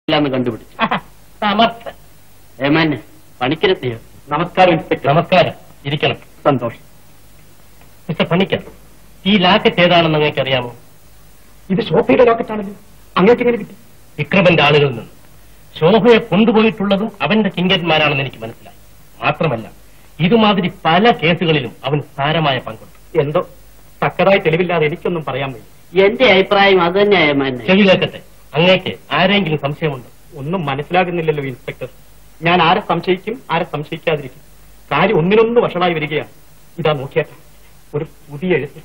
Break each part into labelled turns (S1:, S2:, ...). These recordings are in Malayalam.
S1: ഇല്ലാന്ന് കണ്ടുപിടിച്ചു
S2: സമർത്ഥ
S1: ഏമാനെ പണിക്കരെത്തിയോ
S2: നമസ്കാരം ഇൻസ്പെക്ടർ നമസ്കാരം ഇരിക്കണം സന്തോഷം മിസ്റ്റർ പണിക്കർ ഈ ലാക്കറ്റ് ഏതാണെന്ന് അങ്ങേക്ക് അറിയാമോ
S3: ഇത് ഷോപ്പയുടെ ലോക്കറ്റാണല്ലോ അങ്ങേക്ക് എങ്ങനെ കിട്ടി
S2: വിക്രമന്റെ ആളുകളിൽ നിന്ന് ശോഭയെ കൊണ്ടുപോയിട്ടുള്ളതും അവന്റെ കിങ്കന്മാരാണെന്ന് എനിക്ക് മനസ്സിലായി മാത്രമല്ല ഇതുമാതിരി പല കേസുകളിലും അവൻ സാരമായ പങ്കുണ്ട്
S3: എന്തോ തക്കതായ തെളിവില്ലാതെ എനിക്കൊന്നും പറയാൻ വയ്യ
S1: എന്റെ അഭിപ്രായം അത് തന്നെ ഏമാനെ
S2: ചെവി കേൾക്കട്ടെ അങ്ങേക്ക് ആരെങ്കിലും സംശയമുണ്ടോ
S3: ഒന്നും മനസ്സിലാകുന്നില്ലല്ലോ ഇൻസ്പെക്ടർ ഞാൻ ആരെ സംശയിക്കും ആരെ സംശയിക്കാതിരിക്കും കാര്യം ഒന്നിനൊന്ന് വഷളായി വരികയാണ് ഇതാ നോക്കിയാട്ടെ ഒരു പുതിയ എഴുത്ത്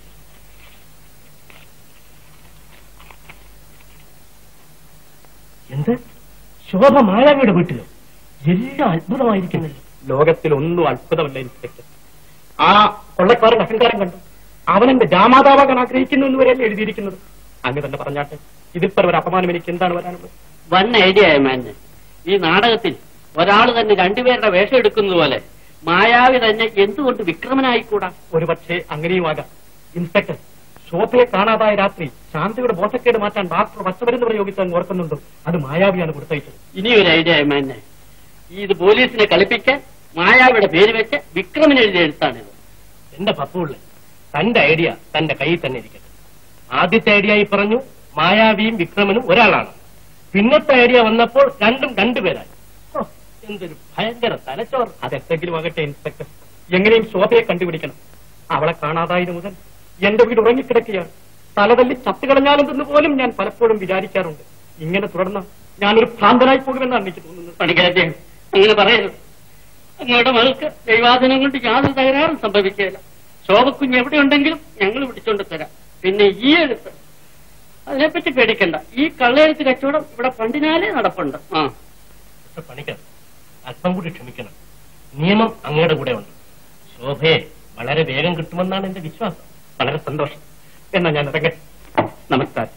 S2: എന്ത് ശോഭ മായാവിയുടെ വീട്ടിലോ എല്ലാം അത്ഭുതമായിരിക്കുന്നല്ലോ
S3: ലോകത്തിൽ ഒന്നും അത്ഭുതമല്ല ഇൻസ്പെക്ടർ ആ കൊള്ളക്കാരൻ അഹങ്കാരം കണ്ടു അവനെന്റെ ജാമാതാവാകാൻ ആഗ്രഹിക്കുന്നു എന്ന് വരെയല്ലേ എഴുതിയിരിക്കുന്നത് അങ്ങ് തന്നെ പറഞ്ഞാട്ടെ ഇതിൽ പരം ഒരു അപമാനം എനിക്ക് എന്താണ് വരാനുള്ളത്
S1: വൺ ഐഡിയ ഏമാനെ ഈ നാടകത്തിൽ ഒരാൾ തന്നെ രണ്ടുപേരുടെ വേഷം എടുക്കുന്നത് പോലെ മായാവി തന്നെ എന്തുകൊണ്ട് വിക്രമനായിക്കൂടാ
S3: ഒരു പക്ഷേ അങ്ങനെയുമാകാം ഇൻസ്പെക്ടർ ശോഭയെ കാണാതായ രാത്രി ശാന്തിയുടെ ബോധക്കേട് മാറ്റാൻ ഡോക്ടർ പച്ചമരുന്ന് പ്രയോഗിച്ചെന്ന് ഓർക്കുന്നുണ്ടോ അത് മായാവിയാണ് കൊടുത്തയച്ചത്
S1: ഇനിയൊരു ഐഡിയ ഏമാനെ ഇത് പോലീസിനെ കളിപ്പിക്കാൻ മായാവിയുടെ പേര് വെച്ച് വിക്രമൻ എഴുതിയ എഴുത്താണിത്
S2: എന്റെ പപ്പുള്ളേ തന്റെ ഐഡിയ തന്റെ കയ്യിൽ തന്നെ ഇരിക്കട്ടെ ആദ്യത്തെ ഐഡിയ ഈ പറഞ്ഞു മായാവിയും വിക്രമനും ഒരാളാണ് പിന്നത്തെ ഐഡിയ വന്നപ്പോൾ രണ്ടും രണ്ടുപേരായി ഓ, എന്തൊരു ഭയങ്കര തലച്ചോർ
S3: അതെന്തെങ്കിലും ആകട്ടെ ഇൻസ്പെക്ടർ എങ്ങനെയും ശോഭയെ കണ്ടുപിടിക്കണം അവളെ കാണാതായത് മുതൽ എന്റെ വീട് ഉറങ്ങിക്കിടക്കുകയാണ് തലതല്ലി ചത്തുകളഞ്ഞാലെന്ന് പോലും ഞാൻ പലപ്പോഴും വിചാരിക്കാറുണ്ട് ഇങ്ങനെ തുടർന്ന് ഞാനൊരു ഭ്രാന്തനായി പോകുമെന്നാണ് എനിക്ക് തോന്നുന്നത്
S1: പണിക്കരത്തെ അങ്ങനെ പറയരുത് അങ്ങയുടെ മകൾക്ക് ദൈവാധനം കൊണ്ട് യാതൊരു തകരാറും സംഭവിക്കുകയില്ല ശോഭക്കുഞ്ഞ് എവിടെയുണ്ടെങ്കിലും ഞങ്ങൾ പിടിച്ചോണ്ട് തരാം പിന്നെ ഈ എഴുത്ത് അതിനെപ്പറ്റി പേടിക്കണ്ട ഈ കള്ളെഴുത്ത് കച്ചവടം ഇവിടെ പണ്ടിനാലേ നടപ്പുണ്ട് ആ
S2: മിസ്റ്റർ പണിക്കർ അല്പം കൂടി ക്ഷമിക്കണം നിയമം അങ്ങയുടെ കൂടെ ഉണ്ട് ശോഭയെ വളരെ വേഗം കിട്ടുമെന്നാണ് എന്റെ വിശ്വാസം
S3: വളരെ സന്തോഷം എന്നാ ഞാൻ ഇറങ്ങട്ടെ നമസ്കാരം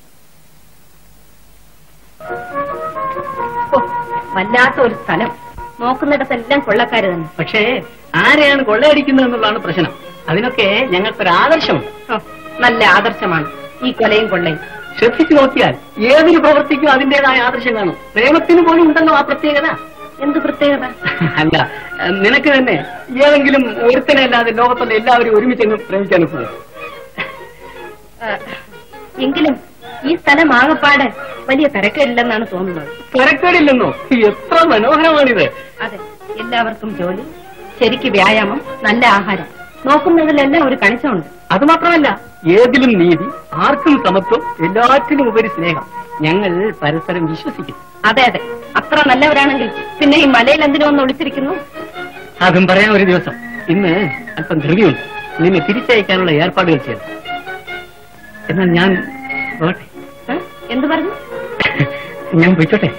S4: ഓ, വല്ലാത്ത ഒരു സ്ഥലം നോക്കുന്നിടത്തെല്ലാം കൊള്ളക്കാര് തന്നെ
S1: പക്ഷേ ആരെയാണ് കൊള്ളയടിക്കുന്നത് എന്നുള്ളതാണ് പ്രശ്നം അതിനൊക്കെ ഞങ്ങൾക്കൊരു ആദർശമുണ്ട്
S4: ഓ, നല്ല ആദർശമാണ് ഈ കൊലയും കൊള്ളയും
S1: ശ്രദ്ധിച്ചു നോക്കിയാൽ ഏതൊരു പ്രവൃത്തിക്കും അതിന്റേതായ ആദർശം കാണും പ്രേമത്തിന് പോലും ഉണ്ടല്ലോ ആ പ്രത്യേകത
S4: എന്ത് പ്രത്യേകത
S1: അല്ല നിനക്ക് തന്നെ ഏതെങ്കിലും ഒരുത്തനെ അല്ലാതെ ലോകത്തുള്ള എല്ലാവരും ഒരുമിച്ച് പ്രേമിക്കാൻ പോകും
S4: ആ, എങ്കിലും ഈ സ്ഥലം ആകപ്പാട് വലിയ തിരക്കേടില്ലെന്നാണ് തോന്നുന്നത്
S1: തിരക്കേടില്ലെന്നോ എത്ര മനോഹരമാണിത്
S4: അതെ എല്ലാവർക്കും ജോലി ശരിക്ക് വ്യായാമം നല്ല ആഹാരം നോക്കുന്നതിലെല്ലാം ഒരു കണിച്ചമുണ്ട്
S1: അത് മാത്രമല്ല ഏതിലും നീതി ആർക്കും സമത്വം എല്ലാറ്റിനും ഉപരി സ്നേഹം ഞങ്ങൾ പരസ്പരം വിശ്വസിക്കുന്നു
S4: അതെ അതെ അത്ര നല്ലവരാണെങ്കിൽ പിന്നെ ഈ മലയിൽ എന്തിനു വന്ന് ഒളിച്ചിരിക്കുന്നു
S1: അതും പറയാൻ ഒരു ദിവസം ഇന്ന് അല്പം ധൃതിയുണ്ട് നിന്നെ തിരിച്ചയക്കാനുള്ള ഏർപ്പാടുകൾ ചെയ്യണം എന്നാൽ ഞാൻ പോട്ടെ
S4: ഏ? എന്ത് പറഞ്ഞു
S1: ഞാൻ പോയിച്ചോട്ടെ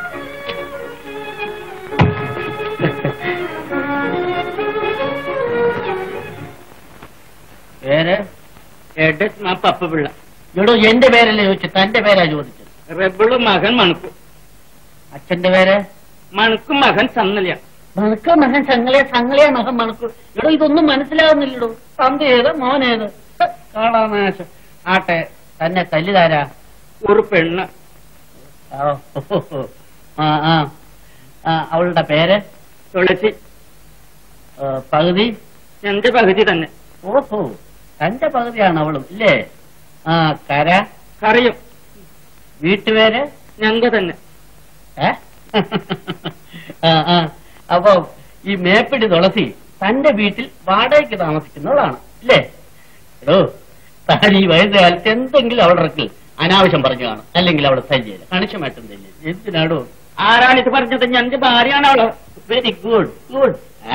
S1: പേര് പപ്പ പിള്ള എടോ എന്റെ പേരല്ലേ ചോദിച്ചു തന്റെ പേരാ ചോദിച്ചത്
S5: റെബിള് മകൻ മണക്കും
S1: അച്ഛന്റെ പേര്
S5: മണക്കും മകൻ സന്നല
S1: മണക്ക മകൻ സംഗളിയ സംഗളിയ മകൻ മണക്കു എടോ ഇതൊന്നും മനസ്സിലാവുന്നില്ലടോ തന്ത ഏത് മോനേത് കാണാനാശം ആട്ടെ തന്നെ തല്ലിതാരാ
S5: ഒരു പെണ്ണ്
S1: ഓ, ഹോ, ഹോ. ആ ആ ആ, അവളുടെ പേര്
S5: തുളസി
S1: ഏ, പകുതി
S5: എന്റെ പകുതി തന്നെ
S1: ഓഹോ തന്റെ പകുതിയാണ് അവളും ഇല്ലേ ആ കര
S5: കറിയും
S1: വീട്ടുപേര്
S5: ഞങ്ക തന്നെ
S1: ഏ? ആ ആ അപ്പൊ ഈ മേപ്പിടി തുളസി തന്റെ വീട്ടിൽ വാടകയ്ക്ക് താമസിക്കുന്നവളാണ് ഇല്ലേ എടോ താൻ ഈ വയസ്സുകാലത്ത് എന്തെങ്കിലും അവളുടെ ഇറക്കിൽ അനാവശ്യം പറഞ്ഞു കാണും അല്ലെങ്കിൽ അവളെ തല്ലിയില്ല കണിശമായിട്ടും തല്ലിയില്ല എന്തിനാടോ
S5: ആരാണിത് പറഞ്ഞത് ഞന്റെ ഭാര്യയാണ് അവള്
S1: വെരി ഗുഡ് ഗുഡ്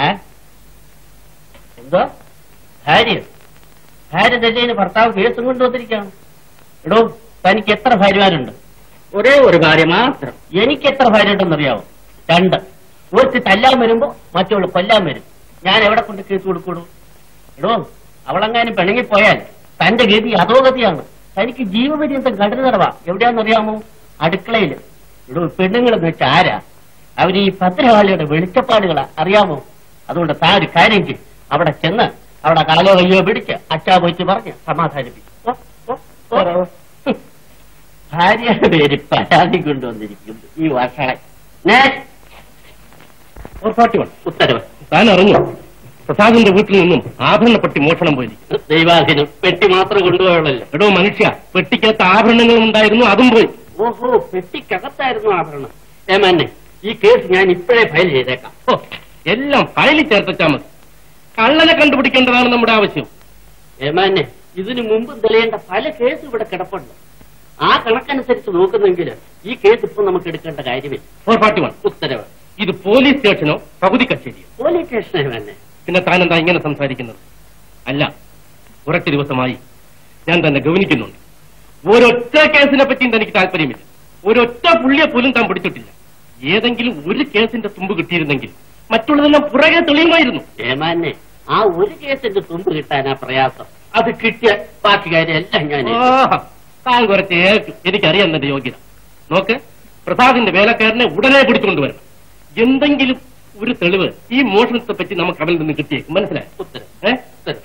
S1: എന്തോ ഭാര്യ ഭാര്യ തല്ലിയതിന് ഭർത്താവ് കേസും കൊണ്ടുവന്നിരിക്കുകയാണ് എടോ തനിക്ക് എത്ര ഭാര്യമാരുണ്ട്
S5: ഒരേ ഒരു ഭാര്യ മാത്രം
S1: എനിക്ക് എത്ര ഭാര്യ ഉണ്ടെന്നറിയാവോ രണ്ട് ഒരുത്തി തല്ലാൻ വരുമ്പോ മറ്റവള് കൊല്ലാൻ വരും ഞാൻ എവിടെ കൊണ്ട് കേസ് കൊടുക്കൂടൂ എടോ അവളെങ്ങാനും പിണങ്ങിപ്പോയാൽ തന്റെ ഗതി അധോഗതിയാണ് തനിക്ക് ജീവപര്യന്തം കടന്നു തടവാ എവിടെയാണെന്നറിയാമോ അടുക്കളയില് എടോ പെണ്ണുങ്ങളെന്ന് വെച്ചാൽ ആരാ അവര് ഈ ഭദ്രകാളിയുടെ വെളിച്ചപ്പാടുകളാ അറിയാമോ അതുകൊണ്ട് താ ഒരു കാര്യം ചെയ്യും അവിടെ ചെന്ന് അവിടെ കാലോ കയ്യോ പിടിച്ച് അച്ചാ പോയിട്ട് പറഞ്ഞ് സമാധാനിപ്പിക്കും ഓ, ഓ, ഓ. ഭാര്യയുടെ പേര് പരാതി കൊണ്ടുവന്നിരിക്കുന്നു ഈ വർഷങ്ങളെ
S2: ഫോർ ഫോർട്ടി വൺ
S1: ഉത്തരവ്
S2: താൻ അറിഞ്ഞു പ്രസാദിന്റെ വീട്ടിൽ നിന്നും ആഭരണപ്പെട്ടി മോഷണം പോയി
S1: ദൈവാധീനം പെട്ടി മാത്രം കൊണ്ടുപോയുള്ളല്ലോ
S2: എടോ മനുഷ്യ പെട്ടിക്കകത്ത് ആഭരണങ്ങളും ഉണ്ടായിരുന്നു അതും പോയി
S1: ഓഹോ പെട്ടിക്കകത്തായിരുന്നു ആഭരണം ഏമാന്നെ ഈ കേസ് ഞാൻ ഇപ്പോഴേ ഫയൽ ചെയ്തേക്കാം
S2: ഓ, എല്ലാം ഫയലിൽ ചേർത്തച്ചാ മതി കള്ളനെ കണ്ടുപിടിക്കേണ്ടതാണ് നമ്മുടെ ആവശ്യം
S1: ഏമാന്നെ ഇതിനു മുമ്പ് തെളിയേണ്ട പല കേസ് ഇവിടെ കിടപ്പുണ്ട് ആ കണക്കനുസരിച്ച് നോക്കുന്നെങ്കിൽ ഈ കേസ് ഇപ്പൊ നമുക്ക് എടുക്കേണ്ട കാര്യമില്ല
S2: ഫോർ ഫോർട്ടി വൺ
S1: ഉത്തരവ്
S2: ഇത് പോലീസ് സ്റ്റേഷനോ പകുതി കച്ചേരിയോ
S1: പോലീസ് സ്റ്റേഷൻ ഏമാന്നെ
S2: പിന്നെ താൻ എന്താ ഇങ്ങനെ സംസാരിക്കുന്നത് അല്ല കുറച്ച് ദിവസമായി ഞാൻ തന്നെ ഗവനിക്കുന്നുണ്ട് ഒരൊറ്റ കേസിനെ പറ്റിയും തനിക്ക് താല്പര്യമില്ല ഒരൊറ്റ പുള്ളിയെ പോലും താൻ പിടിച്ചിട്ടില്ല ഏതെങ്കിലും ഒരു കേസിന്റെ തുമ്പ് കിട്ടിയിരുന്നെങ്കിൽ മറ്റുള്ളതെല്ലാം പുറകെ തെളിയുമായിരുന്നു
S1: ഏമാന്നെ ആ ഒരു കേസിന്റെ തുമ്പ് കിട്ടാനാ പ്രയാസം അത് കിട്ടിയ ബാക്കി കാര്യം എല്ലാം ഞാൻ ഏറ്റു.
S2: ആഹാ, താൻ കുറച്ച് ഏക്കും എനിക്കറിയാം എന്റെ യോഗ്യത നോക്ക് പ്രസാദിന്റെ വേലക്കാരനെ ഉടനെ പിടിച്ചുകൊണ്ടുവരണം എന്തെങ്കിലും ഒരു തെളിവ് ഈ മോഷണത്തെ പറ്റി നമുക്ക് അവനിൽ നിന്ന് കിട്ടിയേക്കും മനസ്സിലായോ
S1: ഉത്തരവ്
S2: ഏ
S1: ഉത്തരവ്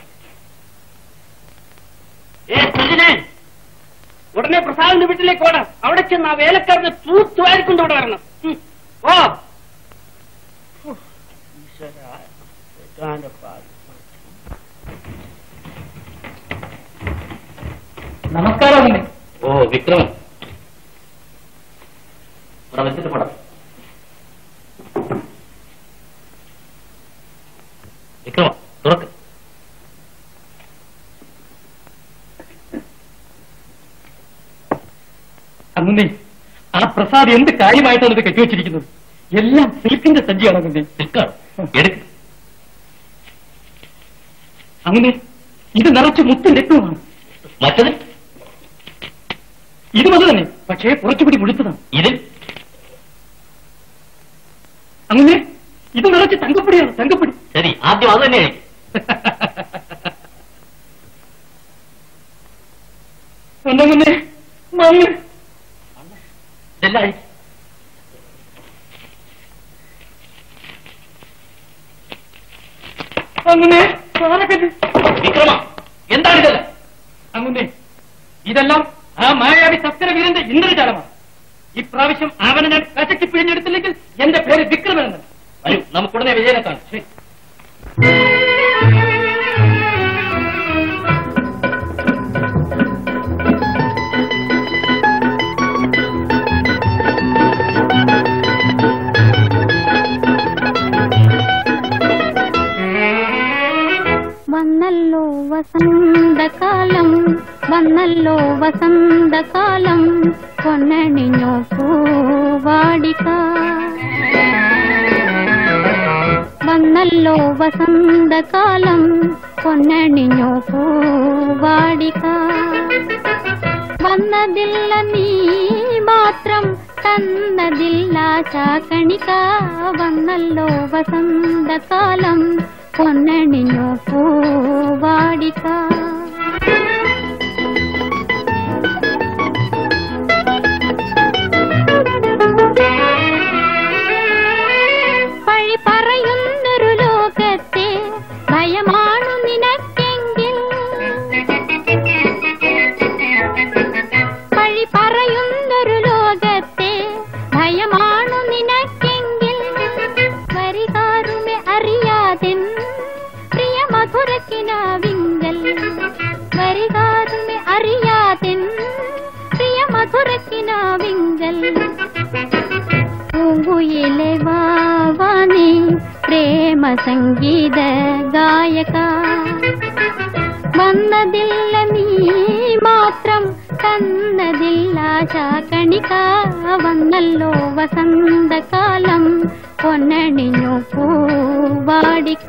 S1: ഏ സുജിനെ ഉടനെ പ്രസാദിന്റെ വീട്ടിലേക്ക് ഓടാം അവിടെ ചെന്ന് ആ വേലക്കാരനെ തൂത്തുവാരിക്കൊണ്ട് ഇവിടെ വരണം ഉം. ഓ ഈശ്വരാ, ഭഗവാന്റെ പാദം.
S3: നമസ്കാരം അമ്മേ
S1: ഓ വിക്രമൻ ഇവിടെ വെച്ചിട്ട് പോടാം വിക്രമ തുറക്ക്
S3: അന്നേ ആ പ്രസാദ് എന്ത് കാര്യമായിട്ടാണ് ഇത് കെട്ടിവെച്ചിരിക്കുന്നത് എല്ലാം സിൽക്കിന്റെ സജ്ജിയാണ് അന്നേ
S1: നിൽക്കാണ് എടുക്ക്
S3: അങ്ങനെ ഇത് നിറച്ച് മുത്തും രക്തവുമാണ്
S1: മറ്റത്
S3: ഇതും അത് തന്നെ പക്ഷേ കുറച്ചുകൂടി മുഴുത്തതാണ്
S1: ഇതിൽ
S3: അങ്ങനെ ഇത് നിറച്ച് തങ്കപ്പൊടിയാണ് തങ്കപ്പൊടി
S1: ശരി ആദ്യം അത് തന്നെ കഴിക്കും
S3: ഒന്നങ്ങനെ മങ്ങ്
S1: ഇതെല്ലാം കഴിക്കും
S3: അങ്ങനെ പാറക്കല്ല്
S1: വിക്രമ എന്താണ് ഇതെല്ലാം
S3: അങ്ങനെ ഇതെല്ലാം ആ മായാവി സസ്കരവീരന്റെ ഇന്ദ്രജാലമാണ് ഇപ്രാവശ്യം അവനെ ഞാൻ കശക്കി പിഴിഞ്ഞെടുത്തില്ലെങ്കിൽ എന്റെ പേര് വിക്രമൻ എന്നാണ്
S1: വരൂ നമുക്കുടനെ വിജയനെ കാണാം ശരി
S6: വന്നല്ലോ വസന്തകാലം വന്നല്ലോ വസന്തകാലം പൊന്നണിഞ്ഞോ പൂവാടിക വന്നല്ലോ വസന്തകാലം പൊന്നണിഞ്ഞോ പൂവാടിക വന്നതില്ല നീ മാത്രം തന്നതില്ല ചാക്കണിക വന്നല്ലോ വസന്തകാലം പൊന്നണിഞ്ഞോ പൂവാടിക പഴി പറയുന്നൊരു ലോകത്തെ ഭയമാണു നിനക്കെങ്കിൽ പഴി പറയുന്നൊരു ലോകത്തെ ഭയമാണു നിനക്കെങ്കിൽ വരികാരുമെ അറിയാതെ പ്രിയ മധുരക്കിനാവിങ്കൽ വരികാരുമെ അറിയാതെ പ്രിയ മധുരക്കിനാവിങ്കൽ പൂങ്കുയിലെ വാവാനി പ്രേമ സംഗീത ഗായക വന്നതില്ല നീ മാത്രം തന്നതില്ല ചാകണിക വന്നല്ലോ വസന്തകാലം പൊന്നണിഞ്ഞു പൂവാടിക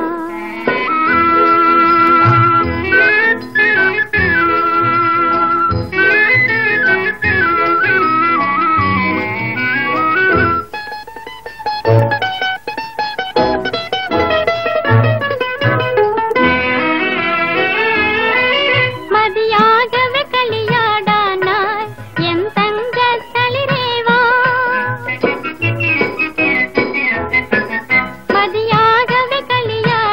S6: മതിയാകവെ കളിയാടാനായി എൻ തങ്ക തളിരേവാ മതിയാകവെ കളിയാ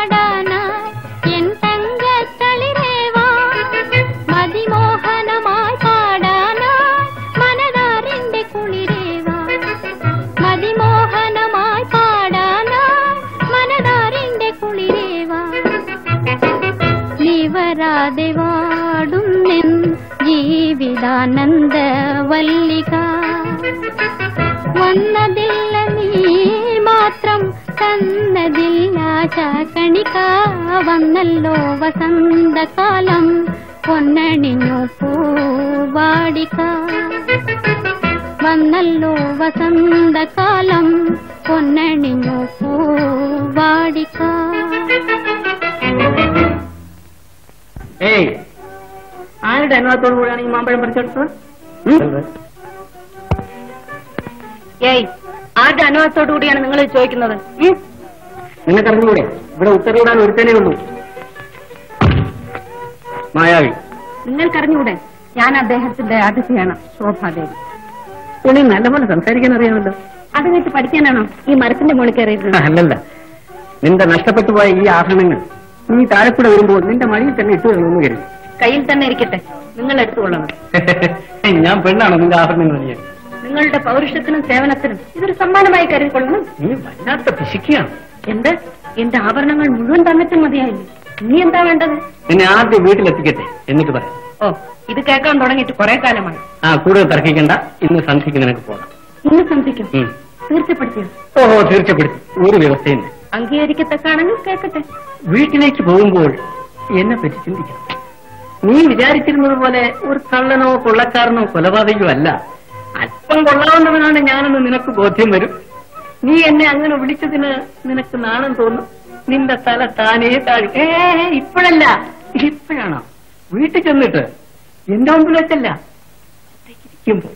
S6: വന്നതില്ല നീ മാത്രം തന്നതില്ല ചാക്കണിക്ക വന്നല്ലോ വസന്തകാലം പൊന്നണിഞ്ഞു പൂവാടിക്ക വന്നല്ലോ വസന്തകാലം പൊന്നണിഞ്ഞു പൂവാടിക്ക
S5: ഏയ് ആരുടെ അനുഭവത്തോടു കൂടിയാണ് ഈ മാമ്പഴം പറിച്ചെടുത്തത് ഉം?
S4: ഏയ് ആരുടെ അനുഭവത്തോടു കൂടിയാണ് നിങ്ങൾ ചോദിക്കുന്നത് ഉം?
S5: നിങ്ങൾക്ക് അറിഞ്ഞൂടെ ഇവിടെ ഉത്തരവിടാൻ ഒരുത്തനേ ഉള്ളൂ മായാവി
S4: നിങ്ങൾക്കറിഞ്ഞൂടെ ഞാൻ അദ്ദേഹത്തിന്റെ അതിഥിയാണ് ശോഭാദേവി
S5: ഉണ്ണി നല്ലപോലെ സംസാരിക്കാൻ അറിയാമല്ലോ
S4: അത് വെച്ച് പഠിക്കാനാണോ ഈ മരത്തിന്റെ മുകളിൽ കയറിയിരുന്നത്
S5: അല്ലല്ല നിന്റെ നഷ്ടപ്പെട്ടു പോയ ഈ ആഭരണങ്ങൾ നീ താഴെക്കൂടെ വരുമ്പോൾ നിന്റെ മടിയിൽ തന്നെ ഇട്ടു തരുമെന്ന് കരുതി
S4: കയ്യിൽ തന്നെ ഇരിക്കട്ടെ നിങ്ങൾ എടുത്തുകൊള്ളണം
S5: ഞാൻ പെണ്ണാണോ നിന്റെ ആഭരണങ്ങൾ നീ
S4: നിങ്ങളുടെ പൗരുഷത്തിനും സേവനത്തിനും ഇതൊരു സമ്മാനമായി കരുതിക്കൊള്ളണം
S5: നീ വല്ലാത്ത പിശിക്കുകയാണ്
S4: എന്ത് എന്റെ ആഭരണങ്ങൾ മുഴുവൻ തന്നിട്ടും മതിയായില്ലേ ഇനി എന്താ വേണ്ടത്
S5: നിന്നെ ആദ്യം വീട്ടിലെത്തിക്കട്ടെ എന്നിട്ട് പറയാം
S4: ഓ ഇത് കേൾക്കാൻ തുടങ്ങിയിട്ട് കുറെ കാലമായി
S5: ആ കൂടുതൽ തർക്കിക്കണ്ട ഇന്ന് സന്ധ്യക്ക് നിനക്ക് പോകാം
S4: ഇന്ന് സന്ധിക്കും
S5: ഉം.
S4: തീർച്ചപ്പെടുത്തിയോ
S5: ഓഹോ തീർച്ചപ്പെടുത്തി ഒരു വ്യവസ്ഥയും ഇല്ല.
S4: അംഗീകരിക്കത്തക്കാണെങ്കിൽ കേൾക്കട്ടെ
S5: വീട്ടിലേക്ക് പോകുമ്പോൾ എന്നെ പറ്റി ചിന്തിക്കണം നീ വിചാരിച്ചിരുന്നത് പോലെ ഒരു കള്ളനോ കൊള്ളക്കാരനോ കൊലപാതകയോ അല്ല അല്പം കൊള്ളാവുന്നവനാണ് ഞാനെന്ന് നിനക്ക് ബോധ്യം വരും നീ എന്നെ അങ്ങനെ വിളിച്ചതിന് നിനക്ക് നാണം തോന്നും നിന്റെ തല താനേ താഴെ ഏ ഇപ്പോഴല്ല ഇപ്പോഴാണോ വീട്ടിൽ ചെന്നിട്ട് എന്റെ മുമ്പിൽ വെച്ചല്ല ഒറ്റയ്ക്ക് ഇരിക്കുമ്പോ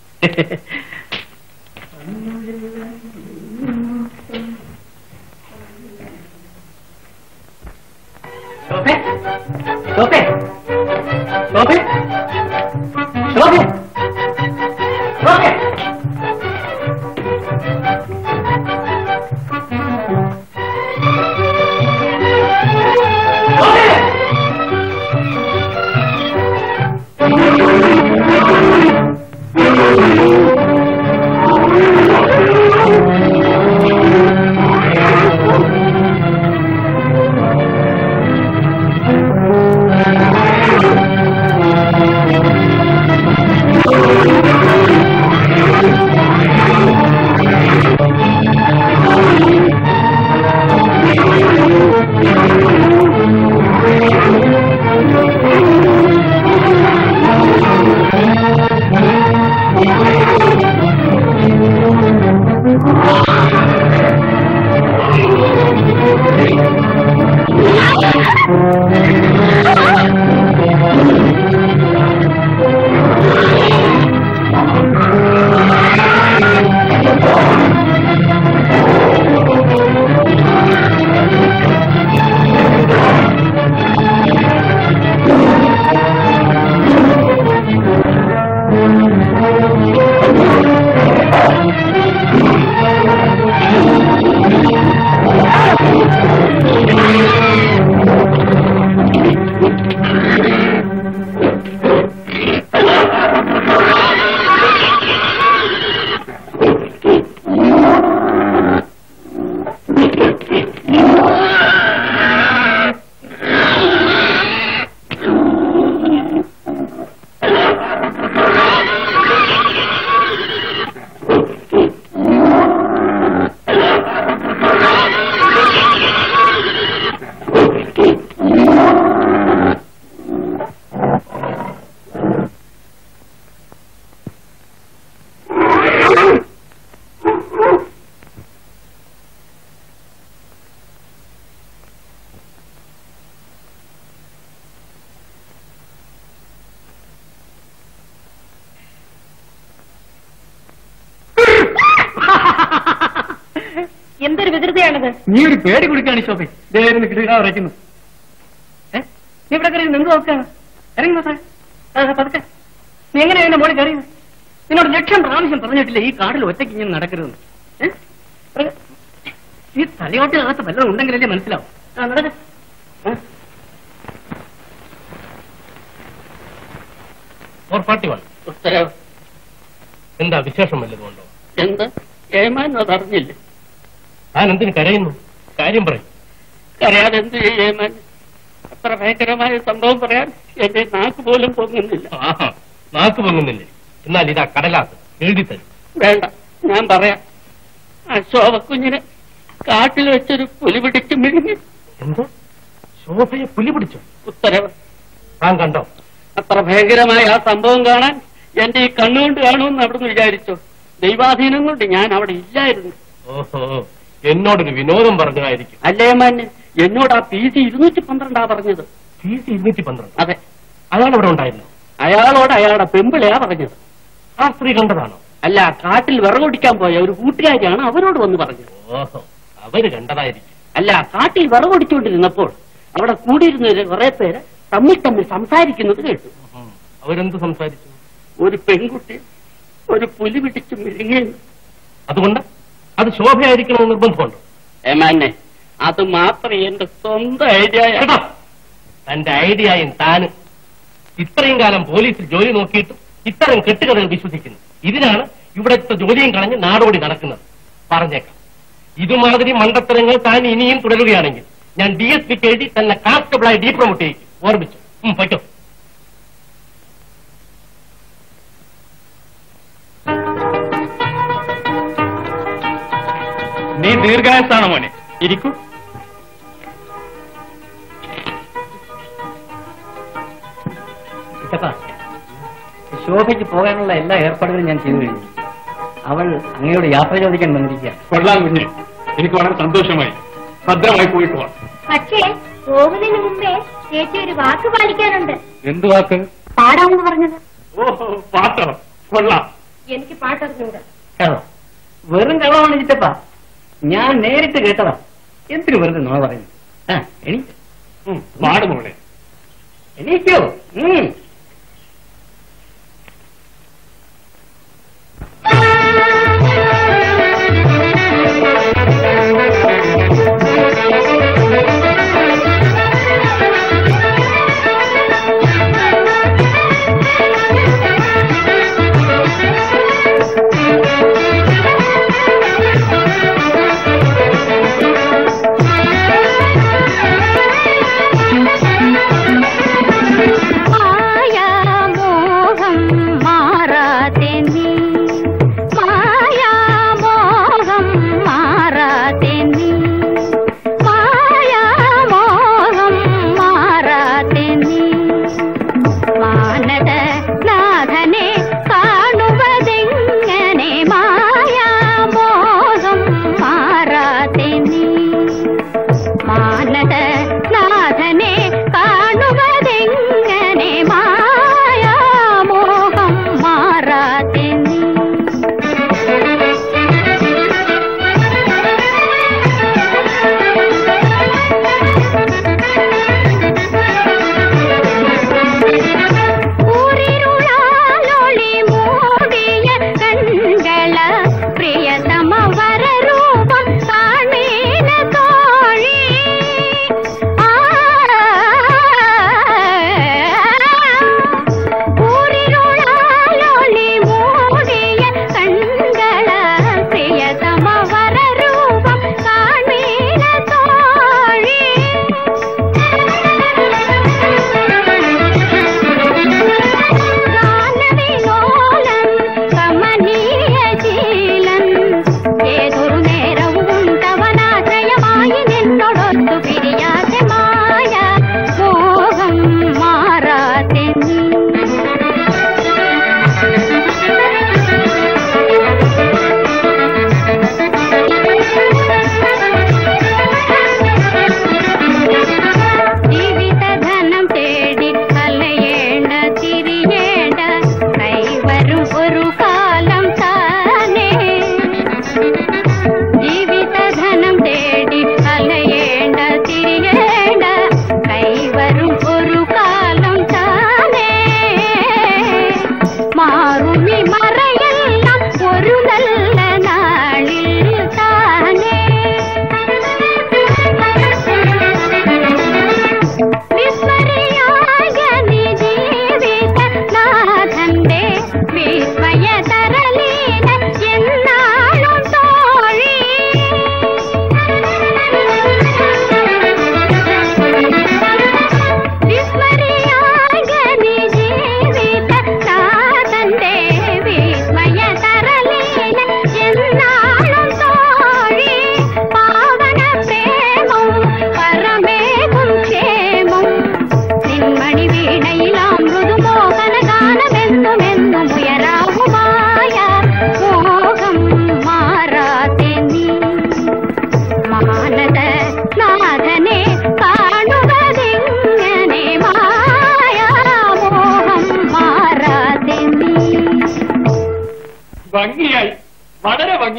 S5: ശോഭേ ശോഭേ ശോഭേ ശോഭേ ശോഭേ
S4: എന്തൊരു വികൃതിയാണിത്
S5: നീ ഒരു പേടി കൊടുക്കാണ് ശോഭെ ദേവന് കിടുക ഉറയ്ക്കുന്നു ഏ? നീ ഇവിടെ കയറി നിന്ന് നോക്കാണ് ഇറങ്ങി നോക്കാൻ പതുക്കെ നീ എങ്ങനെയാ എന്റെ മോളിൽ കയറിയത് നിന്നോട് ലക്ഷം പ്രാവശ്യം പറഞ്ഞിട്ടില്ല ഈ കാടിൽ ഒറ്റയ്ക്ക് ഇങ്ങനെ നടക്കരുതെന്ന് ഏ? ഇറങ്ങ്. ഈ തലയോട്ടിനകത്ത് വല്ലതും ഉണ്ടെങ്കിലല്ലേ മനസ്സിലാവും ആ നടക്ക
S2: ഫോർ ഫോർട്ടി വൺ
S1: ഉത്തരവ്
S2: എന്താ വിശേഷം വല്ലതുമുണ്ടോ
S1: എന്ത് ഏമാൻ അതറിഞ്ഞില്ല
S2: താൻ എന്തിന് കരയുന്നു കാര്യം പറയും
S1: അറിയാതെ എന്ത് ഏമാൻ അത്ര ഭയങ്കരമായ സംഭവം പറയാൻ എന്റെ നാക്ക് പോലും പൊങ്ങുന്നില്ല
S2: ആഹാ നാക്ക് പൊങ്ങുന്നില്ലേ എന്നാൽ ഇതാ കടലാസ് എഴുതി തരും
S1: വേണ്ട ഞാൻ പറയാം ആ ശോഭക്കുഞ്ഞിനെ കാട്ടിൽ വെച്ചൊരു പുലി പിടിച്ച് മിഴുങ്ങി
S2: എന്ത് ശോഭയെ പുലി പിടിച്ചു
S1: ഉത്തരവ്
S2: താൻ കണ്ടോ
S1: അത്ര ഭയങ്കരമായ ആ സംഭവം കാണാൻ എന്റെ ഈ കണ്ണുകൊണ്ട് കാണുമെന്ന് അവിടുന്ന് വിചാരിച്ചു ദൈവാധീനം കൊണ്ട് ഞാൻ അവിടെ ഇല്ലായിരുന്നു
S2: ഓഹോ എന്നോടൊരു വിനോദം പറഞ്ഞതായിരിക്കും
S1: അല്ലേ മാന്യ എന്നോട് ആ പി സി ഇരുന്നൂറ്റി പന്ത്രണ്ടാ പറഞ്ഞത്
S2: സി സി ഇരുന്നൂറ്റി പന്ത്രണ്ട്
S1: അതെ
S2: അയാൾ അവിടെ ഉണ്ടായിരുന്നു
S1: അയാളോട് അയാളുടെ പെമ്പിളയാ പറഞ്ഞത്
S2: ആ സ്ത്രീ കണ്ടതാണോ
S1: അല്ല കാട്ടിൽ വിറകൊടിക്കാൻ പോയ ഒരു കൂട്ടുകാരിയാണ് അവരോട് വന്ന് പറഞ്ഞത്
S2: ഓഹോ അവര് കണ്ടതായിരിക്കും
S1: അല്ല കാട്ടിൽ വിറകൊടിച്ചുകൊണ്ടിരുന്നപ്പോൾ അവിടെ കൂടിയിരുന്ന കുറെ പേര് തമ്മിൽ തമ്മിൽ സംസാരിക്കുന്നത് കേട്ടു
S2: ഉം. അവരെന്ത് സംസാരിച്ചു
S1: ഒരു പെൺകുട്ടി ഒരു പുലി പിടിച്ച് മിഴുങ്ങി
S2: അതുകൊണ്ട് അത് ശോഭയായിരിക്കണമെന്ന് നിർബന്ധമുണ്ടോ
S1: ഏമാനെ അത് മാത്രമേ എന്റെ സ്വന്തം ഐഡിയ
S2: കേട്ടോ തന്റെ ഐഡിയയും താനും ഇത്രയും കാലം പോലീസിൽ ജോലി നോക്കിയിട്ടും ഇത്തരം കെട്ടുകഥകൾ വിശ്വസിക്കുന്നു ഇതിനാണ് ഇവിടുത്തെ ജോലിയും കളഞ്ഞ് നാടോടി നടക്കുന്നത് പറഞ്ഞേക്കാം ഇതുമാതിരി മണ്ടത്തരങ്ങൾ താൻ ഇനിയും തുടരുകയാണെങ്കിൽ ഞാൻ ഡി എസ് പിക്ക് എഴുതി തന്നെ കോൺസ്റ്റബിളായി ഡീപ്രൊമോട്ട് ചെയ്യിക്കും ഓർമ്മിച്ചു ഉം, പൊയ്ക്കോ
S3: നീ ദീർഘായസാണ് മോനെ ഇരിക്കൂ
S5: ചിറ്റപ്പ ശോഭയ്ക്ക് പോകാനുള്ള എല്ലാ ഏർപ്പാടുകളും ഞാൻ ചെയ്തു കഴിഞ്ഞു അവൾ അങ്ങയോട് യാത്ര ചോദിക്കാൻ വന്നിരിക്കുക
S3: കൊള്ളാം കുഞ്ഞെ എനിക്ക് വളരെ സന്തോഷമായി ഭദ്രമായി പോയിട്ട് വാ
S6: പക്ഷേ പോകുന്നതിന് മുമ്പേ ചേച്ചി ഒരു വാക്ക് പാലിക്കാനുണ്ട്
S3: എന്ത് വാക്ക്
S6: പാടാമെന്ന് പറഞ്ഞത്
S3: ഓഹോ പാട്ടോ കൊള്ളാം
S4: എനിക്ക് പാട്ടറിഞ്ഞൂടാ
S5: കേട്ടോ വെറും കള്ളമാണ് ചിറ്റപ്പ ഞാൻ നേരിട്ട് കേട്ടതാ എന്തിനു വെറുതെ നുണ പറയുന്നു ആ എണീക്ക്
S3: ഉം, പാട് മോളെ
S5: എണീക്കോ ഉം
S6: ആ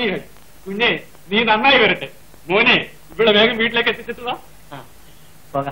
S3: ഭാഗ്യമായി കുഞ്ഞെ നീ നന്നായി വരട്ടെ മോനെ ഇവിടെ വേഗം വീട്ടിലേക്ക് എത്തിച്ചിട്ട് വാ
S1: പോകാം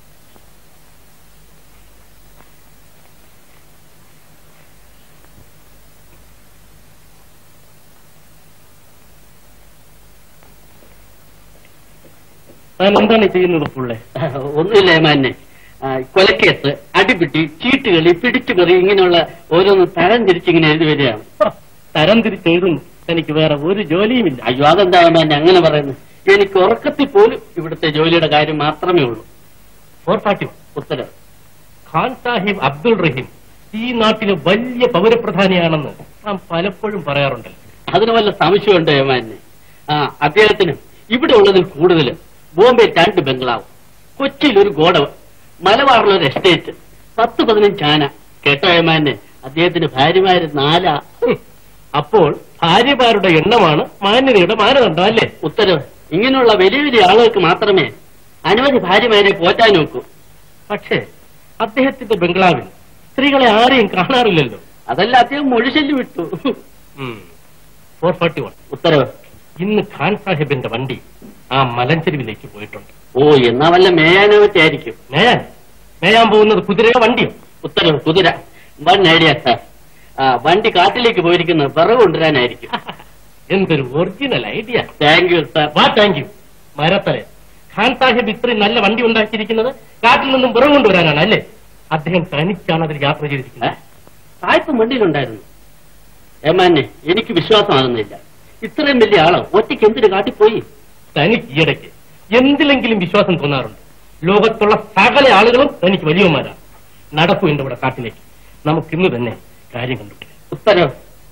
S2: താൻ എന്താണ് ഈ ചെയ്യുന്നത് പുള്ളേ
S1: ഒന്നുമില്ല ഏമാനെ ആ, കൊലക്കേസ് അടിപിടി ചീട്ടുകളി പിടിച്ചുപറി ഇങ്ങനെയുള്ള ഓരോന്ന് തരം തിരിച്ചിങ്ങനെ എഴുതി വരികയാണ്
S2: തരം തിരിച്ചെഴുതുന്നു എനിക്ക് വേറെ ഒരു ജോലിയുമില്ല
S1: അയ്യോ അതെന്താ ഏമാനെ അങ്ങനെ പറയുന്നത് എനിക്ക് ഉറക്കത്തിൽ പോലും ഇവിടുത്തെ ജോലിയുടെ കാര്യം മാത്രമേ ഉള്ളൂ
S2: ഫോർ ഫാർട്ടി
S1: ഉത്തരവ്
S2: ഖാൻ സാഹിബ് അബ്ദുൾ റഹീം ഈ നാട്ടിലെ വലിയ പൗരപ്രധാനിയാണെന്ന് നാം പലപ്പോഴും പറയാറുണ്ടല്ലോ
S1: അതിന് വല്ല സംശയമുണ്ടോ ഏമാനെ ആ അദ്ദേഹത്തിന് ഇവിടെ ഉള്ളതിൽ കൂടുതൽ ബോംബെ രണ്ട് ബംഗ്ലാവ് കൊച്ചിയിൽ ഒരു ഗോഡവ് മലബാറിൽ ഒരു എസ്റ്റേറ്റ് പത്ത് പതിനഞ്ച് ആന കേട്ടോ ഏമാനെ അദ്ദേഹത്തിന് ഭാര്യമാര് നാലാ
S2: ഹും. അപ്പോൾ ഭാര്യമാരുടെ എണ്ണമാണ് മാന്യതയുടെ മാനദണ്ഡം അല്ലേ
S1: ഉത്തരവ് ഇങ്ങനെയുള്ള വലിയ വലിയ ആളുകൾക്ക് മാത്രമേ അനവധി ഭാര്യമാരെ പോറ്റാൻ നോക്കൂ
S2: പക്ഷേ അദ്ദേഹത്തിന്റെ ബംഗ്ലാവിൽ സ്ത്രീകളെ ആരെയും കാണാറില്ലല്ലോ
S1: അതല്ല അദ്ദേഹം മൊഴിശല്യം വിട്ടു
S2: ഫോർ ഫോർട്ടി വൺ
S1: ഉത്തരവ്
S2: ഇന്ന് ഖാൻ സാഹിബിന്റെ വണ്ടി ആ മലഞ്ചെരുവിലേക്ക് പോയിട്ടുണ്ട്
S1: ഓ എന്നാ വല്ല മേയാനവറ്റായിരിക്കും
S2: മേയാൻ മേയാൻ പോകുന്നത് കുതിരയോ വണ്ടിയോ
S1: ഉത്തരവ് കുതിര വൺ ഐഡിയ സാർ ആ വണ്ടി കാട്ടിലേക്ക് പോയിരിക്കുന്നത് വിറവ് കൊണ്ടുവരാനായിരിക്കും
S2: എന്തൊരു original idea
S1: thank you sir
S2: വാ താങ്ക് യു മരത്തലെ ഖാൻ സാഹിബ് ഇത്രയും നല്ല വണ്ടി ഉണ്ടാക്കിയിരിക്കുന്നത് കാട്ടിൽ നിന്നും വിറവ് കൊണ്ടുവരാനാണ് അല്ലേ അദ്ദേഹം തനിച്ചാണ് അതിൽ യാത്ര ചെയ്തിരിക്കുന്നത്
S1: സായിപ്പ് വണ്ടിയിലുണ്ടായിരുന്നു ഏമാനെ എനിക്ക് വിശ്വാസമാകുന്നില്ല ഇത്രയും വലിയ ആള് ഒറ്റയ്ക്ക് എന്തിനു കാട്ടിപ്പോയി
S2: തനിക്ക് ഈയിടയ്ക്ക് എന്തിലെങ്കിലും വിശ്വാസം തോന്നാറുണ്ട് ലോകത്തുള്ള സകല ആളുകളും തനിക്ക് വലിയവന്മാരാണ് നടക്കൂ എന്റെ ഇവിടെ കാട്ടിലേക്ക് നമുക്കിന്ന് തന്നെ കാര്യം കണ്ടുപിടിക്കാം
S1: ഉത്തരവ്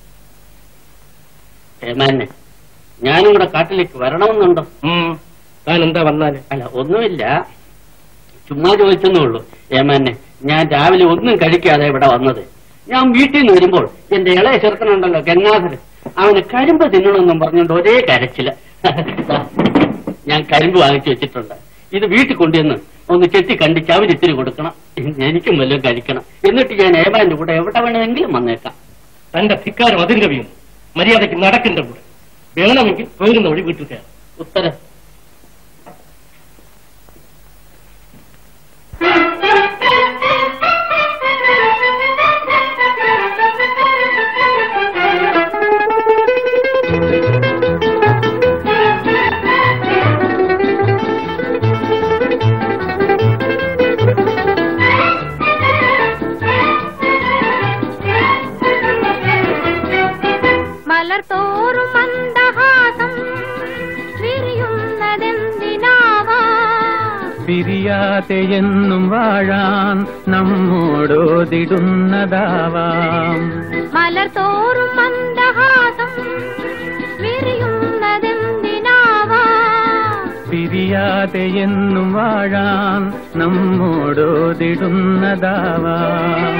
S1: ഏമാനെ ഞാനും കൂടെ കാട്ടിലേക്ക് വരണമെന്നുണ്ടോ
S2: ഉം. താൻ എന്താ വന്നാല്
S1: അല്ല ഒന്നുമില്ല ചുമ്മാ ചോദിച്ചെന്നേ ഉള്ളൂ ഏമാനെ ഞാൻ രാവിലെ ഒന്നും കഴിക്കാതെ ഇവിടെ വന്നത് ഞാൻ വീട്ടിൽ നിന്ന് വരുമ്പോൾ എന്റെ ഇളയ ചെറുക്കനുണ്ടല്ലോ ഗംഗാധരൻ അവന് കരിമ്പ് തിന്നണമെന്നും പറഞ്ഞുകൊണ്ട് ഒരേ കരച്ചില്ല ഞാൻ കരിമ്പ് വാങ്ങിച്ചു വെച്ചിട്ടുണ്ട് ഇത് വീട്ടിൽ കൊണ്ടുവന്ന് ഒന്ന് ചെത്തി കണ്ടിച്ച് അവരിത്തിരി കൊടുക്കണം എനിക്കും വല്ലതും കഴിക്കണം എന്നിട്ട് ഞാൻ ഏമാന്റെ കൂടെ എവിടെ വേണമെങ്കിലും വന്നേക്കാം
S2: തന്റെ ധിക്കാരം അതിന് കവിയുന്നു മര്യാദയ്ക്ക് നടക്കേണ്ട കൂടെ വേണമെങ്കിൽ പോരുന്ന വഴി വീട്ടിൽ കയറാം
S1: ഉത്തരം
S6: മലർത്തോറും മന്ദഹാസം വിരിയുന്നതെന്തിനാവാ
S5: പിരിയാതെ എന്നും വാഴാൻ നമ്മോടോതിടുന്നതാവാം
S6: മലർത്തോറും മന്ദഹാസം വിരിയുന്നതെന്തിനാവാ
S5: പിരിയാതെ എന്നും വാഴാൻ നമ്മോടോതിടുന്നതാവാം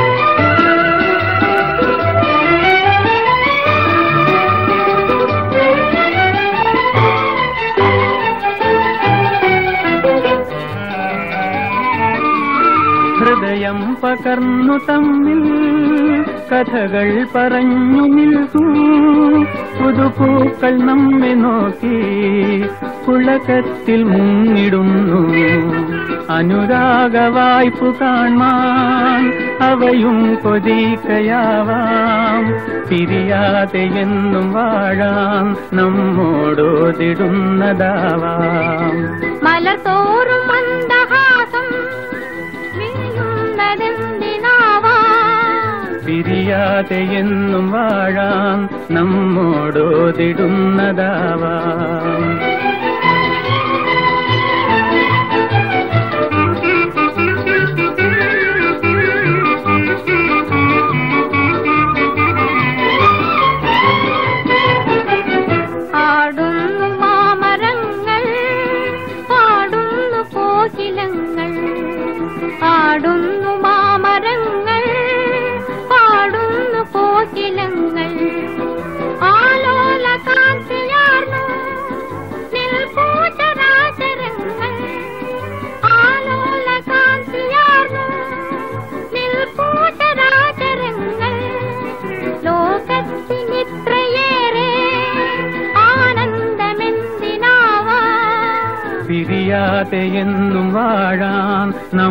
S5: ഹൃദയം പകർന്നു തമ്മിൽ കഥകൾ പറഞ്ഞു നിൽക്കൂ പുതുപൂക്കൾ നമ്മെ നോക്കി പുളകത്തിൽ മുങ്ങിടുന്നു അനുരാഗ വായ്പു കാണാൻ അവയും കൊതിക്കയാവാം പിരിയാതെ എന്നും വാഴാം നമ്മോടോതിടുന്നതാവാം
S6: മലർത്തോറും മന്ദഹാസം വിരിയുന്നതെന്തിനാവാ
S5: പിരിയാതെ എന്നും വാഴാം നമ്മോടോതിടുന്നതാവാം
S6: ആടുന്നു മാമരങ്ങൾ പാടുന്നു കോകിലങ്ങൾ ആടുന്നു മാമരങ്ങൾ പാടുന്നു കോകിലങ്ങൾ ആലോല കാന്തിയാർന്നു
S5: പിരിയാതെ എന്നും വാഴാൻ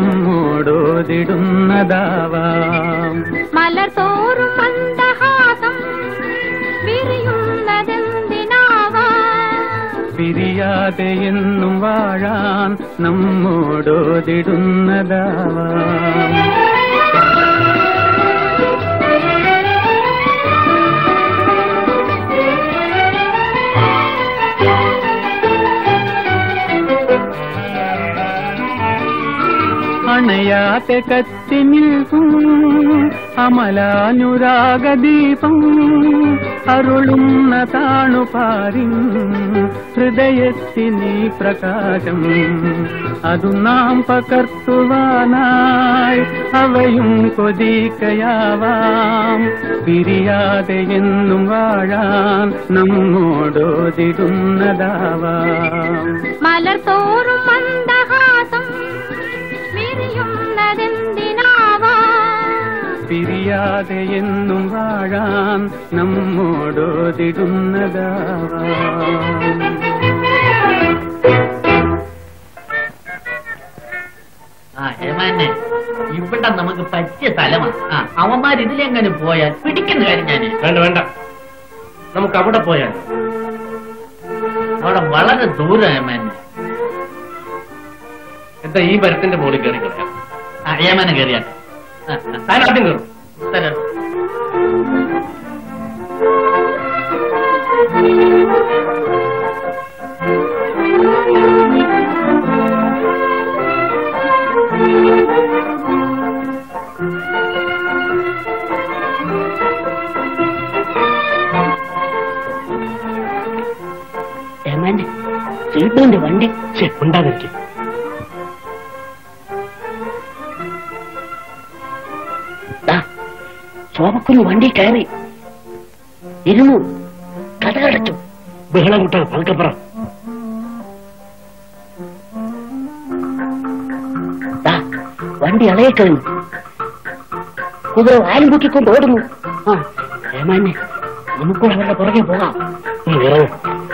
S5: നമ്മോടോതിടുന്നതാവാം
S6: മലർ തോറും മന്ദഹാസം വിരിയുന്നതെന്തിനാവാം
S5: പിരിയാതെ എന്നും വാഴാൻ നമ്മോടോതിടുന്നതാവാം അണയാതെ കത്തി നിൽക്കും അമലാനുരാഗദീപം അരുളുന്ന താണുപാരിൻ ഹൃദയത്തിനീ പ്രകാശം അതു നാം പകർത്തുവാനായി അവയും കൊതിക്കയാവാം പിരിയാതെ എന്നും വാഴാൻ നമ്മോടോതിടുന്നതാവാം
S6: മലർ തോറും മന്ദഹാസം വിരിയുന്നതെന്തിനാവാം
S5: പിരിയാതെ എന്നും വാഴാൻ നമ്മോടോതിടുന്നതാവാം
S1: ആ ഏമാനെ ഇവിടെ നമുക്ക് പറ്റിയ സ്ഥലമാണ് ആ അവന്മാർ ഇതിലെങ്ങനെ പോയാൽ പിടിക്കുന്ന കാര്യം ഞാൻ
S2: വേണ്ട വേണ്ട നമുക്ക് അവിടെ പോയാൽ
S1: അവിടെ വളരെ ദൂരം ഏമാനെ
S2: എന്താ ഈ മരത്തിന്റെ മുകളിൽ കയറി കളയാം
S1: ആ ഏമാനെ കയറിയാട്ടെ ആ, ആ,
S2: താൻ ആദ്യം കയറും
S1: തരാം. ഏമാനെ ചേട്ടന്റെ വണ്ടി
S2: ശേ ഉണ്ടാതിരിക്കും
S1: ശോഭക്കുന്ന് വണ്ടി കയറി ഇരുന്നു കഥകടച്ചു
S2: ബഹളം കൂട്ടാ പതുക്കെ പറ
S1: ദാ, വണ്ടി ഇളയിക്കഴിഞ്ഞു കുതിര വാലും പൊക്കിക്കൊണ്ട് ഓടുന്നു ആ ഏമാനെ നമുക്കൂടെ അവരുടെ പുറകെ പോകാം
S2: ഉം, ഇറങ്ങ്.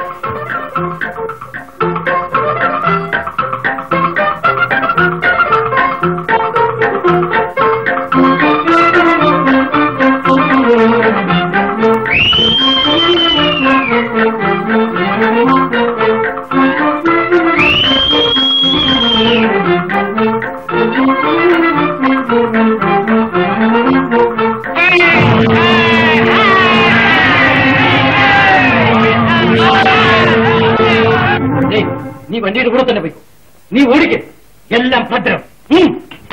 S3: ഏയ്, നീ വണ്ടിയുടെ കൂടെ തന്നെ പോയിക്കോ നീ ഓടിക്ക് എല്ലാം ഭദ്രം ഉം.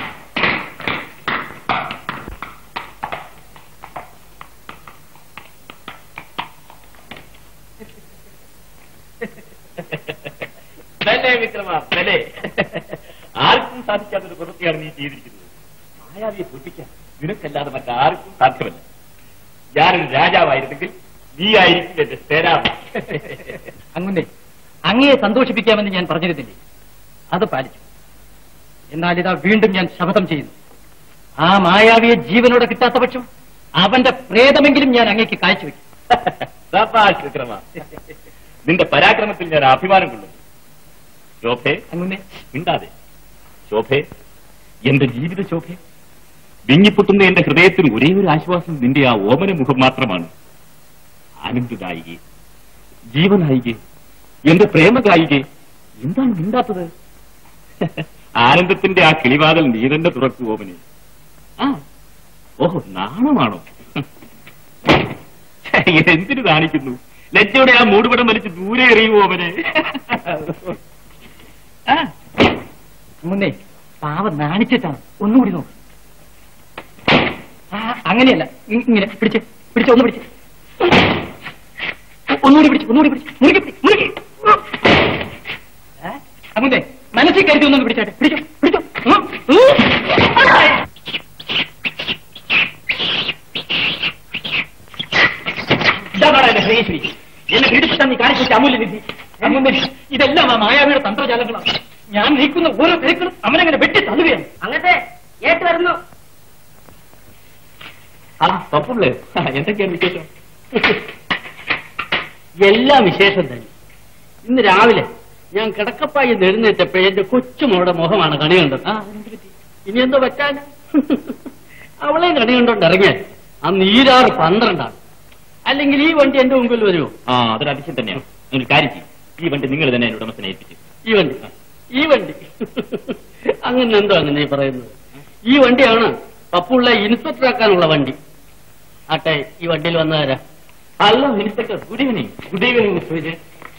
S2: ബലേ വിക്രമ ബലേ ആർക്കും സാധിക്കാത്തൊരു പ്രവൃത്തിയാണ് നീ ചെയ്തിരിക്കുന്നത് മായാവിയെ പൊട്ടിക്കാൻ നിനക്കല്ലാതെ മറ്റാർക്കും സാധ്യമല്ല ഞാനൊരു രാജാവായിരുന്നെങ്കിൽ നീ ആയിരിക്കും എന്റെ സേനാപതി
S3: അങ്ങനെ അങ്ങയെ സന്തോഷിപ്പിക്കാമെന്ന് ഞാൻ പറഞ്ഞിരുന്നില്ലേ അത് പാലിച്ചു എന്നാൽ ഇതാ വീണ്ടും ഞാൻ ശപഥം ചെയ്യുന്നു ആ മായാവിയെ ജീവനോടെ കിട്ടാത്ത പക്ഷം അവന്റെ പ്രേതമെങ്കിലും ഞാൻ അങ്ങേക്ക് കാഴ്ചവെക്കും
S2: സബാഷ് വിക്രമ നിന്റെ പരാക്രമത്തിൽ ഞാൻ അഭിമാനം കൊള്ളുന്നു ശോഭേ
S3: അങ്ങനെ
S2: മിണ്ടാതെ ശോഭേ എന്റെ ജീവിത ശോഭേ വിങ്ങിപ്പൊട്ടുന്ന എന്റെ ഹൃദയത്തിന് ഒരേ ഒരു ആശ്വാസം നിന്റെ ആ ഓമന മുഖം മാത്രമാണ് ആനന്ദദായികെ ജീവനായികെ എന്റെ പ്രേമകായികെ എന്താണ് മിണ്ടാത്തത് ആനന്ദത്തിന്റെ ആ കിളിവാതൽ നീ തന്നെ തുറക്കൂ ഓമനെ ആ ഓഹോ നാണമാണോ എന്തിനു കാണിക്കുന്നു ലജ്ജയുടെ ആ മൂടുപടം വലിച്ച് ദൂരെ എറിയുമോ ഓമനെ ആ
S3: മുന്നേ പാവം നാണിച്ചിട്ടാണ് ഒന്നുകൂടി നോക്ക് ആ, അങ്ങനെയല്ല ഇ- ഇങ്ങനെ പിടിച്ച് പിടിച്ച് ഒന്ന് പിടിച്ച് ഒന്നുകൂടി പിടിച്ച് ഒന്നുകൂടി പിടിച്ച് മുറുകെ പിടി, മുറുകെ അങ്ങനെ മനസ്സിൽ കരുതി ഒന്നും പിടിച്ചാട്ടെ പിടിച്ചോ പിടിച്ചോ ഉം, ഉം. ഇതാണ് എന്റെ ശ്രീശ്രീ എന്നെ പീഡിപ്പിച്ചാൽ നീ കാണിച്ചു വെച്ച അമൂല്യ നിധി അങ്ങനെ ഇതെല്ലാം ആ മായാവിയുടെ തന്ത്രജാലങ്ങളാണ് ഞാൻ നീക്കുന്ന ഓരോ കിഴക്കളും അവനങ്ങനെ വെട്ടി തള്ളുകയാണ്
S4: അങ്ങത്തെ ഏറ്റ് വരുന്നു
S2: ആ പപ്പുള്ളേ എന്തൊക്കെയാണ് വിശേഷം
S1: എല്ലാം വിശേഷം തന്നെ ഇന്ന് രാവിലെ
S5: ഞാൻ കിടക്കപ്പായി എഴുന്നേറ്റപ്പോ എന്റെ കൊച്ചുമോളുടെ മുഖമാണ് കണി കണ്ടത് ഇനി എന്തോ പറ്റാൻ അവളെ കണി കണ്ടോണ്ട് ഇറങ്ങിയാൽ ആ നീരാറ് പന്ത്രണ്ടാണ് അല്ലെങ്കിൽ ഈ വണ്ടി എന്റെ മുമ്പിൽ വരുമോ
S7: ആ അതൊരു അതിശയം തന്നെയാണ് നിങ്ങൾ കാര്യം ചെയ്യും ഈ വണ്ടി നിങ്ങൾ തന്നെ എന്റെ ഉടമസ്ഥനെ ഏൽപ്പിച്ചു
S5: ഈ വണ്ടി ഈ വണ്ടി അങ്ങനെ എന്തോ അങ്ങനെ ഈ പറയുന്നത് ഈ വണ്ടിയാണ് പപ്പുള്ള ഇൻസ്പെക്ടർ ആക്കാനുള്ള വണ്ടി ആട്ടെ ഈ വണ്ടിയിൽ വന്നതാരാ
S7: hello inspector good evening
S2: good evening mister Vijay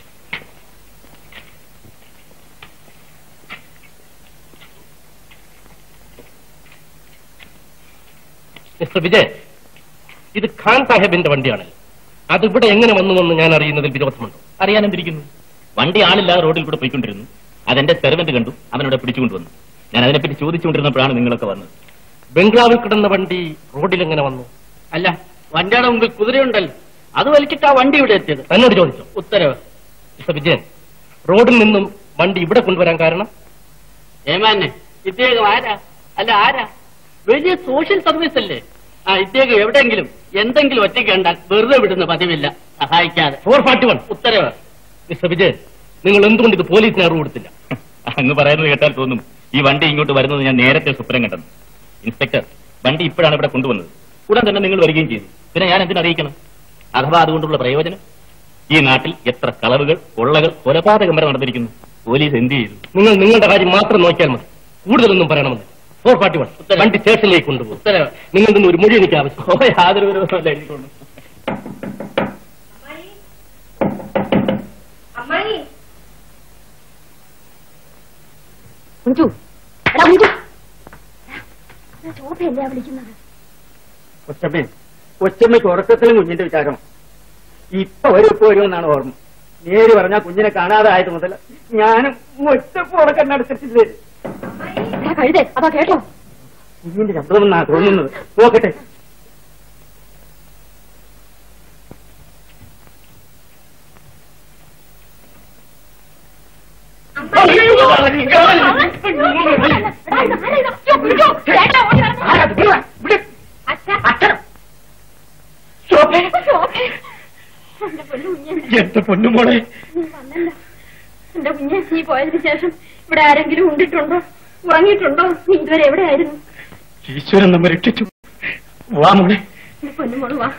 S2: mister Vijay ഇത് ഖാൻ സാഹേബിന്റെ വണ്ടിയാണ് അത് ഇവിടെ എങ്ങനെ വന്നുവെന്ന് ഞാൻ അറിയുന്നതിൽ വിരോധമുണ്ടോ
S7: അറിയാനെന്തിരിക്കുന്നു വണ്ടി ആളില്ലാതെ റോഡിൽ കൂടെ പോയിക്കൊണ്ടിരുന്നു അതെന്റെ സെർവന്റ് കണ്ടു അവനോട് പിടിച്ചുകൊണ്ടുവന്നു ഞാൻ അതിനെപ്പറ്റി ചോദിച്ചുകൊണ്ടിരുന്നപ്പോഴാണ് നിങ്ങളൊക്കെ വന്നത്
S2: ബംഗ്ലാവിൽ കിടന്ന വണ്ടി റോഡിൽ എങ്ങനെ വന്നു
S5: അല്ല വണ്ടിയുടെ മുമ്പിൽ കുതിരയുണ്ടല്ലോ അത് വലിച്ചിട്ട് ആ വണ്ടി ഇവിടെ എത്തിയത്
S2: തന്നോട് ചോദിച്ചു
S5: ഉത്തരവ്
S2: മിസ്റ്റർ വിജയൻ റോഡിൽ നിന്നും വണ്ടി ഇവിടെ കൊണ്ടുവരാൻ കാരണം
S5: ഏമാനെ ഇദ്ദേഹം ആരാ അല്ല ആരാ വലിയ സോഷ്യൽ സർവീസ് അല്ലേ ആ ഇദ്ദേഹം എവിടെയെങ്കിലും എന്തെങ്കിലും ഒറ്റയ്ക്ക് കണ്ടാൽ വെറുതെ വിടുന്ന പതിവില്ല സഹായിക്കാതെ
S2: ഫോർ ഫാർട്ടി വൺ
S5: ഉത്തരവ്
S2: മിസ്റ്റർ വിജയൻ നിങ്ങൾ എന്തുകൊണ്ട് ഇത് പോലീസിന് അറിവ് കൊടുത്തില്ല
S7: അങ്ങ് പറയുന്നത് കേട്ടാൽ തോന്നും ഈ വണ്ടി ഇങ്ങോട്ട് വരുന്നത് ഞാൻ നേരത്തെ സ്വപ്നം കണ്ടെന്ന് ഇൻസ്പെക്ടർ വണ്ടി ഇപ്പോഴാണ് ഇവിടെ കൊണ്ടുവന്നത് ഉടൻ തന്നെ നിങ്ങൾ വരികയും ചെയ്തു പിന്നെ ഞാൻ എന്തിനറിയിക്കണം അഥവാ അതുകൊണ്ടുള്ള പ്രയോജനം ഈ നാട്ടിൽ എത്ര കളവുകൾ കൊള്ളകൾ കൊലപാതകം വരെ നടന്നിരിക്കുന്നു പോലീസ് എന്ത് ചെയ്തു
S2: നിങ്ങൾ നിങ്ങളുടെ കാര്യം മാത്രം നോക്കിയാൽ മതി കൂടുതലൊന്നും പറയണമെന്ന് ഫോർ ഫാർട്ടി വൺ
S5: ഉത്തരം.
S2: വണ്ടി സ്റ്റേഷനിലേക്ക് കൊണ്ടുപോകും
S5: ഉത്തരവ്
S2: നിങ്ങൾ നിന്ന് ഒരു മൊഴി എനിക്ക് ആവശ്യം
S7: ഓ, യാതൊരു വിരോധമല്ല എനിക്കുണ്ട്
S6: അമ്മായി
S4: കുഞ്ചു എടാ കുഞ്ചു ശോഭയല്ലേ വിളിക്കുന്നത്
S3: കൊച്ചമ്മേ കൊച്ചമ്മയ്ക്ക് ഉറക്കത്തിലും കുഞ്ഞിന്റെ വിചാരം ഇപ്പൊ വരും ഇപ്പൊ വരുമെന്നാണ് ഓർമ്മ നേര് പറഞ്ഞാൽ കുഞ്ഞിനെ കാണാതെ ആയത് മുതൽ ഞാനും ഒറ്റപ്പോടെ കണ്ണടച്ചിട്ടില്ലേ
S4: എടാ കഴുതേ അതാ കേട്ടോ
S3: കുഞ്ഞിന്റെ ശബ്ദമെന്നാ തോന്നുന്നത് നോക്കട്ടെ
S2: എന്റെ പൊന്നുമോളെ
S4: എന്റെ കുഞ്ഞെ നീ പോയതിനു ശേഷം ഇവിടെ ആരെങ്കിലും ഉണ്ടിട്ടുണ്ടോ ഉറങ്ങിയിട്ടുണ്ടോ നീ ഇതുവരെ എവിടെയായിരുന്നു
S3: ഈശ്വരൻ നമ്മെ രക്ഷിച്ചു വാ മോളെ
S4: എന്റെ പൊന്നുമോള് വാ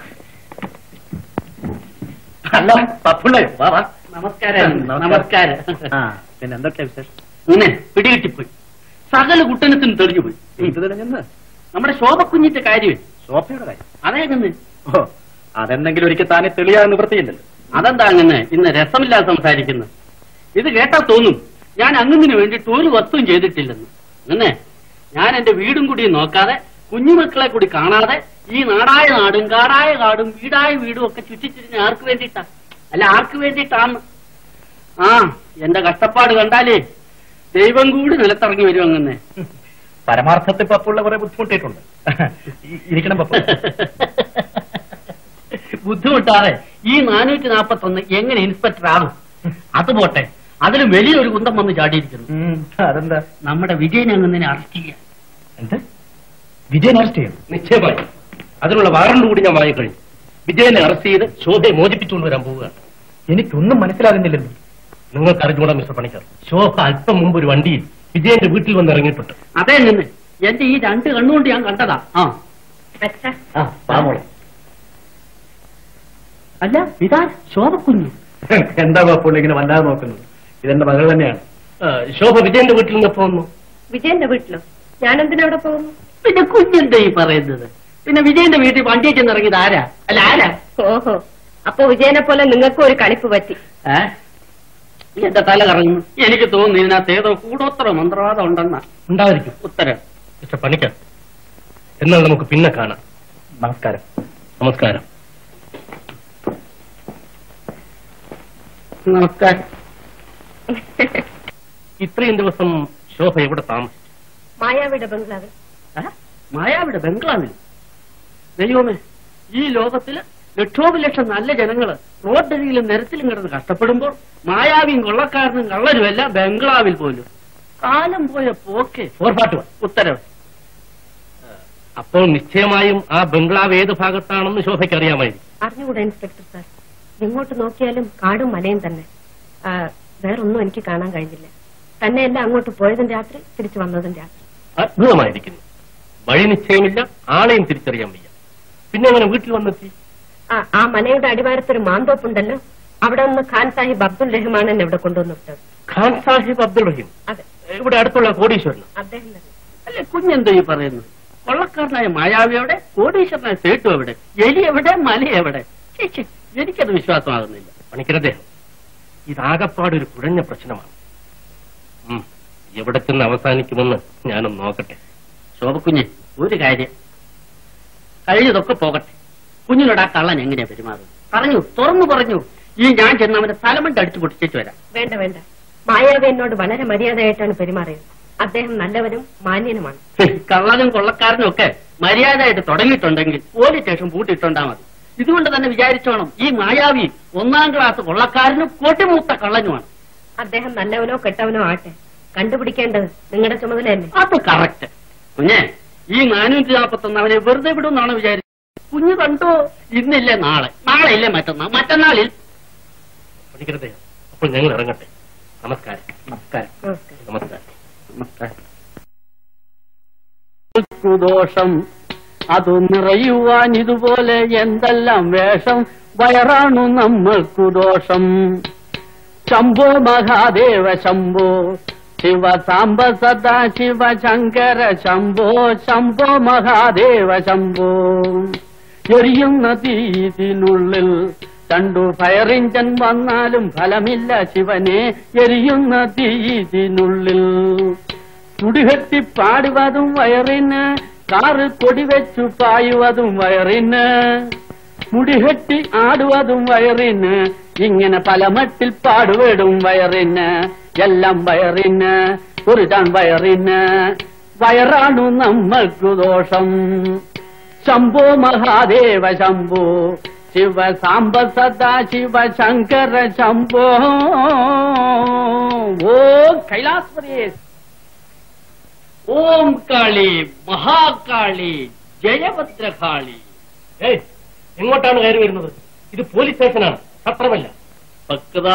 S3: അല്ല പപ്പുള്ളേ വാ വാ
S5: നമസ്കാരം നമസ്കാരം
S3: ആ പിന്നെ എന്തൊക്കെയാ വിശേഷം
S5: ഇങ്ങനെ പിടികിട്ടിപ്പോയി സകല കുട്ടനത്തിന് തെളിഞ്ഞുപോയി
S3: ഇത് തെളിഞ്ഞെന്ന്
S5: നമ്മുടെ ശോഭക്കുഞ്ഞിന്റെ കാര്യമേ
S3: സോഫയുടെ കാര്യം
S5: അതേങ്ങനെ
S3: ഓ അതെന്തെങ്കിലും ഒരിക്കൽ താനെ തെളിയാതെ നിവൃത്തിയില്ലല്ലോ
S5: അതെന്താ അങ്ങനെ ഇന്ന് രസമില്ലാതെ സംസാരിക്കുന്നത് ഇത് കേട്ടാ തോന്നും ഞാൻ അങ്ങുന്നതിന് വേണ്ടിയിട്ട് ഒരു വസ്തുവും ചെയ്തിട്ടില്ലെന്ന് അങ്ങനെ ഞാൻ എന്റെ വീടും കൂടി നോക്കാതെ കുഞ്ഞുമക്കളെ കൂടി കാണാതെ ഈ നാടായ നാടും കാടായ കാടും വീടായ വീടും ഒക്കെ ചുറ്റിച്ചിരിഞ്ഞ് ആർക്ക് വേണ്ടിയിട്ടാ അല്ല ആർക്ക് വേണ്ടിയിട്ടാന്ന് ആ എന്റെ കഷ്ടപ്പാട് കണ്ടാലേ ദൈവം കൂടി നിലത്തിറങ്ങി വരും അങ്ങനെ
S3: പരമാർത്ഥത്തിൽ പപ്പുള്ള കുറെ ബുദ്ധിമുട്ടിയിട്ടുണ്ട് ഇ- ഇരിക്കണം പപ്പു
S5: ബുദ്ധിമുട്ടാതെ ഈ നാനൂറ്റി നാപ്പത്തി ഒന്ന് എങ്ങനെ ഇൻസ്പെക്ടർ ആകും അത് പോട്ടെ അതിലും വലിയൊരു കുന്തം വന്ന് ചാടിയിരിക്കുന്നു
S3: ഉം, അതെന്താ
S5: നമ്മുടെ വിജയനെ അങ്ങനെ അറസ്റ്റ് ചെയ്യാൻ
S3: എന്ത് വിജയൻ അറസ്റ്റ് ചെയ്യും
S2: നിശ്ചയമായി അതിനുള്ള വാറണ്ട് കൂടി ഞാൻ വാങ്ങിക്കഴിഞ്ഞു വിജയനെ അറസ്റ്റ് ചെയ്ത് ശോഭയെ മോചിപ്പിച്ചുകൊണ്ട് വരാൻ പോവുകയാണ്
S3: എനിക്കൊന്നും മനസ്സിലാകുന്നില്ലല്ലോ
S2: നിങ്ങൾക്ക് അറിഞ്ഞൂടാ മിസ്റ്റർ പണിക്കർ ശോഭ അല്പം മുമ്പ് ഒരു വണ്ടിയിൽ വിജയന്റെ വീട്ടിൽ വന്ന് ഇറങ്ങിയിട്ടുണ്ട്
S5: അതേ നിന്ന് എന്റെ ഈ രണ്ട് കണ്ണുകൊണ്ട് ഞാൻ കണ്ടതാ ആ
S4: അച്ഛാ
S3: ആ വാ മോളെ
S5: അല്ല ഇതാ ശോഭക്കുഞ്ഞു
S3: എന്താ പപ്പുള്ള ഇങ്ങനെ വല്ലാതെ നോക്കുന്നത് ഇതെന്റെ മകൾ തന്നെയാണ്
S2: ആ, ശോഭ വിജയന്റെ വീട്ടിൽ നിന്ന് എപ്പോ വന്നു
S4: വിജയന്റെ വീട്ടിലോ ഞാൻ എന്തിനവിടെ പോകുന്നു
S5: പിന്നെ കുഞ്ഞെന്താ ഈ പറയുന്നത് പിന്നെ വിജയന്റെ വീട്ടിൽ വണ്ടിയെ ചെന്നിറങ്ങിയത് ആരാ അല്ല ആരാ
S4: ഓഹോ അപ്പൊ വിജയനെ പോലെ നിങ്ങൾക്കും ഒരു കളിപ്പ് പറ്റി
S5: ഏ എന്റെ തല കറങ്ങുന്നു എനിക്ക് തോന്നുന്നു ഇതിനകത്ത് ഏതോ കൂടോത്ര മന്ത്രവാദം ഉണ്ടെന്ന
S2: ഉണ്ടായിരിക്കും
S5: ഉത്തരം
S2: മിസ്റ്റർ പണിക്കർ എന്നാൽ നമുക്ക് പിന്നെ കാണാം
S3: നമസ്കാരം
S2: നമസ്കാരം
S5: നമസ്കാരം
S2: ഇത്രയും ദിവസം ശോഭ എവിടെ താമസിച്ചു
S4: മായാവിയുടെ ബംഗ്ലാവിൽ
S5: ഏ? മായാവിടെ ബംഗ്ലാവിൽ ദൈവമേ ഈ ലോകത്തില് ലക്ഷോപലക്ഷം നല്ല ജനങ്ങള് റോഡരിയിലും നിരത്തിലും കിടന്ന് കഷ്ടപ്പെടുമ്പോൾ മായാവിയും കൊള്ളക്കാരനും കള്ളരുമല്ല ബംഗ്ലാവിൽ പോലും കാലം പോയ പോക്കെ
S2: ഫോർ ഫാർട്ടി വൺ
S5: ഉത്തരവ്
S2: അപ്പോൾ നിശ്ചയമായും ആ ബംഗ്ലാവ് ഏത് ഭാഗത്താണെന്ന് ശോഭയ്ക്ക് അറിയാമായിരിക്കും
S4: അറിഞ്ഞുകൂടാ ഇൻസ്പെക്ടർ സാർ എങ്ങോട്ട് നോക്കിയാലും കാടും മലയും തന്നെ ആ, വേറൊന്നും എനിക്ക് കാണാൻ കഴിഞ്ഞില്ല തന്നെ എല്ലാം അങ്ങോട്ട് പോയതും രാത്രി തിരിച്ചു വന്നതും രാത്രി
S2: അത്ഭുതമായിരിക്കുന്നു വഴി നിശ്ചയമില്ല ആളെയും തിരിച്ചറിയാൻ വയ്യ പിന്നെ അങ്ങനെ വീട്ടിൽ വന്നെത്തി
S4: ആ ആ മനയുടെ അടിവാരത്തൊരു മാന്തോപ്പുണ്ടല്ലോ അവിടെ നിന്ന് ഖാൻ സാഹിബ് അബ്ദുൽ റഹ്മാൻ എന്നെ ഇവിടെ കൊണ്ടുവന്ന് വിട്ടത്
S2: ഖാൻ സാഹിബ് അബ്ദുൾ റഹീം
S4: അതെ
S2: ഇവിടെ അടുത്തുള്ള കോടീശ്വരൻ
S4: അദ്ദേഹം തന്നെ
S1: അല്ലെ കുഞ്ഞെന്തോ ഈ പറയുന്നത് കൊള്ളക്കാരനായ മായാവി എവിടെ കോടീശ്വരനായ സേട്ടു എവിടെ എലി എവിടെ മല എവിടെ ഛെ, ഛെ, എനിക്കത് വിശ്വാസമാകുന്നില്ല
S2: പണിക്കരദ്ദേഹം ഇതാകപ്പാട് ഒരു കുഴഞ്ഞ പ്രശ്നമാണ് ഉം, എവിടെ ചെന്ന് അവസാനിക്കുമെന്ന് ഞാനൊന്ന് നോക്കട്ടെ
S1: ശോഭക്കുഞ്ഞ് ഒരു കാര്യം കഴിഞ്ഞതൊക്കെ പോകട്ടെ കുഞ്ഞിനോട് ആ കള്ളൻ എങ്ങനെയാ പെരുമാറുന്നത് പറഞ്ഞു തുറന്നു പറഞ്ഞു ഈ ഞാൻ ചെന്ന് അവന്റെ തലമണ്ട് അടിച്ചു പൊട്ടിച്ചു വരാം
S4: വേണ്ട വേണ്ട മായാവി എന്നോട് വളരെ മര്യാദയായിട്ടാണ് പെരുമാറിയത് അദ്ദേഹം നല്ലവനും മാന്യനുമാണ്
S1: ഹെ, കള്ളനും കൊള്ളക്കാരനും ഒക്കെ മര്യാദയായിട്ട് തുടങ്ങിയിട്ടുണ്ടെങ്കിൽ പോലീസ് സ്റ്റേഷൻ പൂട്ടിയിട്ടുണ്ടാ മതി ഇതുകൊണ്ട് തന്നെ വിചാരിച്ചോണം ഈ മായാവി ഒന്നാം ക്ലാസ് കൊള്ളക്കാരനും കൊട്ടിമൂത്ത കള്ളനുമാണ്
S4: അദ്ദേഹം നല്ലവനോ കെട്ടവനോ ആട്ടെ കണ്ടുപിടിക്കേണ്ടത് നിങ്ങളുടെ ചുമതലയല്ലേ
S1: അത് കറക്റ്റ് കുഞ്ഞെ ഈ നാനൂറ്റി നാൽപ്പത്തി ഒന്ന് അവനെ വെറുതെ വിടുമെന്നാണ് വിചാരിച്ചത് കുഞ്ഞ് കണ്ടോ ഇന്നില്ലേ നാളെ നാളെ ഇല്ലേ മറ്റന്നാൾ മറ്റന്നാളിൽ
S2: പണിക്കരദ്ദേഹം അപ്പോൾ ഞങ്ങൾ ഇറങ്ങട്ടെ നമസ്കാരം
S1: നമസ്കാരം
S4: നമസ്കാരം
S2: നമസ്കാരം
S1: നമസ്കാരം ദോഷം അതു നിറയുവാൻ ഇതുപോലെ എന്തെല്ലാം വേഷം വയറാണു നമ്മൾക്കു ദോഷം ശംഭോ മഹാദേവ ശംഭോ ശിവ സാംബ സദാ ശിവ ശങ്കര ശംഭോ ശംഭോ മഹാദേവ ശംഭോ എരിയുന്ന തീതിനുള്ളിൽ രണ്ടു ഫയർ ഇഞ്ചൻ വന്നാലും ഫലമില്ല ശിവനെ എരിയുന്ന തീതിനുള്ളിൽ തുടികെട്ടി പാടുവതും വയറിന് കാറ് കൊടിവെച്ചു പായുവതും വയറിന് മുടികെട്ടി ആടുവതും വയറിന് ഇങ്ങനെ പല മട്ടിൽ പാടുവിടും വയറിന് എല്ലാം വയറിന് ഒരു താൻ വയറിന് വയറാണു നമ്മൾക്കു ദോഷം ശംഭോ മഹാദേവ ശംഭോ ശിവ സാംബ സദാ ശിവ ശങ്കര ശംഭോ ഓ കൈലാസ്പരേ ഓം കാളി മഹാകാളി ജയഭദ്രകാളി
S2: ഏയ് എങ്ങോട്ടാണ് കയറി വരുന്നത് ഇത് പോലീസ് സ്റ്റേഷനാണ് സത്രമല്ല
S1: ഭക്ത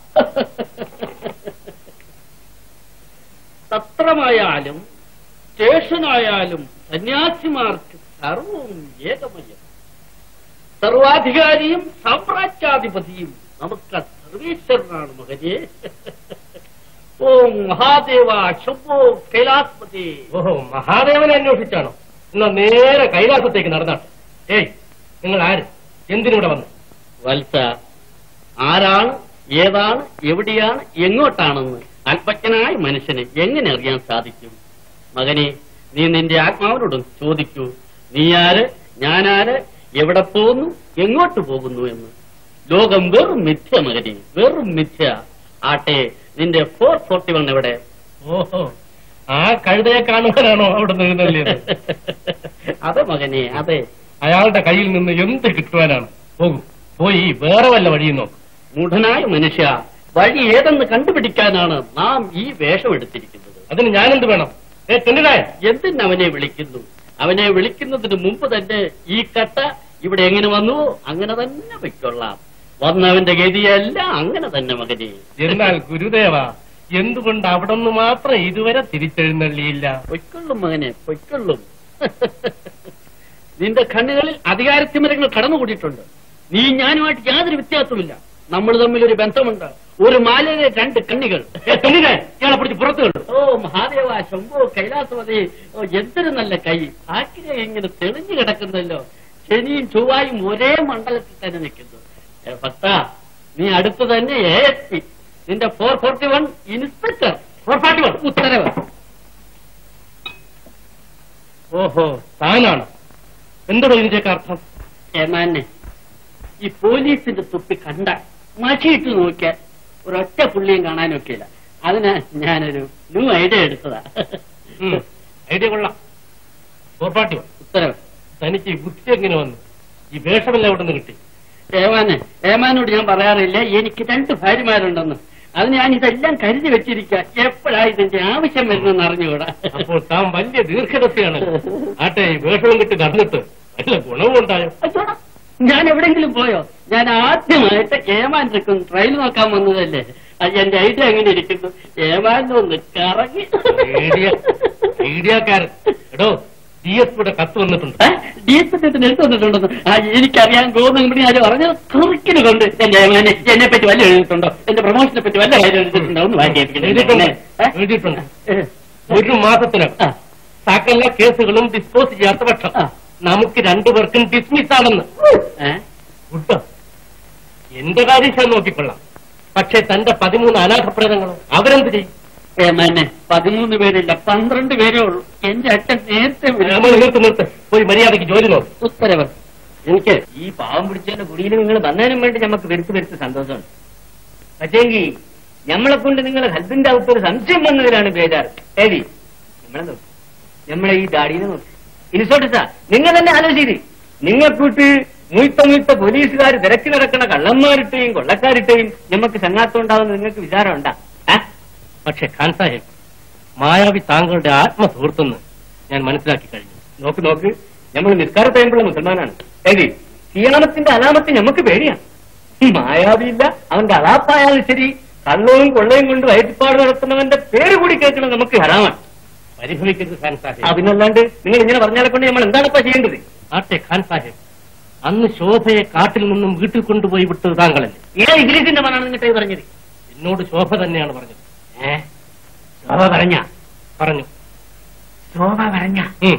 S1: സത്രമായാലും സ്റ്റേഷനായാലും സന്യാസിമാർക്ക് സർവവും ഏകമയം സർവാധികാരിയും സാമ്രാജ്യാധിപതിയും നമുക്ക് സർവേശ്വരനാണ് മകനെ ഓം മഹാദേവ ശംഭോ കൈലാസ്പതി
S2: ഓഹോ മഹാദേവനെ അന്വേഷിച്ചാണോ എന്നാ നേരെ കൈലാസത്തേക്ക് നടന്നാട്ടെ ഏയ് നിങ്ങൾ ആര് എന്തിനിവിടെ വന്നു
S1: വത്സ ആരാണ് ഏതാണ് എവിടെയാണ് എങ്ങോട്ടാണെന്ന് അല്പജ്ഞനായ മനുഷ്യന് എങ്ങനെ അറിയാൻ സാധിക്കും മകനെ നീ നിന്റെ ആത്മാവിനോട് ചോദിക്കൂ നീ ആര് ഞാനാര് എവിടെ പോകുന്നു എങ്ങോട്ട് പോകുന്നു എന്ന് ലോകം വെറും മിഥ്യ മകനെ വെറും മിഥ്യ ആട്ടെ നിന്റെ ഫോർ ഫോർട്ടി വൺ എവിടെ
S2: ഓഹോ ആ കഴുതയെ കാണുവാനാണോ അവിടെ എഴുന്നള്ളിയത്
S1: അതെ മകനെ അതെ
S2: അയാളുടെ കയ്യിൽ നിന്ന് എന്ത് കിട്ടുവാനാണ് പോകും പോയി വേറെ വല്ല വഴിയും നോക്കും
S1: മൂഢനായ മനുഷ്യ വഴി ഏതെന്ന് കണ്ടുപിടിക്കാനാണ് നാം ഈ വേഷം എടുത്തിരിക്കുന്നത്
S2: അതിന് ഞാനെന്ത് വേണം ഏ തെണ്ടിനായ
S1: എന്തിന് അവനെ വിളിക്കുന്നു അവനെ വിളിക്കുന്നതിന് മുമ്പ് തന്നെ ഈ കട്ട ഇവിടെ എങ്ങനെ വന്നു അങ്ങനെ തന്നെ പൊയ്ക്കൊള്ളാം വന്നവന്റെ ഗതിയല്ല അങ്ങനെ തന്നെ മകനെ
S2: എന്നാൽ ഗുരുദേവ എന്തുകൊണ്ട് അവിടെ നിന്ന് മാത്രം ഇതുവരെ തിരിച്ചെഴുന്നള്ളിയില്ല
S1: പൊയ്ക്കൊള്ളും മകനെ പൊയ്ക്കൊള്ളും നിന്റെ കണ്ണുകളിൽ അധികാരത്തിമരങ്ങൾ കടന്നുകൂടിയിട്ടുണ്ട് നീ ഞാനുമായിട്ട് യാതൊരു വ്യത്യാസവുമില്ല നമ്മൾ തമ്മിൽ ഒരു ബന്ധമുണ്ട് ഒരു മാലയിലെ രണ്ട് കണ്ണികൾ
S2: ഏ തെണ്ടിനായ ഇയാളെ പിടിച്ച് പുറത്തു കണ്ടു
S1: ഓ മഹാദേവ ശംഭു കൈലാസപതി ഓ എന്തൊരു നല്ല കൈ ആക്കിനെ ഇങ്ങനെ തെളിഞ്ഞു കിടക്കുന്നല്ലോ ശനിയും ചൊവ്വായും ഒരേ മണ്ഡലത്തിൽ തന്നെ നിൽക്കുന്നു ഏ, ഭക്ത നീ അടുത്ത് തന്നെ എ എസ് പി നിന്റെ four forty one inspector four forty one ഉത്തരവ്
S2: ഓഹോ താനാണ് എന്താണ് ഇതിന്റെയൊക്കെ അർത്ഥം
S1: ഏമാനെ ഈ പോലീസിന്റെ തൊപ്പി കണ്ട മഷിയിട്ട് നോക്കിയാൽ ഒരൊറ്റ പുള്ളിയും കാണാനൊക്കെയില്ല അതിന് ഞാനൊരു ന്യൂ ഐഡിയ എടുത്തതാ
S2: ഉം, ഐഡിയ കൊള്ളാം ഉറപ്പാട്ടി
S1: ഉത്തരവ്
S2: തനിക്ക് ഈ ബുദ്ധി എങ്ങനെ വന്നു ഈ വേഷമെല്ലാം എവിടെ നിന്ന് കിട്ടി
S1: ഏമാന് ഏമാനോട് ഞാൻ പറയാറില്ല എനിക്ക് രണ്ട് ഭാര്യമാരുണ്ടെന്ന് അത് ഞാൻ ഇതെല്ലാം കരുതി വെച്ചിരിക്കുക എപ്പോഴാ ഇതിന്റെ ആവശ്യം വരുന്നെന്ന് അറിഞ്ഞുകൂടാ
S2: അപ്പോൾ താൻ വലിയ ദീർഘദർശിയാണ് ആട്ടെ ഈ വേഷവും കിട്ടി നടന്നിട്ട് വല്ല ഗുണവും ഉണ്ടായോ
S1: അച്ചോടാ, ഞാൻ എവിടെങ്കിലും പോയോ ഞാൻ ആദ്യമായിട്ട് ഏമാൻ ട്രെയിൻ ട്രെയിൽ നോക്കാൻ വന്നതല്ലേ അത് എന്റെ ഐഡിയ എങ്ങനെ ഇരിക്കുന്നു ഏമാനും ഒന്ന് കറങ്ങി
S2: ഐഡിയ ഐഡിയക്കാരൻ എടോ ഡി എസ് പിയുടെ കത്ത് വന്നിട്ടുണ്ട്
S1: ഡി എസ് എത്തിന് എടുത്തു വന്നിട്ടുണ്ടെന്ന് ആ, എനിക്കറിയാൻ ഗോതമ്പടി ആര് പറഞ്ഞത് കുറുക്കിന് കൊണ്ട് എന്റെ ഏമാനെ എന്നെ പറ്റി വല്ല എഴുതിയിട്ടുണ്ടോ എന്റെ പ്രൊമോഷനെ പറ്റി വല്ല കാര്യം എഴുതിയിട്ടുണ്ടോ ഒന്ന്
S2: എഴുതിയിട്ടുണ്ട്
S1: വായിക്കാൻ
S2: എഴുതിയിട്ടുണ്ട് ഒരു മാസത്തിനകം
S1: ആ.
S2: സകല കേസുകളും ഡിസ്പോസ് ചെയ്യാത്ത പക്ഷം
S1: ആ.
S2: നമുക്ക് രണ്ടുപേർക്കും ഡിസ്മിസ് ആണെന്ന് ഗുഡ് എന്റെ കാര്യം ഞാൻ നോക്കിക്കൊള്ളാം പക്ഷെ തന്റെ പതിമൂന്ന് അനാഥപ്രേതങ്ങളോ അവരെന്ത് ചെയ്യും
S1: ഏമാനെ പതിമൂന്ന് പേരില്ല പന്ത്രണ്ട് പേരേ ഉള്ളൂ എന്റെ അച്ഛൻ നേരത്തെ
S2: നമ്മൾ നിർത്ത് നിർത്ത് പോയി മര്യാദയ്ക്ക് ജോലി നോക്ക്
S1: ഉത്തരവ് എനിക്ക് ഈ പാവം പിടിച്ചതിന്റെ കുടിയിൽ നിങ്ങൾ വന്നതിനും വേണ്ടി നമുക്ക് വരുത്തി വരുത്തി സന്തോഷമുണ്ട് പക്ഷേങ്കി നമ്മളെ കൊണ്ട് നിങ്ങൾ ഹസ്ബൻഡ് അകത്ത് ഒരു സംശയം വന്നതിലാണ് ബേജാറ് ഏതി നമ്മളെ നോക്ക് നമ്മളെ ഈ ദാടിനെ നോക്ക് ഇനിസോട്ട് സാ നിങ്ങൾ തന്നെ ആലോചിച്ച് നിങ്ങൾക്കൂട്ട് മുഴുത്ത മുഴുത്ത പോലീസുകാർ തിരക്കി നടക്കുന്ന കള്ളന്മാരിട്ടെയും കൊള്ളക്കാരിട്ടെയും നമുക്ക് സംഘാത്തം നിങ്ങൾക്ക് വിചാരം ഉണ്ടാ
S2: പക്ഷെ ഖാൻ സാഹിബ് മായാവി താങ്കളുടെ ആത്മസുഹൃത്തെന്ന് ഞാൻ മനസ്സിലാക്കി കഴിഞ്ഞു
S1: നോക്ക് നോക്ക് നമ്മൾ നിസ്കാര ടൈമുള്ള മുസൽമാനാണ് ഏതി സിയാമത്തിന്റെ അലാമത്ത് നമുക്ക് പേടിയാണ് ഈ മായാവിയില്ല അവന്റെ അളാപ്പായാലും ശരി കള്ളവും കൊള്ളയും കൊണ്ട് വയറ്റിപ്പാട് നടത്തുന്നവന്റെ പേര് കൂടി കേൾക്കണം നമുക്ക് ഹറാമാണ്
S2: പരിഭവിക്കരുത് ഖാൻ സാഹിബ്
S1: അതിനല്ലാണ്ട് നിങ്ങൾ ഇങ്ങനെ പറഞ്ഞാലെ കൊണ്ട് നമ്മൾ എന്താണിപ്പോ ചെയ്യേണ്ടത്
S2: ആട്ടെ ഖാൻ സാഹിബ് അന്ന് ശോഭയെ കാട്ടിൽ നിന്നും വീട്ടിൽ കൊണ്ടുപോയി വിട്ടത് താങ്കളല്ലേ
S1: ഏത് ഇംഗ്ലീഷിന്റെ മനാണ് നിന്നിട്ട് ഇത് പറഞ്ഞത്
S2: എന്നോട് ശോഭ തന്നെയാണ് പറഞ്ഞത്
S1: ഏ ശോഭ പറഞ്ഞ
S2: പറഞ്ഞു
S1: ശോഭ പറഞ്ഞ
S2: ഉം.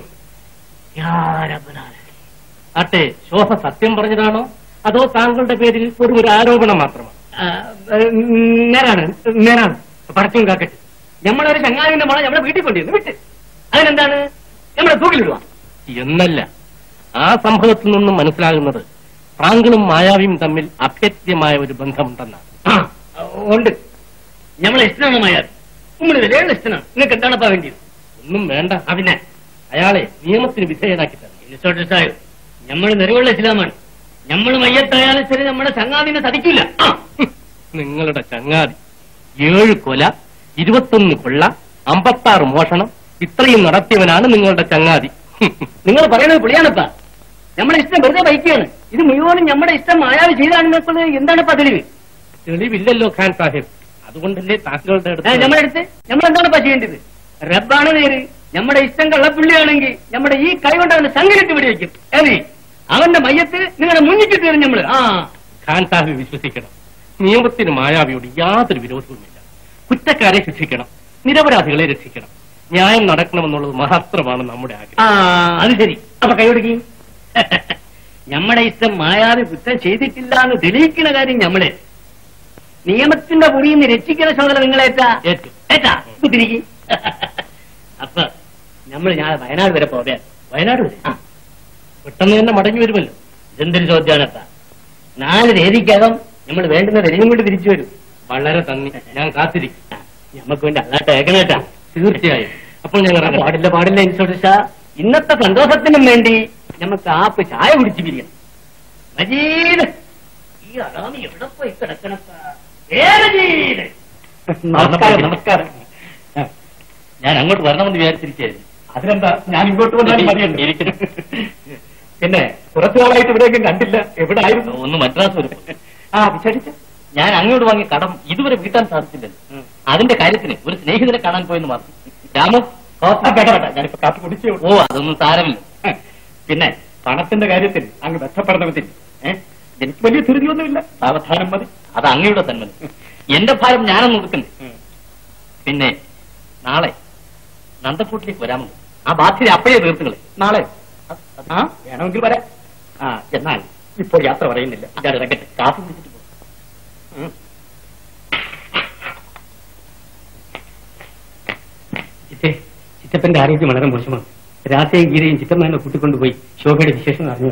S2: ആട്ടെ ശോഭ സത്യം പറഞ്ഞതാണോ അതോ താങ്കളുടെ പേരിൽ ഒരു ഒരു ആരോപണം മാത്രമാണ്
S1: നേരാണ് നേരാണ് പടച്ചും കാക്കട്ടെ നമ്മളൊരു ചങ്ങാതിന്റെ മണം നമ്മുടെ വീട്ടിൽ കൊണ്ടിരുന്നു വിട്ട് അതിനെന്താണ് നമ്മളെ തൂക്കിലിടുക
S2: എന്നല്ല ആ സംഭവത്തിൽ നിന്നും മനസ്സിലാകുന്നത് താങ്കളും മായാവിയും തമ്മിൽ അഭേദ്യമായ ഒരു ബന്ധമുണ്ടെന്നാണ്
S1: ആ ഉണ്ട് നമ്മളെ ഇഷ്ടമാണ് മായാവി നമ്മൾ വിലയുള്ള ഇഷ്ടമാണ് നിങ്ങൾക്ക് എന്താണപ്പാ വേണ്ടിയത്
S2: ഒന്നും വേണ്ട
S1: ആ പിന്നെ
S2: അയാളെ നിയമത്തിന് വിധേയനാക്കി തരണം
S1: ഇൻസ്പെക്ടർ സാഹിബ് നമ്മൾ നിറവുള്ള ഇസ്ലാമാണ് നമ്മൾ മയ്യത്തായാലും ശരി നമ്മുടെ ചങ്ങാതിനെ സതിക്കില്ല ആ.
S2: നിങ്ങളുടെ ചങ്ങാതി ഏഴ് കൊല ഇരുപത്തൊന്ന് കൊള്ള അമ്പത്താറ് മോഷണം ഇത്രയും നടത്തിയവനാണ് നിങ്ങളുടെ ചങ്ങാതി
S1: നിങ്ങൾ പറയുന്നത് പുളിയാണപ്പാ നമ്മുടെ ഇഷ്ടം വെറുതെ വഹിക്കുകയാണ് ഇത് മുഴുവനും നമ്മുടെ ഇഷ്ടം മായാവി ചെയ്താണെന്നുള്ളത് എന്താണിപ്പാ തെളിവ്
S2: തെളിവില്ലല്ലോ ഖാൻ സാഹിബ് അതുകൊണ്ടല്ലേ താങ്കളുടെ
S1: ഏ,
S2: അടുത്ത്
S1: നമ്മുടെ അടുത്ത് നമ്മൾ എന്താണിപ്പാ ചെയ്യേണ്ടത് റബ്ബാണ് നേര് നമ്മുടെ ഇഷ്ടം കള്ളപ്പുള്ളിയാണെങ്കിൽ നമ്മുടെ ഈ കൈ കൊണ്ട് അവന് സംഘടിട്ട് പിടിവെക്കും ഏതി അവന്റെ മയ്യത്ത് നിങ്ങളുടെ മുന്നിട്ട് തീരും നമ്മള് ആ
S2: ഖാൻ സാഹിബ് വിശ്വസിക്കണം നിയമത്തിന് മായാവിയോട് യാതൊരു വിരോധവുമില്ല കുറ്റക്കാരെ ശിക്ഷിക്കണം നിരപരാധികളെ രക്ഷിക്കണം ന്യായം നടക്കണമെന്നുള്ളത് മാത്രമാണ് നമ്മുടെ ആഗ്രഹം
S1: ആ അത് ശരി അപ്പൊ കൈയൊടുക്കി നമ്മുടെ ഇഷ്ടം മായാവി കുറ്റം ചെയ്തിട്ടില്ല എന്ന് തെളിയിക്കുന്ന കാര്യം നമ്മളെ നിയമത്തിന്റെ പുറിയിൽ നിന്ന് രക്ഷിക്കുന്ന ചുമതല നിങ്ങളേറ്റാ
S2: ഏറ്റു
S1: ഏറ്റാ കുത്തിരിക്കി അപ്പൊ നമ്മൾ ഞാൻ വയനാട് വരെ പോകാൻ
S2: വയനാട് വരെ
S1: ആ
S2: പെട്ടെന്ന് തന്നെ മടങ്ങി വരുമല്ലോ
S1: ഇതെന്തൊരു ചോദ്യമാണപ്പാ നാല് രീതിക്കകം നമ്മൾ വേണ്ടുന്ന വരെയും കൊണ്ട് തിരിച്ചു വരും
S2: വളരെ നന്ദി ഞാൻ കാത്തിരിക്കും
S1: ആ, നമുക്ക് വേണ്ടി അല്ലാട്ട് ഏകനേട്ടാ
S2: തീർച്ചയായും അപ്പോൾ ഞാൻ ഇറങ്ങാം
S1: പാടില്ല പാടില്ല ഇൻസ്പെക്ടർ ഷാ ഇന്നത്തെ സന്തോഷത്തിനും വേണ്ടി നമുക്ക് ആപ്പ് ചായ കുടിച്ച് പിരിയാം മജീദ് ഈ അറാമി എവിടെ പോയി കിടക്കണപ്പാ ഏ മജീദ്
S3: നമസ്കാരം നമസ്കാരം
S7: ഞാൻ അങ്ങോട്ട് വരണമെന്ന് വിചാരിച്ചിരിക്കുകയായിരുന്നു
S3: അതിനെന്താ ഞാൻ ഇങ്ങോട്ട് വന്നാലും മതിയല്ലോ
S7: ഇരിക്കുന്നു.
S3: പിന്നെ കുറച്ചു നാളായിട്ട് ഇവിടെയൊക്കെ കണ്ടില്ല എവിടെ ആയിരുന്നു
S7: ഒന്ന് മദ്രാസ് വരും
S3: ആ വിശേഷിച്ച്
S7: ഞാൻ അങ്ങോട്ട് വാങ്ങിയ കടം ഇതുവരെ വീട്ടാൻ സാധിച്ചില്ലല്ലോ അതിന്റെ കാര്യത്തിന് ഒരു സ്നേഹിതനെ കാണാൻ പോയെന്ന് മാത്രം രാമു
S3: ആ, വേണ്ട വേണ്ട ഞാനിപ്പോ കാപ്പി കുടിച്ചേ ഉള്ളൂ.
S7: ഓ അതൊന്നും സാരമില്ല
S3: പിന്നെ പണത്തിന്റെ കാര്യത്തിൽ അങ്ങ് ബന്ധപ്പെടണമെന്നില്ല ഏഹ് എനിക്ക് വലിയ ധൃതിയൊന്നുമില്ല സാവധാനം മതി
S7: അത് അങ്ങയുടെ തന്മതി എന്റെ ഭാരം ഞാനൊന്ന് ഒതുക്കണ്ടേ പിന്നെ നാളെ നന്ദക്കൂട്ടിലേക്ക് വരാമോ ആ ബാധ്യത അപ്പോഴേ തീർത്തുകളെ
S3: നാളെ ആ വേണമെങ്കിൽ വരാം ആ എന്നാൽ ഇപ്പോൾ യാത്ര പറയുന്നില്ല ഞാൻ ഇറങ്ങട്ടെ
S7: കാപ്പി കുടിച്ചിട്ട് പോ
S1: ചിറ്റേ ചിറ്റപ്പന്റെ ആരോഗ്യം വളരെ മോശമാണ് രാധയും ഗീതയും ചിറ്റമ്മേനെ കൂട്ടിക്കൊണ്ടുപോയി ശോഭയുടെ വിശേഷം അറിഞ്ഞു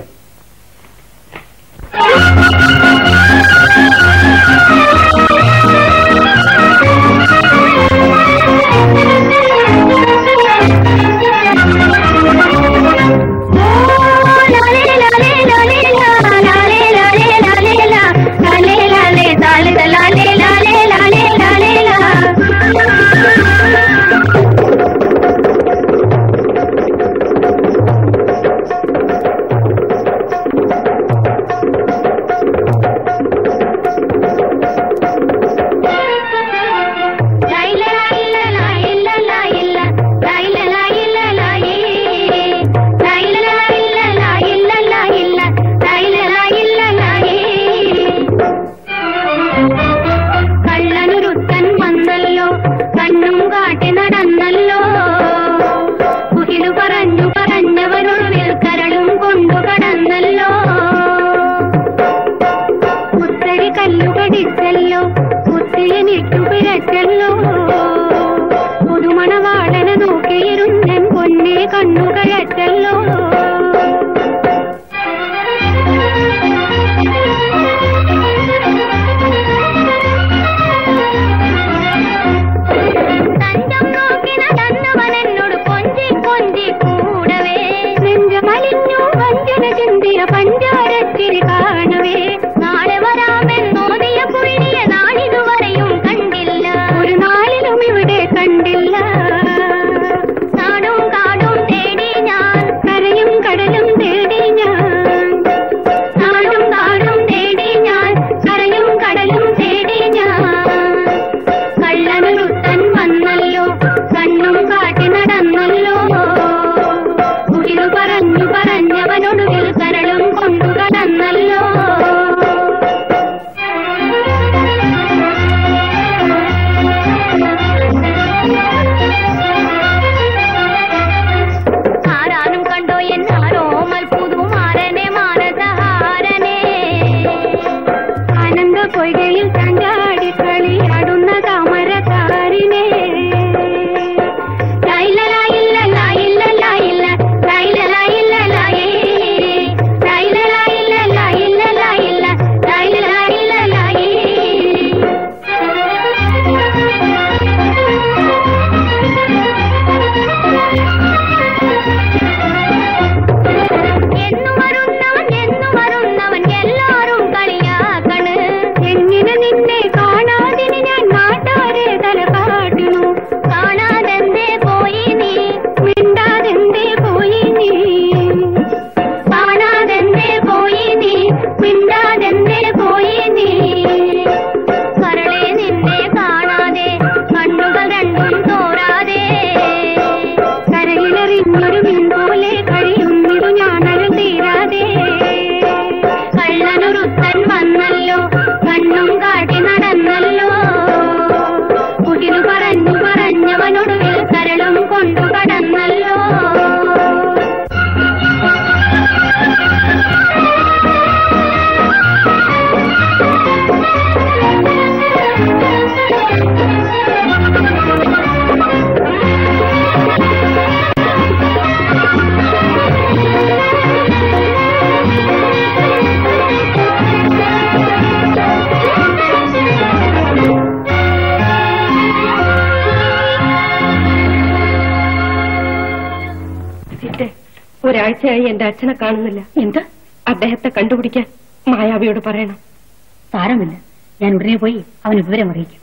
S4: ഒരാഴ്ചയായി എന്റെ അച്ഛനെ കാണുന്നില്ല എന്ത് അദ്ദേഹത്തെ കണ്ടുപിടിക്കാൻ മായാവിയോട് പറയണം
S6: സാരമില്ല ഞാൻ ഉടനെ പോയി അവന് വിവരം അറിയിക്കും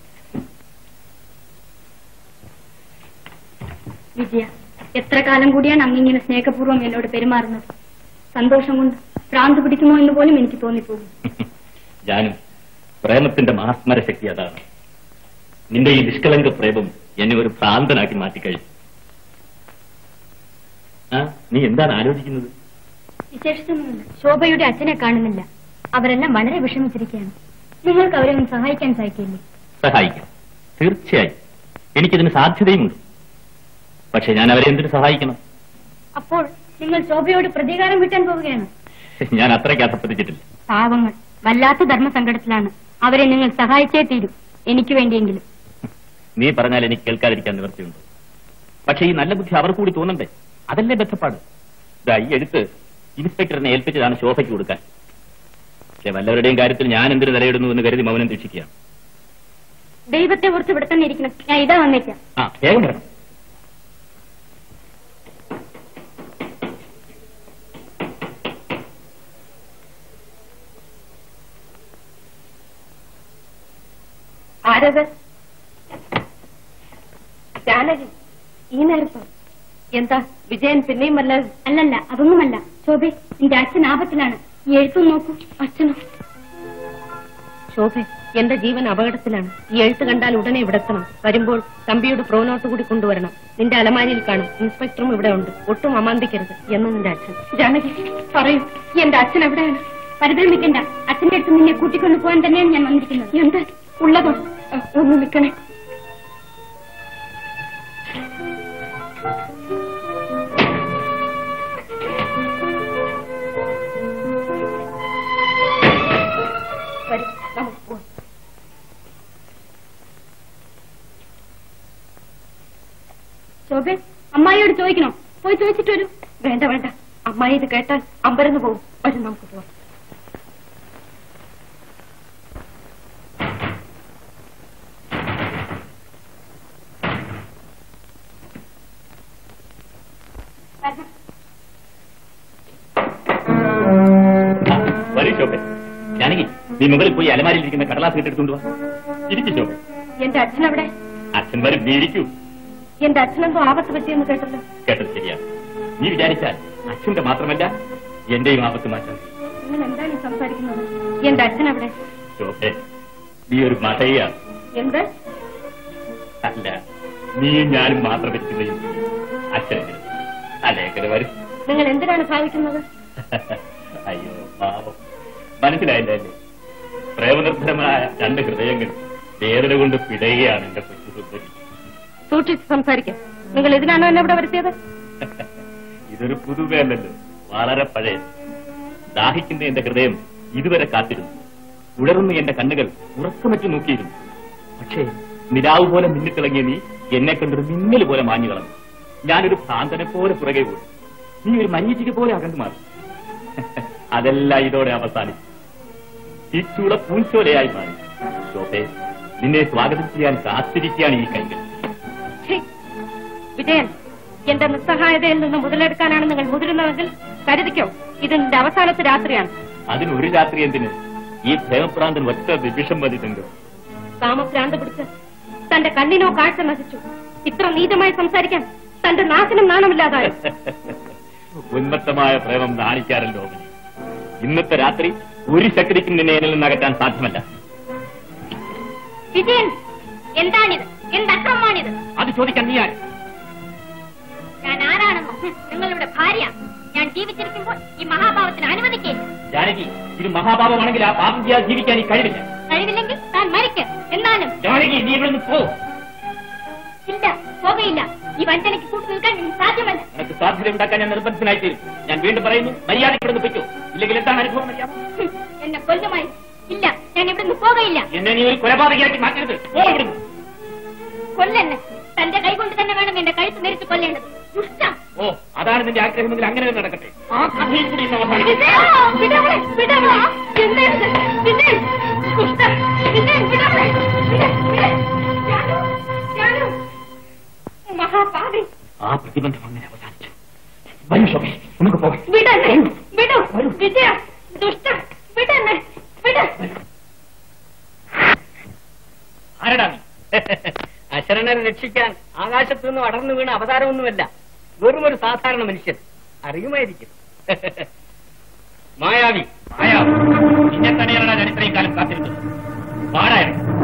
S6: വിജയ എത്ര കാലം കൂടിയാണ് അങ്ങിങ്ങനെ സ്നേഹപൂർവ്വം എന്നോട് പെരുമാറുന്നത് സന്തോഷം കൊണ്ട് ഭ്രാന്ത് പിടിക്കുമോ എന്ന് പോലും എനിക്ക് തോന്നിപ്പോകും
S7: ജാനും പ്രേമത്തിന്റെ മഹാസ്മര ശക്തി അതാണ് നിന്റെ ഈ നിഷ്കളങ്ക പ്രേമം എന്നെ ഒരു ഭ്രാന്തനാക്കി മാറ്റിക്കഴിഞ്ഞു ആ നീ എന്താണ് ആലോചിക്കുന്നത്
S6: വിശേഷിച്ചൊന്നുമില്ല ശോഭയുടെ അച്ഛനെ കാണുന്നില്ല അവരെല്ലാം വളരെ വിഷമിച്ചിരിക്കുകയാണ് നിങ്ങൾക്ക് അവരെ ഒന്ന് സഹായിക്കാൻ സാധിക്കില്ലേ
S7: സഹായിക്കാം തീർച്ചയായും എനിക്കിതിന് സാധ്യതയുമുണ്ട് പക്ഷെ ഞാൻ അവരെ എന്തിനു സഹായിക്കണം
S6: അപ്പോൾ നിങ്ങൾ ശോഭയോട് പ്രതികാരം വീട്ടാൻ പോവുകയാണ്
S7: ഞാൻ അത്രയ്ക്ക് അധപ്പതിച്ചിട്ടില്ല
S6: പാവങ്ങൾ വല്ലാത്ത ധർമ്മസങ്കടത്തിലാണ് അവരെ നിങ്ങൾ സഹായിച്ചേ തീരും എനിക്ക് വേണ്ടിയെങ്കിലും
S7: നീ പറഞ്ഞാൽ എനിക്ക് കേൾക്കാതിരിക്കാൻ നിവൃത്തിയുണ്ട് പക്ഷെ ഈ നല്ല ബുദ്ധി അവർ കൂടി തോന്നണ്ടേ അതല്ലേ ബന്ധപ്പാട് ഇതാ ഈ എഴുത്ത് ഇൻസ്പെക്ടറിനെ ഏൽപ്പിച്ചതാണ് ശോഭയ്ക്ക് കൊടുക്കാൻ പക്ഷെ വല്ലവരുടെയും കാര്യത്തിൽ ഞാൻ എന്തിനു നിലയിടുന്നു എന്ന് കരുതി മൗനം ദീക്ഷിക്കുകയാണ്
S6: ദൈവത്തെ ഓർത്ത് ഇവിടെ തന്നെ ഇരിക്കണം ഞാൻ ഇതാ വന്നേക്കാം
S7: ആ വേഗം വരണം
S4: ആരത് ജാനകി ഈ നേരത്തോ എന്താ വിജയൻ പിന്നെയും വല്ല
S6: അല്ലല്ല അതൊന്നുമല്ല ശോഭെ നിന്റെ അച്ഛൻ ആപത്തിലാണ് ഈ എഴുത്തും നോക്കൂ
S4: അച്ഛനോ ശോഭ എന്റെ ജീവൻ അപകടത്തിലാണ് ഈ എഴുത്ത് കണ്ടാൽ ഉടനെ ഇവിടെ എത്തണം വരുമ്പോൾ തമ്പിയുടെ പ്രോനോട്ട് കൂടി കൊണ്ടുവരണം നിന്റെ അലമാരിയിൽ കാണും ഇൻസ്പെക്ടറും ഇവിടെ ഉണ്ട് ഒട്ടും അമാന്തിക്കരുത് എന്ന് നിന്റെ അച്ഛൻ ജാനകി പറയൂ എന്റെ അച്ഛൻ എവിടെയാണ്
S6: പരിഭ്രമിക്കണ്ട അച്ഛന്റെ അടുത്ത് നിന്നെ കൂട്ടിക്കൊണ്ടു പോകാൻ തന്നെയാണ് ഞാൻ വന്നിരിക്കുന്നത്
S4: എന്ത് ഉള്ളതോ ആ, ഒന്ന് നിൽക്കണേ വരൂ, നമുക്ക് പോവാം.
S6: ശോഭെ അമ്മായിയോട് ചോദിക്കണോ പോയി ചോദിച്ചിട്ട് വരൂ
S4: വേണ്ട വേണ്ട അമ്മായി ഇത് കേട്ടാൽ അമ്പരന്ന് പോകും വരും നമുക്ക് പോവാം
S7: ആ, വരൂ ശോഭ ജാനകി നീ മുകളിൽ പോയി അലമാരിയിൽ ഇരിക്കുന്ന കടലാസ് കിട്ടെടുത്തുകൊണ്ട് വാ ഇരിക്കും ശോഭ
S4: എന്റെ അച്ഛൻ എവിടെ
S7: അച്ഛൻ വരും നീ ഇരിക്കൂ
S4: എന്റെ അച്ഛനെന്തോ ആപത്ത് പറ്റിയെന്ന് കേട്ടല്ലോ
S7: കേട്ടത് ശരിയാണ് നീ വിചാരിച്ചാൽ അച്ഛന്റെ മാത്രമല്ല എന്റെയും ആപത്ത് മാറ്റാൻ കഴിയും.
S4: നിങ്ങൾ എന്താണ് ഈ സംസാരിക്കുന്നത് എന്റെ അച്ഛൻ എവിടെ
S7: ശോഭേ നീ ഒരു മതയാണ്
S4: എന്ത്
S7: അല്ല നീയും ഞാനും മാത്രം വെച്ചിരുന്ന അച്ഛനെ അലേഖന വരും
S4: നിങ്ങൾ എന്തിനാണ് ഭാവിക്കുന്നത്
S7: അയ്യോ പാവം മനസ്സിലായില്ലേ അല്ലേ പ്രേമനിർഭരമായ രണ്ട് ഹൃദയങ്ങൾ വേദന കൊണ്ട് പിടയുകയാണ് എന്റെ കൊച്ചു സുന്ദരി
S4: സൂക്ഷിച്ച് സംസാരിക്കാം നിങ്ങൾ ഇതിനാണോ എന്നെ ഇവിടെ വരുത്തിയത്
S7: ഇതൊരു പുതുമയല്ലല്ലോ വളരെ പഴയ ദാഹിക്കുന്ന എന്റെ ഹൃദയം ഇതുവരെ കാത്തിരുന്നു ഉണർന്ന എന്റെ കണ്ണുകൾ ഉറക്കമറ്റ് നോക്കിയിരുന്നു പക്ഷേ നിലാവ് പോലെ മിന്നിത്തിളങ്ങിയ നീ എന്നെ കണ്ടൊരു മിന്നൽ പോലെ മാഞ്ഞു കളഞ്ഞു ഞാനൊരു ഭ്രാന്തനെ പോലെ പുറകെ പോയി നീ ഒരു മഞ്ഞിച്ചിക്ക് പോലെ അകന്നു മാറി അതെല്ലാം ഇതോടെ അവസാനിച്ചു ഈ ചൂട പൂഞ്ചോലയായി മാറി ശോഭേ നിന്നെ സ്വാഗതം ചെയ്യാൻ കാത്തിരിക്കുകയാണ് ഈ കൈകൾ
S4: ഛീ! വിജയൻ എന്റെ നിസ്സഹായതയിൽ നിന്ന് മുതലെടുക്കാനാണ് നിങ്ങൾ മുതിരുന്നതെങ്കിൽ കരുതിക്കോ ഇത് നിന്റെ അവസാനത്തെ രാത്രിയാണ്
S7: അതിന് ഒരു രാത്രി എന്തിന് ഈ പ്രേമപ്രാന്തൻ ഒറ്റ നിമിഷം മതി തങ്കം
S4: കാമഭ്രാന്ത് പിടിച്ച് തന്റെ കണ്ണിനോ കാഴ്ച നശിച്ചു ഇത്ര നീതമായി സംസാരിക്കാൻ തന്റെ നാശനം നാണമില്ലാതായി
S7: ഉന്മത്തമായ പ്രേമം നാണിക്കാറല്ലോ അവന്. ഇന്നത്തെ രാത്രി ഒരു ശക്തിക്കും നിന്നെ എന്നിൽ നിന്ന് അകറ്റാൻ സാധ്യമല്ല
S6: വിജയൻ എന്താണിത് എന്ത് അക്രമമാണിത്
S7: അത് ചോദിക്കാൻ നീ ആര്
S6: ഞാൻ ആരാണെന്നോ ഹും, നിങ്ങളുടെ ഭാര്യ ഞാൻ ജീവിച്ചിരിക്കുമ്പോൾ ഈ മഹാഭാവത്തിന് അനുവദിക്കില്ല
S7: ജാനകി ഇത് മഹാപാപമാണെങ്കിൽ ആ പാപം ചെയ്യാതെ ജീവിക്കാൻ ഈ കഴിവില്ല
S6: കഴിവില്ലെങ്കിൽ താൻ മരിക്ക് എന്നാലും
S7: ജാനകി നീ ഇവിടെ നിന്ന് പോ
S6: ഇല്ല പോകയില്ല ഈ വഞ്ചനയ്ക്ക് കൂട്ടു നിൽക്കാൻ എനിക്ക് സാധ്യമല്ല
S7: നിനക്ക് സാധ്യത ഉണ്ടാക്കാൻ ഞാൻ നിർബന്ധത്തിനായി തീരും ഞാൻ വീണ്ടും പറയുന്നു മര്യാദ ഇവിടെ നിന്ന് പൊയ്ക്കോ ഇല്ലെങ്കിൽ എന്താണ് അനുഭവം അറിയാമോ
S6: ഹും, എന്നെ കൊല്ലുമായി ഇല്ല ഞാൻ ഇവിടുന്ന് പോകയില്ല
S7: എന്നെ നീ ഒരു കൊലപാതകയാക്കി മാറ്റരുത് പോ ഇവിടുന്ന്
S6: കൊല്ലെന്നെ തന്റെ കൈ കൊണ്ട് തന്നെ വേണം എന്റെ കഴുത്ത് നെരിച്ച് കൊല്ലേണ്ടത് ദുഷ്ടം
S7: ഓ അതാണ് നിന്റെ ആഗ്രഹമെങ്കിൽ അങ്ങനെ തന്നെ നടക്കട്ടെ ആ കഥയിൽ കൂടി ഇന്ന് അവസാനിക്കും.
S6: വിജയ്, വിടവളെ, വിടവളെ. എന്താണിത്? വിജയ്, ദുഷ്ടൻ. വിജയ്, വിടവളെ. വിജയ്, വിജയ്. ജാനു, ജാനു. മഹാപാപി
S7: ആ പ്രതിബന്ധം അങ്ങനെ അവസാനിച്ചു വരൂ ശോഭേ നമുക്ക് ആരടാ നീ
S5: അശരണരെ രക്ഷിക്കാൻ ആകാശത്തു നിന്ന് അടർന്നു വീണ അവതാരമൊന്നുമല്ല വെറും ഒരു സാധാരണ മനുഷ്യൻ അറിയുമായിരിക്കും
S7: മായാവി മായാവി നിന്നെ തന്നെയാണ് ഞാൻ ഇത്രയും കാലം കാത്തിരുന്നത് പാടായ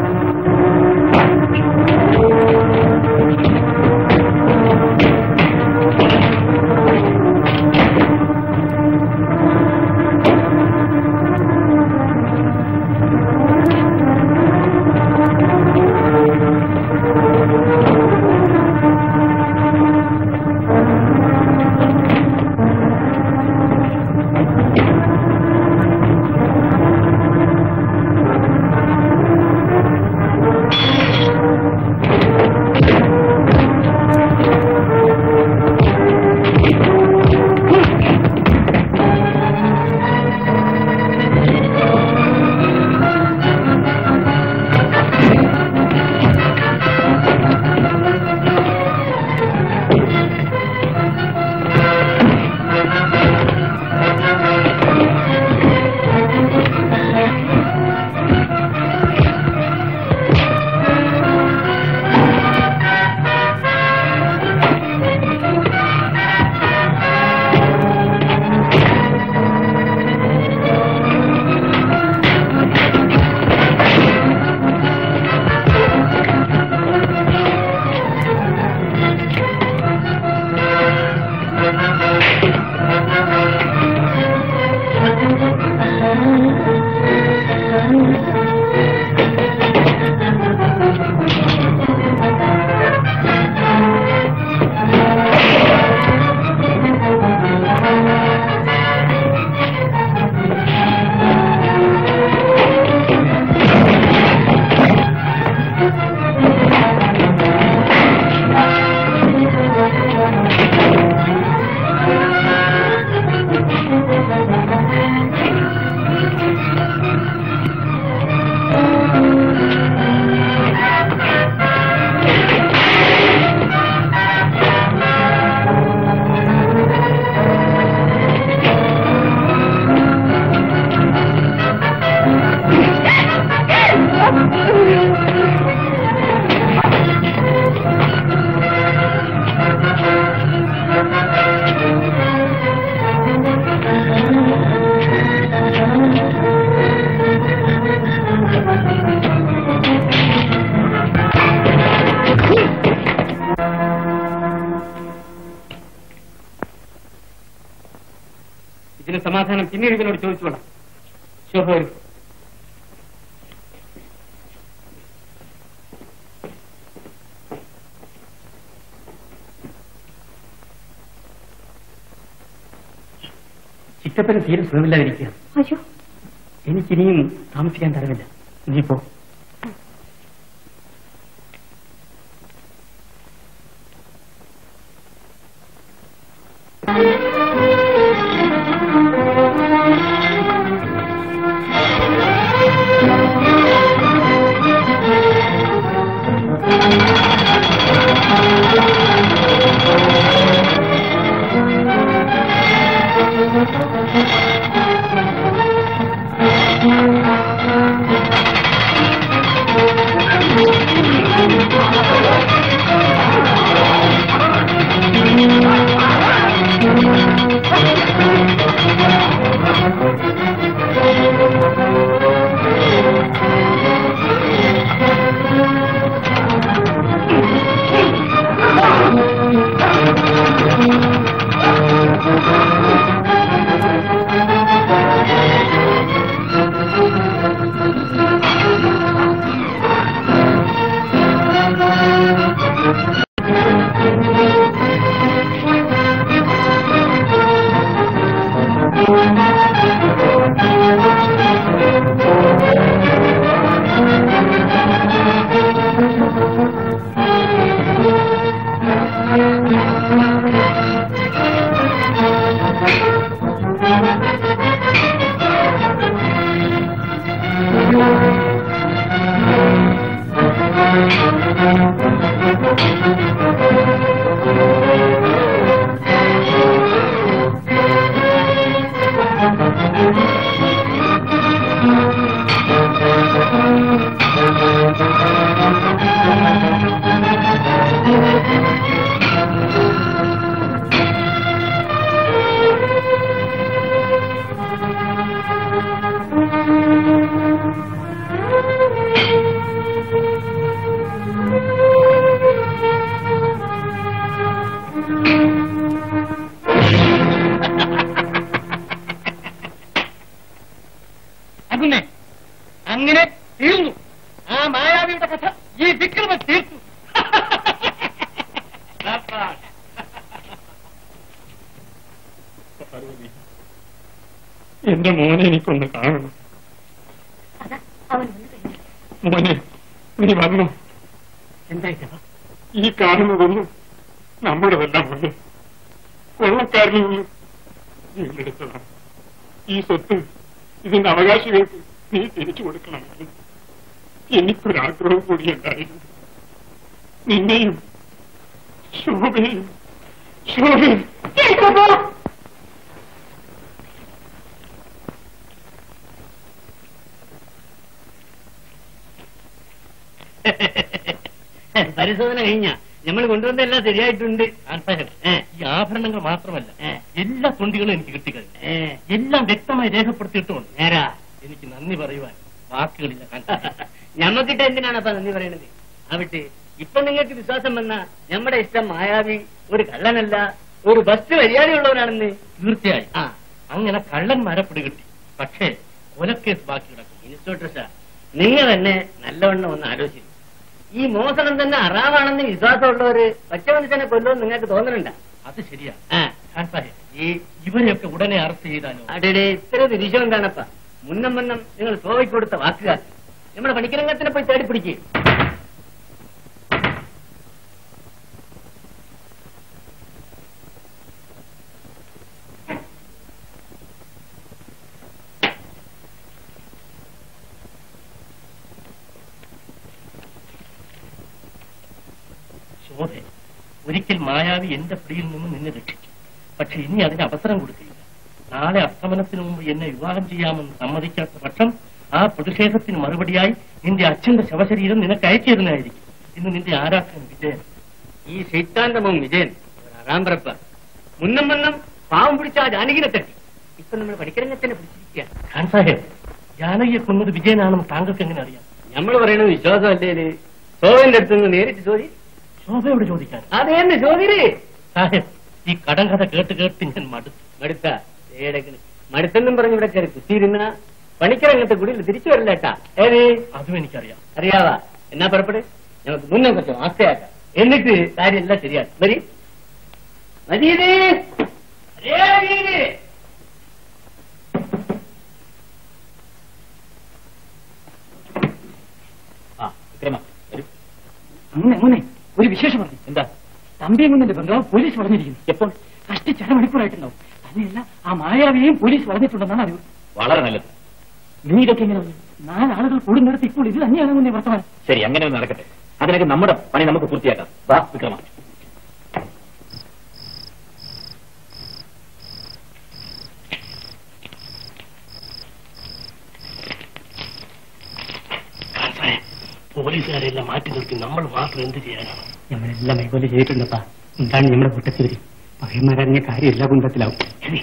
S5: ഇതിന് സമാധാനം പിന്നീട് ഇവനോട് ചോദിച്ചോളാം ശോഭ വരൂ ചിറ്റപ്പന് തീരെ സുഖമില്ലാതിരിക്കുക
S6: അയ്യോ
S5: എനിക്കിനിയും താമസിക്കാൻ തരവില്ല നീ പോ
S6: Thank you.
S3: എന്റെ മോനെ എനിക്കൊന്ന് കാണണം
S4: അതാ അവൻ വന്നു കഴിഞ്ഞു
S3: മോനെ നീ വന്നു
S1: എന്തായിട്ടാ
S3: ഈ കാണുന്നതൊന്നും നമ്മുടെതല്ല മോനെ കൊള്ളക്കാരിൽ നിന്ന് വീണ്ടെടുത്തതാണ് ഈ സ്വത്ത് ഇതിന്റെ അവകാശികൾക്ക് നീ തിരിച്ചു കൊടുക്കണം മോനെ. എനിക്കൊരാഗ്രഹം കൂടി ഉണ്ടായിരുന്നു നിന്നെയും ശോഭയും ശോഭയും
S1: പരിശോധന കഴിഞ്ഞ നമ്മൾ കൊണ്ടുവന്നെല്ലാം ശരിയായിട്ടുണ്ട്
S2: ആൻസാഹേബ്,
S1: ഏ.
S2: ഈ ആഭരണങ്ങൾ മാത്രമല്ല
S1: ഏ.
S2: എല്ലാ തൊണ്ടികളും എനിക്ക് കിട്ടിക്കഴിഞ്ഞു
S1: ഏ,
S2: എല്ലാം വ്യക്തമായി രേഖപ്പെടുത്തിയിട്ടുണ്ട്
S1: നേരാ
S2: എനിക്ക് നന്ദി പറയുവാൻ വാക്കുകളില്ല ആൻസാഹേബ്.
S1: ഞമ്മക്കിട്ട് എന്തിനാണ് അപ്പൊ നന്ദി പറയണത് ആവട്ടെ ഇപ്പൊ നിങ്ങൾക്ക് വിശ്വാസം വന്ന നമ്മുടെ ഇഷ്ടം മായാവി ഒരു കള്ളനല്ല ഒരു ബസ് മര്യാദയുള്ളവനാണെന്ന്
S2: തീർച്ചയായും
S1: ആ
S2: അങ്ങനെ കള്ളന്മാരെ പിടികിട്ടി പക്ഷേ കൊലക്കേസ് ബാക്കി കിടക്കും
S1: ഇൻസ്പെക്ടർ സാർ നിങ്ങൾ തന്നെ നല്ലവണ്ണം ഒന്ന് ആലോചിച്ചു ഈ മോഷണം തന്നെ അറാമാണെന്ന് വിശ്വാസമുള്ളവര് പച്ച മനുഷ്യനെ കൊല്ലുമെന്ന് നിങ്ങൾക്ക് തോന്നുന്നുണ്ട
S2: അത് ശരിയാ
S1: ആ
S2: ഖാൻ സാഹിബ് ഈ ഇവരെയൊക്കെ ഉടനെ അറസ്റ്റ് ചെയ്താലോ
S1: അടേ ഇത്ര നിരീക്ഷണം എന്താണപ്പ മുന്നം മുന്നം നിങ്ങൾ ശോഭയ്ക്ക് കൊടുത്ത വാക്കുകാർ നമ്മുടെ പണിക്കരംഗത്തിനെ പോയി തേടി പിടിക്കുക
S2: ശോഭ ഒരിക്കൽ മായാവി എന്റെ പിടിയിൽ നിന്ന് നിന്നെ രക്ഷിച്ചു പക്ഷെ ഇനി അതിന് അവസരം കൊടുക്കില്ല നാളെ അസ്തമനത്തിന് മുമ്പ് എന്നെ വിവാഹം ചെയ്യാമെന്ന് സമ്മതിക്കാത്ത പക്ഷം ആ പ്രതിഷേധത്തിന് മറുപടിയായി നിന്റെ അച്ഛന്റെ ശവശരീരം നിനക്ക് അയച്ചു തരുന്നതായിരിക്കും ഇന്ന് നിന്റെ ആരാധന വിജയൻ
S1: ഈ ശൈത്താന്തമം വിജയൻ ഒരു അറാമ്പറപ്പ മുന്നം മുന്നം പാവം പിടിച്ച ആ ജാനകിനെ തട്ടി ഇപ്പൊ നമ്മൾ പണിക്കരംഗത്തിനെ പിടിച്ചിരിക്കുക
S2: ഖാൻ സാഹേബ് ജാനകിയെ കൊന്നത് വിജയനാണെന്ന് താങ്കൾക്ക് എങ്ങനെ അറിയാം
S1: നമ്മൾ പറയുന്നത് വിശ്വാസമല്ലേ ശോഭന്റെ അടുത്ത് നിന്ന് നേരിട്ട് ചോദി
S2: ശോഭയോട് ചോദിക്കാൻ
S1: അതേന്ന് ചോദിരേ
S2: സാഹേബ് ഈ കടം കഥ കേട്ട് കേട്ട് ഞാൻ മടുത്തു
S1: മടുത്ത ഏടക്കണ് മടുത്തെന്നും പറഞ്ഞ് ഇവിടെ കയറി കുത്തിയിരുന്ന പണിക്കരംഗത്തെ കൂടി തിരിച്ചു വരില്ലേട്ടാ ഏത്
S2: അതും എനിക്കറിയാം
S1: അറിയാവാ എന്നാ പുറപ്പെട് നമുക്ക് മുന്നേ കുറച്ച് ആസ്തയാക്കാം എന്നിട്ട് കാര്യമെല്ലാം ശരിയാക്കാം വരി മജീദ് അരേ മജീദ്
S7: ആ വിക്രമ വരൂ
S5: അങ്ങനെ അങ്ങനെ ഒരു വിശേഷം പറഞ്ഞു
S7: എന്താ
S5: തമ്പിയും കുന്നിന്റെ ബംഗ്ലാവ് പോലീസ് വളഞ്ഞിരിക്കുന്നു
S7: എപ്പോൾ
S5: കഷ്ടിച്ച് അരമണിക്കൂറായിട്ടുണ്ടാവും തന്നെയല്ല ആ മായാവിയെയും പോലീസ് വളഞ്ഞിട്ടുണ്ടെന്നാണ് അറിവ്
S7: വളരെ നല്ലത്
S5: നീ ഇതൊക്കെ എങ്ങനെ അറിഞ്ഞു? നാലാളുകൾ കൂടുന്നിടത്ത് ഇപ്പോൾ ഇത് തന്നെയാണ് മുന്നേ വർത്തമാനം
S7: ശരി അങ്ങനെ ഒന്ന് നടക്കട്ടെ അതിനൊക്കെ നമ്മുടെ പണി നമുക്ക് പൂർത്തിയാക്കാം വാ വിക്രമ
S2: ഖാൻ സാഹേബ് പോലീസുകാരെല്ലാം മാറ്റി നിർത്തി നമ്മൾ മാത്രം എന്ത് ചെയ്യാനാണ്
S5: നമ്മളെല്ലാം കൈകൊല്ലം ചെയ്തിട്ടുണ്ടപ്പാ എന്താണ് നമ്മുടെ കൂട്ടത്തിൽ പകയന്മാരറിഞ്ഞ കാര്യം എല്ലാ കുന്തത്തിലാവും ശരി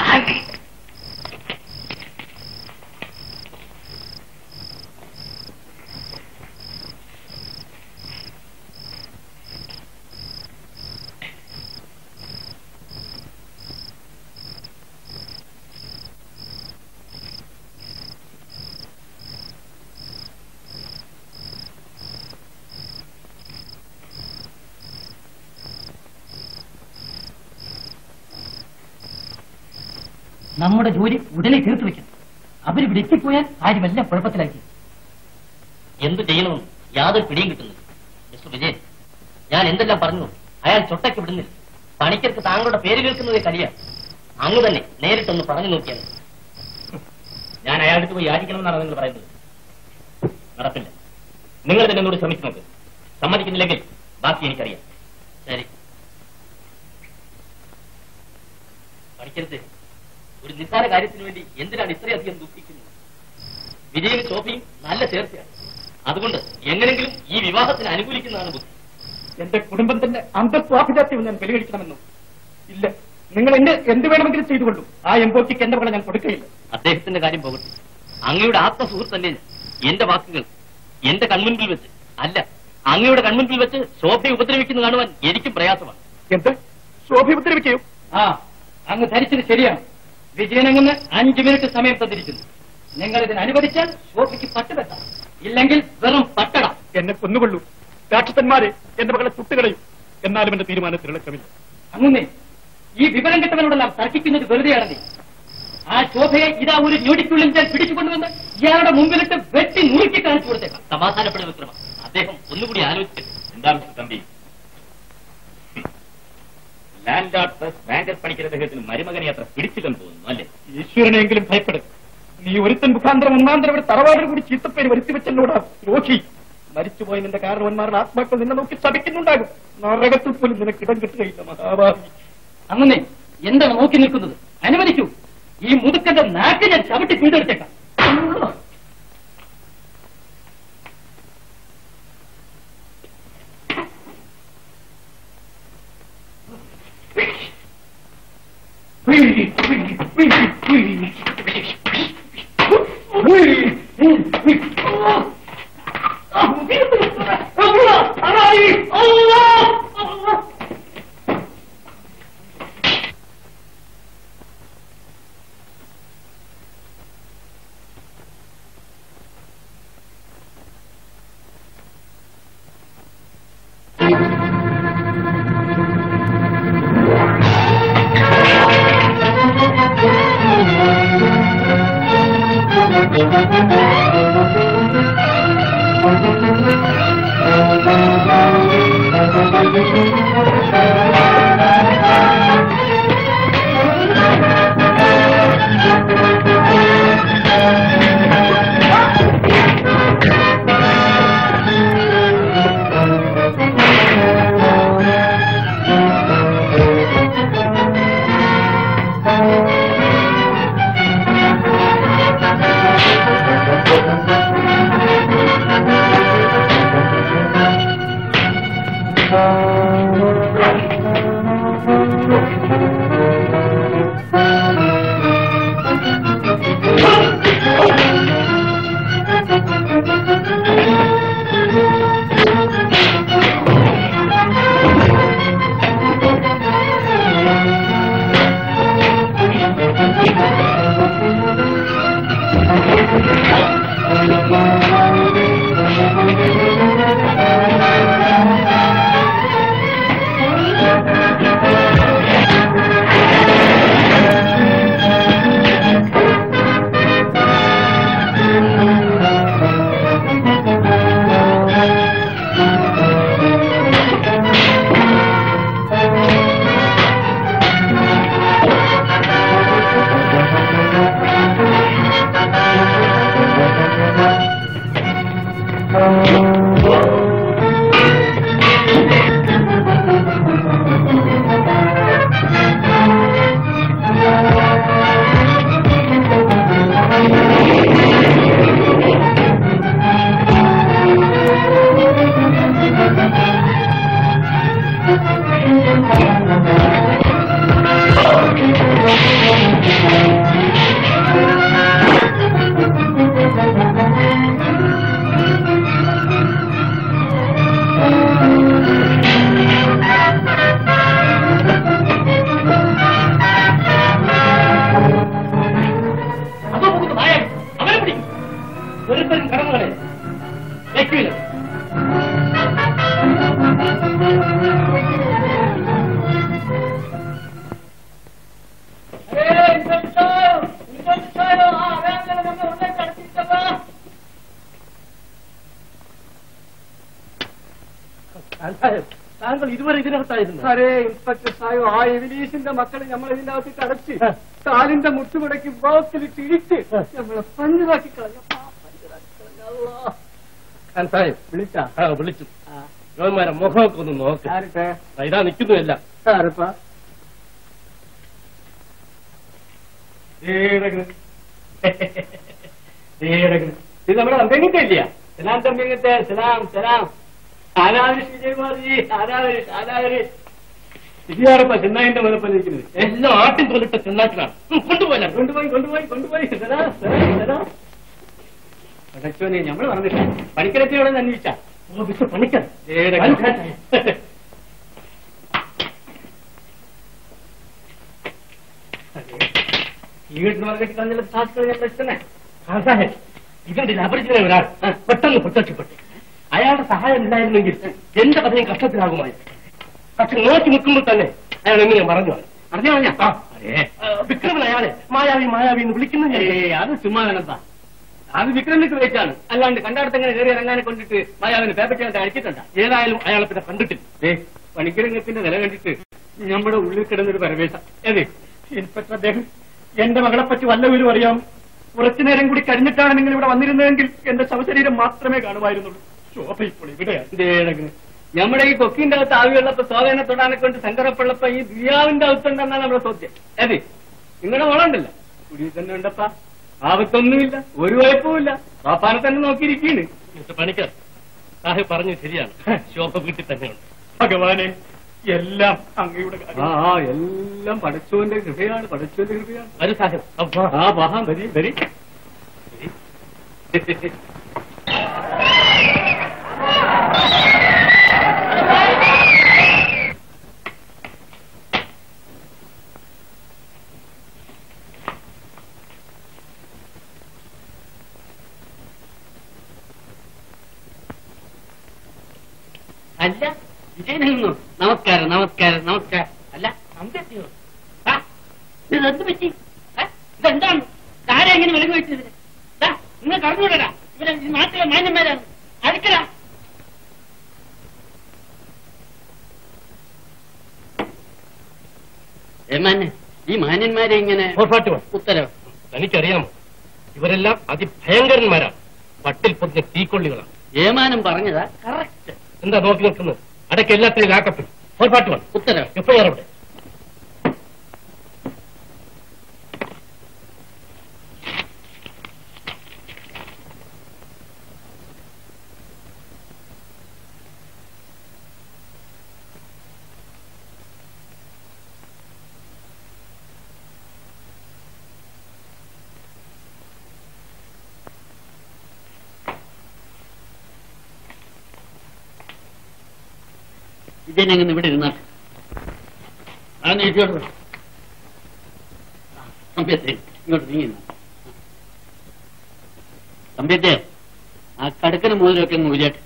S5: നമ്മുടെ ജോലി ഉടനെ തീർത്തു വെക്കണം അവര് ഇവിടെ എത്തിപ്പോയാൽ കാര്യമെല്ലാം കുഴപ്പത്തിലാക്കി
S1: എന്ത് ചെയ്യണമെന്ന് യാതൊരു പിടിയും കിട്ടുന്നില്ല മിസ്റ്റർ വിജയൻ ഞാൻ എന്തെല്ലാം പറഞ്ഞു അയാൾ ചൊട്ടയ്ക്ക് വിടുന്നില്ല പണിക്കർക്ക് താങ്കളുടെ പേര് കേൾക്കുന്നത് കലിയ അങ്ങ് തന്നെ നേരിട്ടൊന്ന് പറഞ്ഞു നോക്കിയാണ്
S7: ഞാൻ അയാൾക്ക് പോയി യാചിക്കണമെന്നാണ് നിങ്ങൾ പറയുന്നത് നടപ്പില്ല നിങ്ങൾ തന്നെ എന്നോട് ശ്രമിച്ചു നോക്ക് സമ്മതിക്കുന്നില്ലെങ്കിൽ ബാക്കി എനിക്കറിയാം
S1: ശരി പഠിക്കരുത് ഒരു നിസ്സാര കാര്യത്തിന് വേണ്ടി എന്തിനാണ് ഇത്രയധികം ദുഃഖിക്കുന്നത് വിജയനും ശോഭയും നല്ല ചേർച്ചയാണ് അതുകൊണ്ട് എങ്ങനെങ്കിലും ഈ വിവാഹത്തിന് അനുകൂലിക്കുന്നതാണ് ബുദ്ധി
S3: എന്റെ കുടുംബത്തിന്റെ അന്തസ്വാഭിജാത്യം ഞാൻ പരിഗണിക്കണമെന്നോ ഇല്ല നിങ്ങൾ എന്റെ എന്ത് വേണമെങ്കിലും ചെയ്തുകൊള്ളൂ ആ എംബോക്കിക്ക് എന്റെ മകളെ ഞാൻ കൊടുക്കുകയില്ല
S1: അദ്ദേഹത്തിന്റെ കാര്യം പോകട്ടെ അങ്ങയുടെ ആത്മസുഹൃത്തല്ലേ ഞാൻ. എന്റെ വാക്കുകൾ എന്റെ കൺമുൻപിൽ വെച്ച് അല്ല അങ്ങയുടെ കൺമുൻപിൽ വെച്ച് ശോഭയെ ഉപദ്രവിക്കുന്നത് കാണുവാൻ എനിക്കും പ്രയാസമാണ്
S3: എന്ത് ശോഭ ഉപദ്രവിക്കുകയോ
S5: ആ അങ്ങ് ധരിച്ചത് ശരിയാണ് വിജയനങ്ങുന്ന് അഞ്ചു മിനിറ്റ് സമയം തന്നിരിക്കുന്നു നിങ്ങൾ ഇതിന് അനുവദിച്ചാൽ ശോഭയ്ക്ക് പട്ടുപെട്ടാം ഇല്ലെങ്കിൽ വെറും പട്ടട
S3: എന്നെ കൊന്നുകൊള്ളൂ രാക്ഷസന്മാരെ എന്റെ മകളെ ചുട്ടുകളയും എന്നാലും എന്റെ തീരുമാനത്തിൽ ഇളക്കമില്ല
S5: അങ്ങനെ ഈ വിവരം കിട്ടവനോടെല്ലാം തർക്കിക്കുന്നത് വെറുതെയാണ് നീ
S3: ആ ശോഭയെ ഇതാ ഒരു ഞൊടിക്കുള്ളിൽ ഞാൻ പിടിച്ചുകൊണ്ടുവന്ന് ഇയാളുടെ മുമ്പിലിട്ട് വെട്ടി നുറുക്കി കാണിച്ചു കൊടുത്തേക്കാം
S7: സമാധാനപ്പെടുന്ന വിക്രമ അദ്ദേഹം ഒന്നുകൂടി ആലോചിച്ചു എന്താ mister Thampi landlord plus banker Panicker അദ്ദേഹത്തിന് മരുമകനെ അത്ര പിടിച്ചില്ലെന്ന് തോന്നുന്നു അല്ലേ
S3: ഈശ്വരനെങ്കിലും ഭയപ്പെടും നീ ഒരുത്തൻ മുഖാന്തരം ഒന്നാന്തരം ഇവിടെ തറവാടിന് കൂടി ചീത്തപ്പേര് വരുത്തി വെച്ചല്ലോടാ രോഷി മരിച്ചുപോയ നിന്റെ കാരണവന്മാരുടെ ആത്മാക്കൾ നിന്നെ നോക്കി ശപിക്കുന്നുണ്ടാകും നരകത്തിൽ പോലും നിനക്ക് ഇടം കിട്ടുകയില്ല മഹാഭാവി അങ്ങനെ എന്താണ് നോക്കി നിൽക്കുന്നത് അനുവദിക്കൂ ഈ മുതുക്കന്റെ നാക്ക് ഞാൻ ചവിട്ടി പിന്തെടുത്തേക്കാം അതോ പോകുന്നു നായ അവനെ പിടിക്കും ഒരുത്തരും കടന്നുകളെ വെക്കില്ല താങ്കൾ ഇതുവരെ ഇതിനകത്തായിരുന്നു
S5: അരേ ഇൻസ്പെക്ടർ സാഹിബ് ആ എവിലീസിന്റെ മക്കളെ നമ്മൾ ഇതിന്റെ അകത്ത് അടച്ച് കാലിന്റെ മുട്ടുമുടക്കി ബോക്സിലിട്ട് ഇടിച്ച് നമ്മളെ പഞ്ചറാക്കി കളഞ്ഞു ആ, പഞ്ചറാക്കി കളഞ്ഞു. അള്ളാ.
S3: ഖാൻ സാഹിബ്
S5: വിളിച്ചാ
S3: ആ വിളിച്ചു യോന്മാരെ മുഖമൊക്കെ ഒന്ന് നോക്ക്
S5: ആരട്ടെ
S3: ആ, ഇതാ നിൽക്കുന്നുമില്ല
S5: ആരപ്പാ ഇത് നമ്മുടെ അന്തംഗത്തെ ഇല്ല സലാം തമ്പിങ്ങത്തെ സലാം സലാം ആരാധന ശ്രീജയകുമാർജി ആരാധന ആരാധന ഇതാരപ്പ ചെന്നായിന്റെ മനപ്പം നിൽക്കുന്നത്
S3: എല്ലാം ആട്ടിൻ തൊലിട്ട ചെന്നാട്ടിനാണ് കൊണ്ടുപോയാ
S5: കൊണ്ടുപോയി കൊണ്ടുപോയി കൊണ്ടുപോയി സലാം സലാം സലാം പടച്ചോനെ നമ്മൾ പറഞ്ഞില്ല പണിക്കരത്തിയോടെ അന്വേഷിച്ച
S3: പണിക്കാൻ
S5: ഈ വീട്ടിൽ മാർക്കറ്റ് കളഞ്ഞ സാക്ഷികൾ ഞാൻ പ്രശ്നമേ
S3: സാഹിബ് ഇതിന്റെ അപരിചിതനായ ഒരാൾ പെട്ടെന്ന് പ്രത്യക്ഷപ്പെട്ടു അയാളുടെ സഹായം ഇല്ലായിരുന്നെങ്കിൽ എന്റെ കഥയും കഷ്ടത്തിലാകുമായിരുന്നു പക്ഷെ നോക്കി നിൽക്കുമ്പോൾ തന്നെ അയാൾ എങ്ങനെ മറഞ്ഞു
S5: അറിഞ്ഞോ ഞാൻ
S2: വിക്രമൻ അയാളെ മായാവി മായാവി എന്ന് വിളിക്കുന്നത് ഞാൻ
S5: ഏയ് അത് ചുമ്മാ വേണപ്പാ അത് വിക്രമിക്ക് വെച്ചാണ് അല്ലാണ്ട് കണ്ടാടത്തങ്ങനെ കയറി ഇറങ്ങാനെ കൊണ്ടിട്ട് മായാവിന് പേപ്പറ്റ് അടിച്ചിട്ടുണ്ടാ
S2: ഏതായാലും അയാളെ പിന്നെ കണ്ടിട്ടില്ല
S5: ഏ പണിക്കിരംഗത്തിന്റെ നില കണ്ടിട്ട് നമ്മുടെ ഉള്ളിൽ കിടന്നൊരു പരവേശ ഏത്
S3: ഇൻസ്പെക്ടർ അദ്ദേഹം എന്റെ മകളെ പറ്റി വല്ലവരും അറിയാം കുറച്ചു നേരം കൂടി കഴിഞ്ഞിട്ടാണ് നിങ്ങൾ ഇവിടെ വന്നിരുന്നതെങ്കിൽ എന്റെ ശവശരീരം മാത്രമേ കാണുമായിരുന്നുള്ളൂ ശോഭ ഇപ്പോൾ ഇവിടെയാണ്
S5: നമ്മുടെ ഈ കൊക്കിന്റെ അകത്ത് ആവിയുള്ളപ്പോ സോവേനെ തൊടാനെ കൊണ്ട് ശങ്കരപ്പുള്ളപ്പോ ഈ ദുര്യാവിന്റെ അകത്തുണ്ടെന്നാണ് നമ്മുടെ ചോദ്യം അതെ നിങ്ങളുടെ മോളുണ്ടല്ലോ കുടിയിൽ തന്നെ ഉണ്ടപ്പാ ആപത്തൊന്നുമില്ല ഒരു കുഴപ്പമില്ല പാപ്പാനെ തന്നെ നോക്കിയിരിക്കുന്നു
S2: മിസ്റ്റർ പണിക്കർ സാഹിബ് പറഞ്ഞു ശരിയാണ് ശോഭ വീട്ടിൽ തന്നെയുണ്ട്
S3: ഭഗവാനെ എല്ലാം അങ്ങയുടെ കാര്യം
S5: ആ ആ, എല്ലാം പടച്ചോന്റെ കൃപയാണ് പടച്ചോന്റെ കൃപയാണ്
S2: വരൂ സാഹിബ് അപ്പൊ
S5: ആ മഹാ വരി വരി അല്ല വിജയനെന്നു നമസ്കാരം നമസ്കാരം നമസ്കാരം അല്ല അമ്പെത്തിയോ ആ ഇതെന്ത് പറ്റി ആ, ഇതെന്താണ് ആരാ ഇങ്ങനെ വിലങ്ങ് വെച്ചത് നിങ്ങൾ കടന്നുവിടടാ ഇവരെ ഈ നാട്ടിലെ മാന്യന്മാരാണ് അടുക്കല ഈ മാന്യന്മാരെ ഇങ്ങനെ
S2: ഫോർഫാർട്ടി വൺ
S5: ഉത്തരവ്
S2: തനിക്കറിയാമോ ഇവരെല്ലാം അതിഭയങ്കരന്മാരാണ് പട്ടിൽ പൊതിഞ്ഞ തീക്കൊള്ളികളാണ്
S5: ഏമാനം പറഞ്ഞതാ കറക്റ്റ്
S2: എന്താ നോക്കി നിൽക്കുന്നത് അടക്ക എല്ലാത്തിനും ലാക്കപ്പിൽ ഫോർഫാർട്ടി വൺ
S5: ഉത്തരവ്
S2: എഫ്ഐആർ അവിടെ
S5: വിജയനങ്ങനെ ഇവിടെ ഇരുന്നാട്ടെ ആ നീട്ടിയോട് തമ്പ്യത്തെ ഇങ്ങോട്ട് നീങ്ങുന്ന തമ്പ്യത്തെ ആ കടുക്കന് മോതിരമൊക്കെ ഒന്ന് ഊരിയാട്ടെ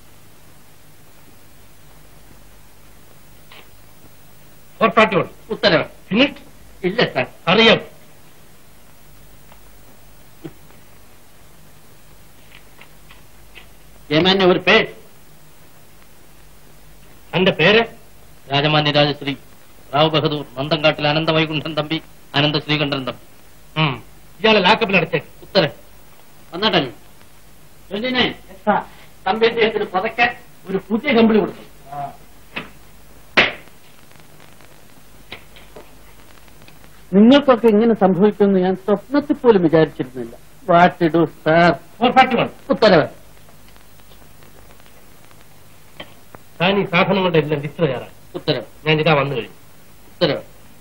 S2: ഫോർഫാർട്ടി വൺ
S5: ഉത്തരവ്
S2: ഫിനിഷ്
S5: ഇല്ല സാർ
S2: അറിയാം
S5: ഏമാന്റെ ഒരു പേര്
S2: തന്റെ പേര്
S7: രാജമാന്യ രാജശ്രീ റാവു ബഹദൂർ നന്തങ്കാട്ടിൽ അനന്തവൈകുണ്ഠൻ തമ്പി അനന്ത ശ്രീകണ്ഠൻ തമ്പി
S2: ഉം. ഇയാളെ ലാക്കപ്പിൽ അടച്ചേക്ക്
S5: ഉത്തരവ് വന്നാട്ടെ തമ്പ്യദ്ദേഹത്തിന് പതക്കാൻ ഒരു പുതിയ കമ്പിളി കൊടുത്തു നിങ്ങൾക്കൊക്കെ ഇങ്ങനെ സംഭവിക്കുമെന്ന് ഞാൻ സ്വപ്നത്തിൽ പോലും വിചാരിച്ചിരുന്നില്ല what do sir
S2: four forty one
S5: ഉത്തരവ്
S2: താൻ ഈ സാധനങ്ങളുടെ എല്ലാം ലിസ്റ്റ് തയ്യാറാണ്
S5: ഉത്തരവ്
S2: ഞാൻ ഇതാ വന്നു കഴിഞ്ഞു
S5: ഉത്തരവ്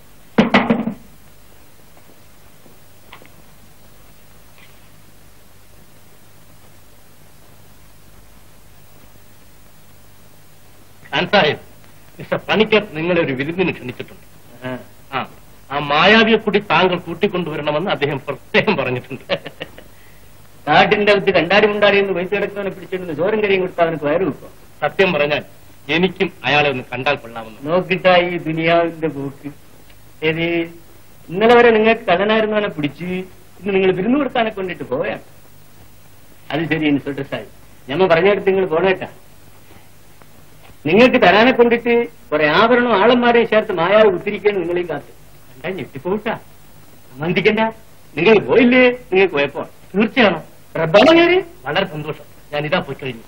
S2: ഖാൻ സാഹിബ് മിസ്റ്റർ പണിക്കർ നിങ്ങളെ ഒരു വിരുന്നിന് ക്ഷണിച്ചിട്ടുണ്ട് ആ ആ മായാവിയെ കൂടി താങ്കൾ കൂട്ടിക്കൊണ്ടുവരണമെന്ന് അദ്ദേഹം പ്രത്യേകം പറഞ്ഞിട്ടുണ്ട്
S5: നാട്ടിന്റെ അകത്ത് കണ്ടാടി മുണ്ടാടി എന്ന് പൈസ കിടക്കുന്നവനെ പിടിച്ചിട്ട് ചോരം കരിയും കൊടുത്താൽ അവനക്ക് വയറ് കിട്ടും
S2: സത്യം പറഞ്ഞാൽ എനിക്കും അയാളെ ഒന്ന് കണ്ടാൽ കൊള്ളാമെന്ന്
S5: നോക്കിട്ടാ ഈ ദുനിയാവിന്റെ പോക്ക് ഏത് ഇന്നലെ വരെ നിങ്ങൾക്ക് കള്ളനായിരുന്നവനെ പിടിച്ച് ഇന്ന് നിങ്ങൾ വിരുന്ന് കൊടുക്കാനെ കൊണ്ടിട്ട് പോയാണ് അത് ശരി ഇൻസ്പെക്ടർ സാഹിബ് ഞമ്മ പറഞ്ഞെടുത്ത് നിങ്ങൾ പോണേട്ടാ നിങ്ങൾക്ക് തരാനെ കൊണ്ടിട്ട് കുറെ ആഭരണം ആളന്മാരെയും ചേർത്ത് മായാവ് കുത്തിരിക്കാൻ നിങ്ങളെയും കാത്ത് കണ്ടാ ഞെട്ടിപ്പോട്ടാ മന്ദിക്കണ്ട നിങ്ങൾ പോയില്ലേ നിങ്ങൾക്ക് പോയപ്പോ
S2: തീർച്ചയാണോ
S5: റബ്ബാണ് കയറി
S2: വളരെ സന്തോഷം ഞാൻ ഇതാ പോയി കഴിഞ്ഞു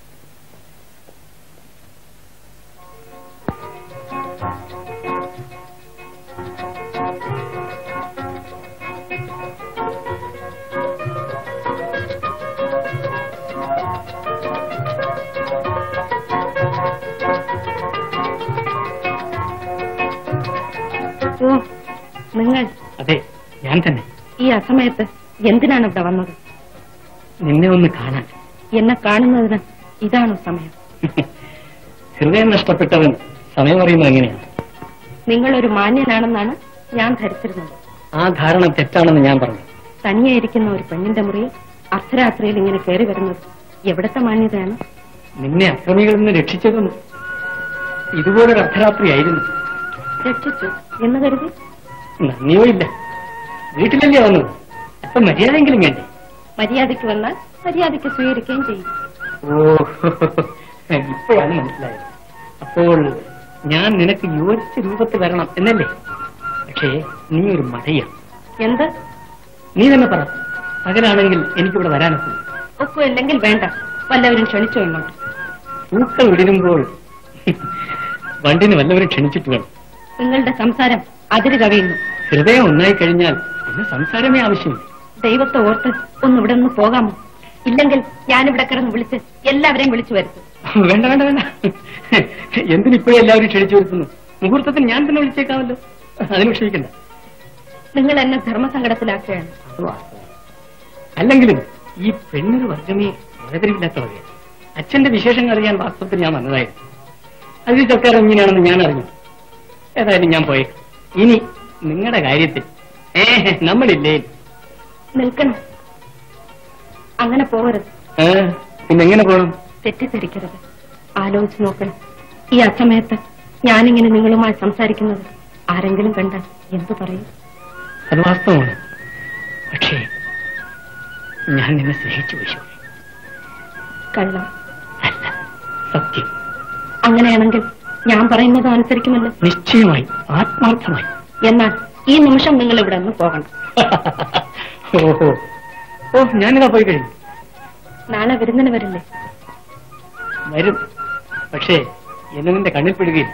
S4: ഓ നിങ്ങൾ
S5: അതെ ഞാൻ തന്നെ
S4: ഈ അസമയത്ത് എന്തിനാണ് ഇവിടെ വന്നത്
S5: നിന്നെ ഒന്ന് കാണാൻ
S4: എന്നെ കാണുന്നതിന് ഇതാണോ സമയം
S5: ഹൃദയം നഷ്ടപ്പെട്ടവൻ സമയം അറിയുന്നത് എങ്ങനെയാണ്
S4: നിങ്ങൾ ഒരു മാന്യനാണെന്നാണ് ഞാൻ ധരിച്ചിരുന്നത്
S5: ആ ധാരണ തെറ്റാണെന്ന് ഞാൻ പറഞ്ഞു
S4: തനിയെ ഇരിക്കുന്ന ഒരു പെണ്ണിന്റെ മുറിയിൽ അർദ്ധരാത്രിയിൽ ഇങ്ങനെ കയറി വരുന്നത് എവിടത്തെ മാന്യതയാണ്
S5: നിന്നെ അക്രമികളിൽ നിന്ന് രക്ഷിച്ചതും ഇതുപോലൊരു അർദ്ധരാത്രിയായിരുന്നു
S4: രക്ഷിച്ചു എന്ന് കരുതി
S5: നന്ദിയോ ഇല്ല വീട്ടിലല്ലേ വന്നത് അപ്പൊ മര്യാദയെങ്കിലും വേണ്ടേ
S4: മര്യാദയ്ക്ക് വന്നാൽ മര്യാദയ്ക്ക് സ്വീകരിക്കുകയും ചെയ്യും
S5: ഓ ഇപ്പോഴാണ് മനസ്സിലായത് അപ്പോൾ ഞാൻ നിനക്ക് യോജിച്ച രൂപത്തിൽ വരണം എന്നല്ലേ പക്ഷേ നീ ഒരു മടയാണ്
S4: എന്ത്
S5: നീ തന്നെ പറ പകലാണെങ്കിൽ എനിക്കിവിടെ വരാനൊക്കും
S4: ഒക്കുമില്ലെങ്കിൽ വേണ്ട വല്ലവരും ക്ഷണിച്ചോ ഇങ്ങോട്ട്
S5: പൂക്കൾ വിടരുമ്പോൾ വണ്ടിന് വല്ലവരും ക്ഷണിച്ചിട്ട് വേണം
S4: നിങ്ങളുടെ സംസാരം അതിര് കവിയുന്നു
S5: ഹൃദയം ഒന്നായി കഴിഞ്ഞാൽ പിന്നെ സംസാരമേ ആവശ്യമില്ല
S4: ദൈവത്തെ ഓർത്ത് ഒന്ന് ഇവിടെ നിന്ന് പോകാമോ ഇല്ലെങ്കിൽ ഞാനിവിടെ കിടന്ന് വിളിച്ച് എല്ലാവരെയും വിളിച്ചു വരുത്തും
S5: വേണ്ട വേണ്ട വേണ്ട എന്തിനിപ്പോഴും എല്ലാവരും ക്ഷണിച്ചു വരുത്തുന്നു മുഹൂർത്തത്തിൽ ഞാൻ തന്നെ വിളിച്ചേക്കാമല്ലോ അതിന് ക്ഷണിക്കണ്ട
S4: നിങ്ങൾ എന്നെ ധർമ്മസങ്കടത്തിലാക്കുകയാണ്
S5: അത് വാസ്തവം. അല്ലെങ്കിലും ഈ പെണ്ണൊരു വർഗമേ വേദനയില്ലാത്തവരെയാണ് അച്ഛന്റെ വിശേഷങ്ങൾ അറിയാൻ വാസ്തവത്തിൽ ഞാൻ വന്നതായിരുന്നു അതിൽ സർക്കാർ എങ്ങനെയാണെന്ന് ഞാൻ അറിഞ്ഞു ഏതായാലും ഞാൻ പോയി ഇനി നിങ്ങളുടെ കാര്യത്തിൽ ഏ നമ്മളില്ലേ
S4: നിൽക്കണം അങ്ങനെ പോകരുത്
S5: ഏ, പിന്നെ എങ്ങനെ പോകണം
S4: തെറ്റിദ്ധരിക്കരുത് ആലോചിച്ച് നോക്കണം ഈ അസമയത്ത് ഞാനിങ്ങനെ നിങ്ങളുമായി സംസാരിക്കുന്നത് ആരെങ്കിലും കണ്ടാൽ എന്തു പറയും
S5: അത് വാസ്തവമാണ് പക്ഷേ ഞാൻ നിന്നെ സ്നേഹിച്ചു പോയി
S4: കള്ളം
S5: അല്ല സത്യം
S4: അങ്ങനെയാണെങ്കിൽ ഞാൻ പറയുന്നത് അനുസരിക്കുമല്ലോ
S5: നിശ്ചയമായി ആത്മാർത്ഥമായി
S4: എന്നാൽ ഈ നിമിഷം നിങ്ങൾ ഇവിടെ നിന്ന് പോകണം
S5: ഓഹോ ഓ ഞാനിതാ പോയി കഴിഞ്ഞു
S4: നാളെ വിരുന്നിന് വരില്ലേ
S5: വരും പക്ഷേ എന്നെ നിന്റെ കണ്ണിൽ പെടുകയില്ല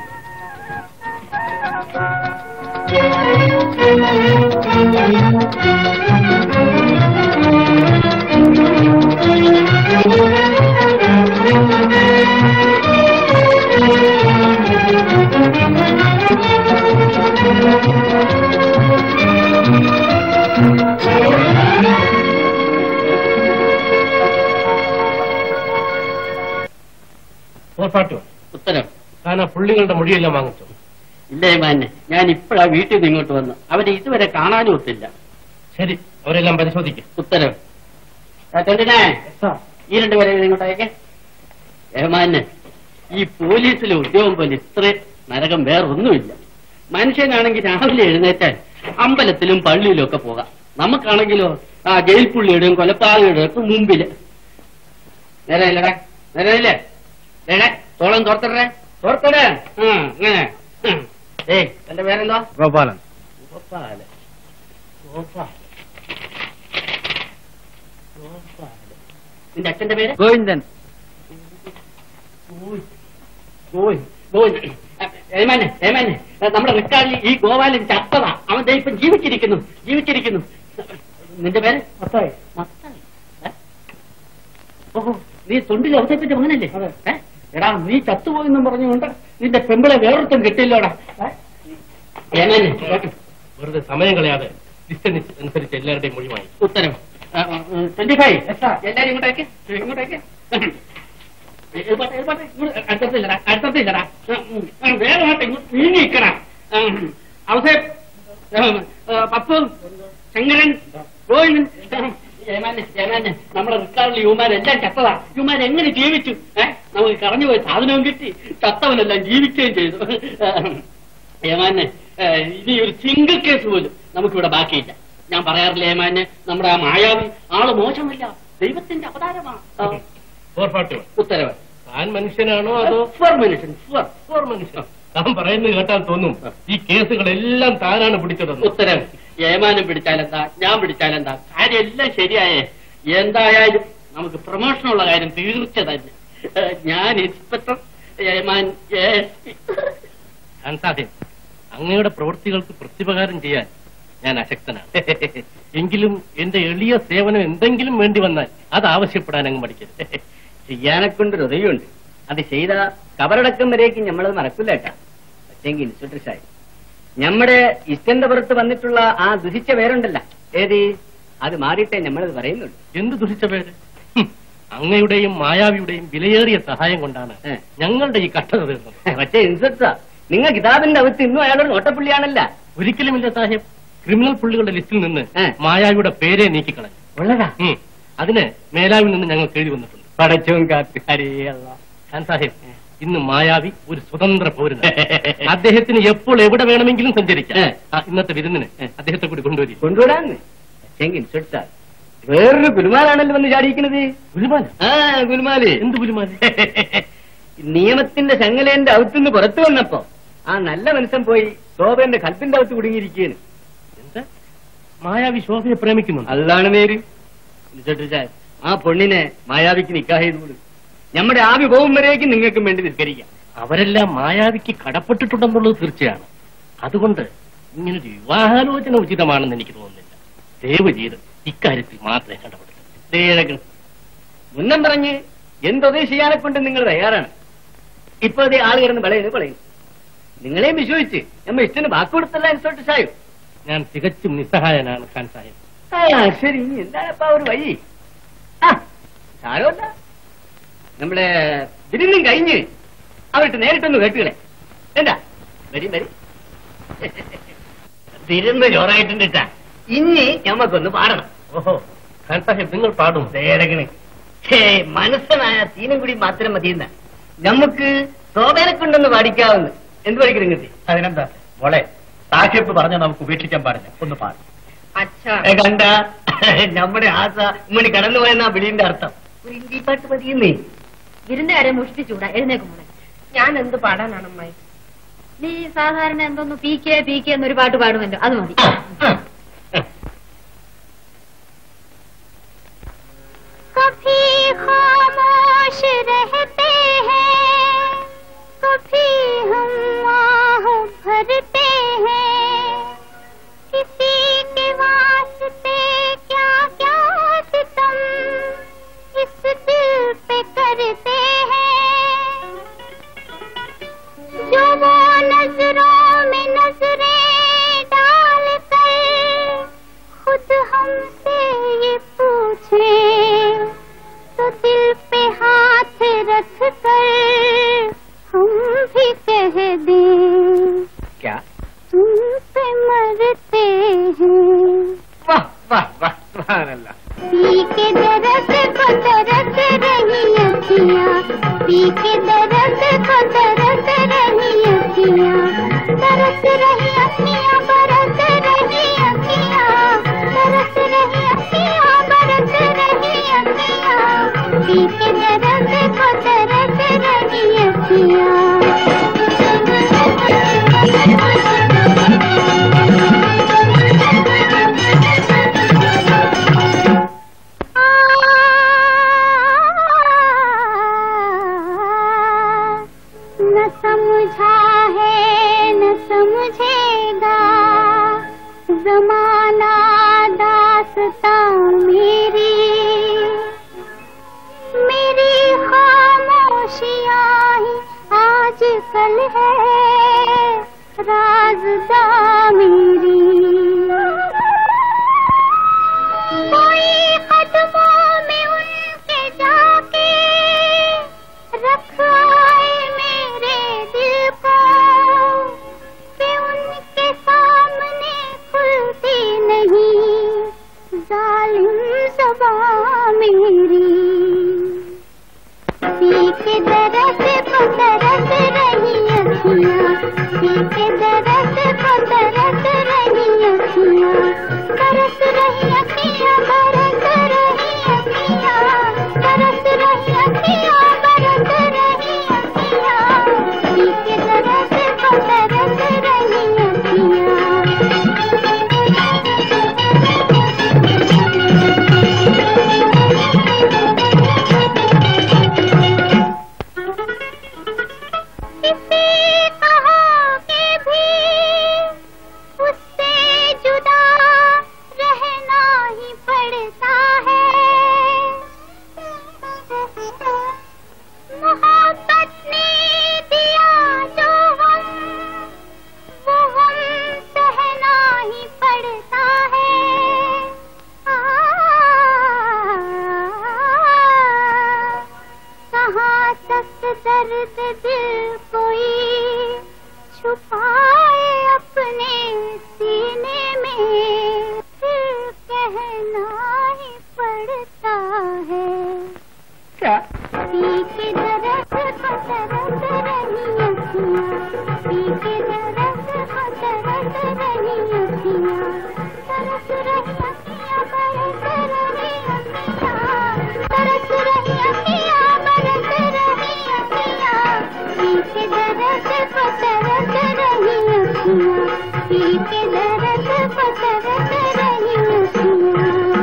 S2: ഓർപ്പാട്ടോ
S1: ഉത്തരം
S2: താൻ ആ പുള്ളികളുടെ മൊഴിയെല്ലാം വാങ്ങിച്ചു
S1: ഇല്ലേ മാന്നെ ഞാൻ ഇപ്പോഴാ വീട്ടിൽ നിന്ന് ഇങ്ങോട്ട് വന്നു അവരെ ഇതുവരെ കാണാനും ഒത്തില്ല
S2: ശരി അവരെല്ലാം പരിശോധിക്കും
S1: ഉത്തരം ചന്ദ്രനെ ഈ രണ്ടുപേരെ ഇങ്ങോട്ടേക്ക് ഏമാന് ഈ പോലീസിലെ ഉദ്യോഗം പോലെ ഇത്ര നരകം വേറൊന്നുമില്ല മനുഷ്യനാണെങ്കിൽ രാവിലെ എഴുന്നേറ്റാൽ അമ്പലത്തിലും പള്ളിയിലും ഒക്കെ പോകാം നമുക്കാണെങ്കിലോ ആ ജയിൽ പുള്ളിയുടെയും കൊലപ്പാതയുടെയും ഒക്കെ മുമ്പില് നേരെ ഇല്ലടാ നേരെ ഇല്ലേ ഏടേ തോളം തോർത്തടേ തോർത്തടേ ആ അങ്ങനെ ഉം. ഏയ് എന്റെ പേരെന്താ
S2: ഗോപാലൻ
S1: ഗോപാല ഗോപാല ഗോപാല നിന്റെ അച്ഛന്റെ പേര്
S5: ഗോവിന്ദൻ
S1: ഗോയ്. ഗോയ്. ഗോയ്. ഏമാനെ, ഏമാനെ, നമ്മുടെ റിക്കാർഡിൽ ഈ ഗോപാലൻ ചത്തതാ അവൻ ദേ ഇപ്പം ജീവിച്ചിരിക്കുന്നു ജീവിച്ചിരിക്കുന്നു നിന്റെ പേര് മത്തായി മത്തായി ഏ? ഓഹോ നീ തൊണ്ടിൽ അവതരിപ്പിച്ച മകനല്ലേ ഏ? എടാ നീ ചത്തുപോയെന്നും പറഞ്ഞുകൊണ്ട് നിന്റെ പെമ്പിളെ വേറൊരുത്തം കിട്ടില്ലോടാ ഏ? ഏമാനെ
S2: വെറുതെ സമയം കളയാതെ ലിസ്റ്റ് അനുസരിച്ച് എല്ലാവരുടെയും മൊഴി വാങ്ങി
S1: ഉത്തരം ട്വന്റി ഫൈവ് എല്ലാരും ഇങ്ങോട്ടേക്ക് ഇങ്ങോട്ടേക്ക് എഴുപാട്ടെ, എഴുപാട്ടെ. ഇങ്ങോട്ട് അടുത്തത്തില്ലടാ അടുത്തത്തില്ലടാ ഉം, ഉം, വേറെ ആട്ടെ ഇങ്ങോട്ട് നീങ്ങി നിൽക്കടാ അവസരം പപ്പു ശങ്കരൻ ഗോവിന്ദൻ ഏമാനെ ഏമാനെ നമ്മുടെ റിക്കാർഡിൽ യുമാരെല്ലാം ചത്തതാ യുമാൻ എങ്ങനെ ജീവിച്ചു ഏഹ് നമുക്ക് കളഞ്ഞുപോയ സാധനവും കിട്ടി ചത്തവനെല്ലാം ജീവിക്കുകയും ചെയ്തു ഏമാനെ ഏഹ്, ഇനി ഒരു സിംഗിൾ കേസ് പോലും നമുക്കിവിടെ ബാക്കിയില്ല ഞാൻ പറയാറില്ല ഏമാനെ നമ്മുടെ ആ മായാവി ആള് മോശമല്ല ദൈവത്തിന്റെ അവതാരമാണ് ആ,
S2: ഓർപ്പാട്ടോ
S1: ഉത്തരവ്
S2: താൻ മനുഷ്യനാണോ അതോ
S1: ഫോർ മനുഷ്യൻ ഫോർ
S2: ഓർ മനുഷ്യൻ താൻ പറയുന്നത് കേട്ടാൽ തോന്നും ഈ കേസുകളെല്ലാം താനാണ് പിടിച്ചതെന്ന്
S1: ഉത്തരം ഏമാനം പിടിച്ചാലെന്താ ഞാൻ പിടിച്ചാലെന്താ കാര്യം എല്ലാം ശരിയായേ എന്തായാലും നമുക്ക് പ്രൊമോഷനുള്ള കാര്യം തീർച്ച തന്നെ ഏഹ്, ഞാൻ ഇൻസ്പെക്ടർ ഏമാൻ എസ്
S2: താൻ സാധ്യം അങ്ങയുടെ പ്രവൃത്തികൾക്ക് പ്രത്യുപകാരം ചെയ്യാൻ ഞാൻ അശക്തനാണ് എങ്കിലും എന്റെ എളിയ സേവനം എന്തെങ്കിലും വേണ്ടി വന്നാൽ അത് ആവശ്യപ്പെടാൻ അങ്ങ് മടിക്കരുത്
S5: ചെയ്യാനെ കൊണ്ട് ഹൃദയമുണ്ട് അത് ചെയ്ത കബറടക്കം വരേക്കും നമ്മളത് മറക്കില്ല കേട്ടാ പക്ഷെങ്കിൽ ഇൻസ്പെക്ടർ സാഹിബ് നമ്മുടെ ഇഷ്ടന്റെ പുറത്ത് വന്നിട്ടുള്ള ആ ദുഷിച്ച പേരുണ്ടല്ല ഏത് അത് മാറിയിട്ടേ നമ്മളത് പറയുന്നുള്ളൂ
S2: എന്ത് ദുഷിച്ച പേര് ഹും, അങ്ങയുടെയും മായാവിയുടെയും വിലയേറിയ സഹായം കൊണ്ടാണ്
S5: ഏ.
S2: ഞങ്ങളുടെ ഈ കഷ്ടത തീർന്നത്
S5: പക്ഷേ ഇൻസ്പെക്ടർ നിങ്ങൾ കിതാബിന്റെ അകത്ത് ഇന്നും അയാളൊരു നോട്ടപ്പുള്ളിയാണല്ല
S2: ഒരിക്കലുമില്ല സാഹിബ് ക്രിമിനൽ പുള്ളികളുടെ ലിസ്റ്റിൽ നിന്ന്
S5: ഏ.
S2: മായാവിയുടെ പേരെ നീക്കിക്കളഞ്ഞു
S5: ഉള്ളതാ
S2: ഉം. അതിന് മേലാവിൽ നിന്ന് ഞങ്ങൾക്ക് എഴുതി വന്നിട്ടുണ്ട്
S5: പടച്ചവും കാത്ത് ഹരേ അല്ലാ.
S2: ഖാൻ സാഹിബ് ഇന്ന് മായാവി ഒരു സ്വതന്ത്ര പൗരൻ അദ്ദേഹത്തിന് എപ്പോൾ എവിടെ വേണമെങ്കിലും സഞ്ചരിക്കാം ആ, ഇന്നത്തെ വിരുന്നിന് അദ്ദേഹത്തെ കൂടി കൊണ്ടുവരും
S5: കൊണ്ടുവിടാന്ന് പക്ഷെങ്കിൽ ഇൻസ്പെക്ടർ വേറൊരു ഗുരുമാലാണല്ലോ വന്ന് ചാടിയിരിക്കുന്നത്
S2: ഗുരുമാല
S5: ആ ഗുരുമാല്
S2: എന്ത് ഗുരുമാല
S5: നിയമത്തിന്റെ ചങ്ങലേന്റെ അകത്തുനിന്ന് പുറത്തു വന്നപ്പോ ആ നല്ല മനുഷ്യൻ പോയി ശോഭന്റെ കൽപ്പിന്റെ അകത്ത് കുടുങ്ങിയിരിക്കുകയാണ്
S2: എന്താ മായാവി ശോഭയെ പ്രേമിക്കുന്നുണ്ട്
S5: അതാണ് നേര് ഇൻസ്പെക്ടർ സാർ ആ പൊണ്ണിനെ മായാവിക്ക് നിക്കാഹ് ചെയ്തു കൊടുക്കും നമ്മുടെ ആവി പോകും വരേക്കും നിങ്ങൾക്കും വേണ്ടി നിസ്കരിക്കാം
S2: അവരെല്ലാം മായാവിക്ക് കടപ്പെട്ടിട്ടുണ്ടെന്നുള്ളത് തീർച്ചയാണ് അതുകൊണ്ട് ഇങ്ങനൊരു വിവാഹാലോചന ഉചിതമാണെന്ന് എനിക്ക് തോന്നുന്നില്ല ദയവ് ചെയ്ത് ഇക്കാര്യത്തിൽ മാത്രമേ കടപെടുന്നു
S5: മുന്നം പറഞ്ഞ് എന്തൊതേ ചെയ്യാനെ കൊണ്ട് നിങ്ങൾ തയ്യാറാണ് ഇപ്പൊ അതേ ആള് കിടന്ന് വിളയുന്നു വിളയും നിങ്ങളെയും വിശ്വസിച്ച് നമ്മ ഇഷ്ടന് വാക്ക് കൊടുത്തല്ല ഇൻസ്പെക്ടർ സാഹിബ്
S2: ഞാൻ തികച്ചും നിസ്സഹായനാണ് ഖാൻ സാഹിബ്
S5: ആ ശരി എന്താണപ്പ ഒരു വഴി ആ സാരമല്ല നമ്മുടെ വിരുന്നും കഴിഞ്ഞ് അവർക്ക് നേരിട്ടൊന്ന് കേട്ടുകളെ എന്താ വരി വരി വിരുന്ന് ചോറായിട്ടുണ്ട് ട്ടാ. ഇനി ഞമ്മക്കൊന്ന് പാടണം
S2: ഓഹോ ഖാൻ സാഹിബ് നിങ്ങൾ പാടും
S5: ദേരകണ് ഹേ മനസ്സനായ തീനും കൂടി മാത്രം മതിയെന്ന നമുക്ക് ശോഭനെ കൊണ്ടൊന്ന് പാടിക്കാവുന്ന എന്ത് പഠിക്കണം നിങ്ങൾക്ക്
S3: അതിനെന്താ മോളെ സാഹിബ് പറഞ്ഞ നമുക്ക് ഉപേക്ഷിക്കാൻ പാടില്ല ഒന്ന് പാടും
S4: അച്ഛാ
S5: ഏ, കണ്ട നമ്മുടെ ആസ ഉമ്മണി കടന്നു പോയെന്നാ വിളിയുടെ അർത്ഥം ഒരു ഹിന്ദി പാട്ട് മതിയെന്നേ
S4: വിരുന്നുകാരെ മുഷ്ടിച്ചൂടാ എഴുന്നേക്കും മോളെ ഞാൻ എന്ത് പാടാനാണ് അമ്മായി നീ സാധാരണ എന്തോന്ന് പി കെ പി കെ എന്നൊരു പാട്ട് പാടുമല്ലോ അത് മതി
S6: कभी खामोश रहते हैं कभी हम आह भरते हैं किसी के वास्ते क्या क्या सितम इस दिल पे करते हैं जो वो नजरों में नजरें डाल कर खुद हमसे ये पूछे तो दिल पे हाथ रख कर हम भी कह दें
S5: क्या
S6: तुम पे मरते हैं
S5: वाह वाह वाह सुभान
S6: पी के दर्द को तरस रही अखियाँ पी के दर्द को तरस रही अखियाँ तरस रही अखियाँ बरस रही अखियाँ तरस रही अखियाँ बरस रही अखियाँ पी के दर्द को तरस रही अखियाँ न समझा है न समझेगा जमाना दासता मेरी मेरी खामोशियाँ ही आज कल है राजदा मेरी कोई कदमों में उनके जाके रख आए मेरे दिल को कि उनके सामने खुलती नहीं जालिम जबा मेरी पी के दरस को तरस रही अखियाँ पी के दरस को तरस रही अखियाँ तरस रही अखियाँ बरस रही अखियाँ तरस रही अखियाँ बरस रही अखियाँ पी के दरस को तरस रही किसी कहा के भी उससे जुदा रहना ही पड़ता है मोहब्बत ने दिया जो हम वो हम सहना ही पड़ता है कहाँ तक दर्द दिल कोई
S8: दर्द पतरत रही अखियाँ पी के दर्द पतरत रही अखियाँ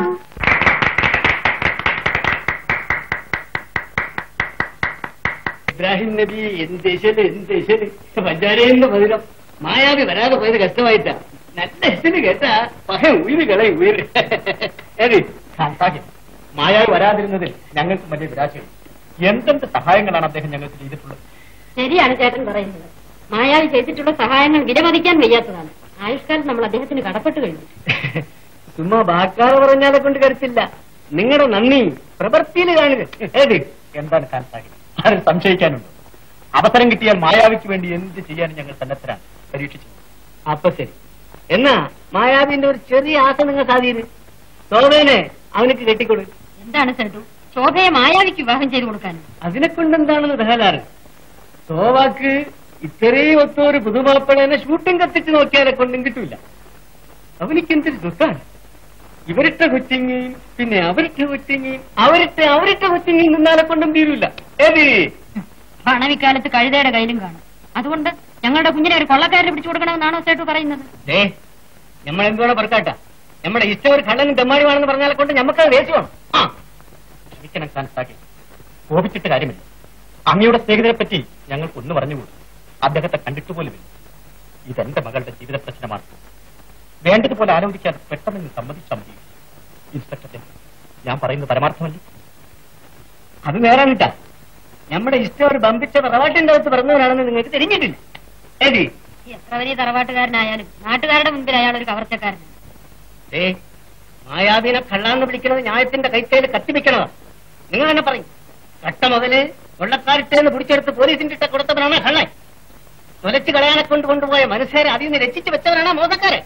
S5: ഇബ്രാഹിം നബി എന്ത് ഇശല് എന്ത് ഇശല് പഞ്ചാരയെന്ന് പതിരം മായാവി വരാതെ പോയത് കഷ്ടമായിട്ടാ നല്ല ഇശല് കേട്ടാ പഹ ഉയിര് കളയി ഉയിര് ഏത്
S3: സാഹിബ് മായാവ് വരാതിരുന്നതിൽ ഞങ്ങൾക്ക് വലിയ നിരാശയുണ്ട് എന്തെന്ത് സഹായങ്ങളാണ് അദ്ദേഹം ഞങ്ങൾക്ക് ചെയ്തിട്ടുള്ളത്
S4: ശരിയാണ് ചേട്ടൻ പറയുന്നത് മായാവി ചെയ്തിട്ടുള്ള സഹായങ്ങൾ വിലമതിക്കാൻ വയ്യാത്തതാണ് ആയുഷ്കാലം നമ്മൾ അദ്ദേഹത്തിന് കടപ്പെട്ടു കഴിഞ്ഞു
S5: ചുമ്മാ ബാക്കാറ് പറഞ്ഞാലെ കൊണ്ട് കരുത്തില്ല നിങ്ങളുടെ നന്ദി പ്രവൃത്തിയിൽ കാണുക ഏത്
S3: എന്താണ് ഖാൻ സാഹിബ് അതിൽ സംശയിക്കാനുണ്ട് അവസരം കിട്ടിയാൽ മായാവിക്ക് വേണ്ടി എന്ത് ചെയ്യാനും ഞങ്ങൾ സന്നദ്ധരാണ് പരീക്ഷിച്ചു
S5: അപ്പൊ ശരി എന്നാ മായാവിന്റെ ഒരു ചെറിയ ആശ നിങ്ങൾ സാധീര് സോമേനെ അവനക്ക് കെട്ടിക്കൊടു
S4: എന്താണ് സേട്ടു ശോഭയെ മായാവിക്ക് വിവാഹം ചെയ്തു കൊടുക്കാൻ
S5: അതിനെ കൊണ്ടെന്താണെന്ന് തകരാറ് സോവാക്ക് ഇത്രയും ഒത്തൊരു പുതുമാപ്പിളനെ ഷൂട്ടിംഗ് കത്തിച്ച് നോക്കിയാലെ കൊണ്ടും കിട്ടൂല അവനിക്ക് എന്തൊരു ദുഃഖാണ് ഇവരിട്ട കൊച്ചിങ്ങി പിന്നെ അവരിട്ട കൊച്ചിങ്ങി അവരിട്ട അവരിട്ട കൊച്ചിങ്ങി നിന്നാലെ കൊണ്ടും തീരൂല ഏത്
S4: പണവിക്കാലത്ത് കഴുതയുടെ കയ്യിലും കാണും അതുകൊണ്ട് ഞങ്ങളുടെ കുഞ്ഞിനെ ഒരു കൊള്ളക്കാരനെ പിടിച്ചു കൊടുക്കണമെന്നാണോ സേട്ടു പറയുന്നത്
S5: ഏ നമ്മൾ എന്തോടെ പറക്കാട്ട നമ്മുടെ ഇഷ്ടം ഒരു കള്ളനും തെമ്മാടിവാണെന്ന് പറഞ്ഞാലെ കൊണ്ട് നമുക്കത് ദേഷ്യമാണ് ആ
S3: ക്ഷമിക്കണം ഖാൻ സാഹിബ് കോപിച്ചിട്ട് കാര്യമില്ല അങ്ങയുടെ സ്നേഹിതരെ പറ്റി ഞങ്ങൾക്ക് ഒന്ന് പറഞ്ഞുകൂടും അദ്ദേഹത്തെ കണ്ടിട്ട് പോലുമില്ല ഇതെന്റെ മകളുടെ ജീവിത പ്രശ്നമാണ് വേണ്ടതുപോലെ ആലോചിക്കാതെ പെട്ടെന്ന് നിങ്ങൾ സമ്മതിച്ചാൽ മതി ഇൻസ്പെക്ടർ ഞാൻ പറയുന്നത് പരമാർത്ഥമല്ലേ
S5: അത് നേരാണിട്ടാ നമ്മുടെ ഇഷ്ടം ഒരു ബമ്പിച്ച തറവാട്ടിന്റെ അകത്ത് പറഞ്ഞവരാണെന്ന് നിങ്ങൾക്ക് തിരിഞ്ഞിട്ടില്ല ഏതി
S4: എത്ര വലിയ തറവാട്ടുകാരനായാലും നാട്ടുകാരുടെ മുൻപിൽ അയാൾ ഒരു കവർച്ചക്കാരനാണ്
S5: ഏ മായാവിനെ കള്ളാന്ന് പിടിക്കുന്നത് ന്യായത്തിന്റെ കൈക്കയിൽ കത്തിവെക്കണതാ നിങ്ങൾ തന്നെ പറയും കട്ട മുതല് കൊള്ളക്കാരിട്ടേന്ന് പിടിച്ചെടുത്ത് പോലീസിന്റെ ഇട്ട കൊടുത്തവനാണ് കള്ളൻ തൊലച്ചു കളയാനെ കൊണ്ട് കൊണ്ടുപോയ മനുഷ്യരെ അതിൽ നിന്ന് രക്ഷിച്ചു വെച്ചവനാണ് മോശക്കാരൻ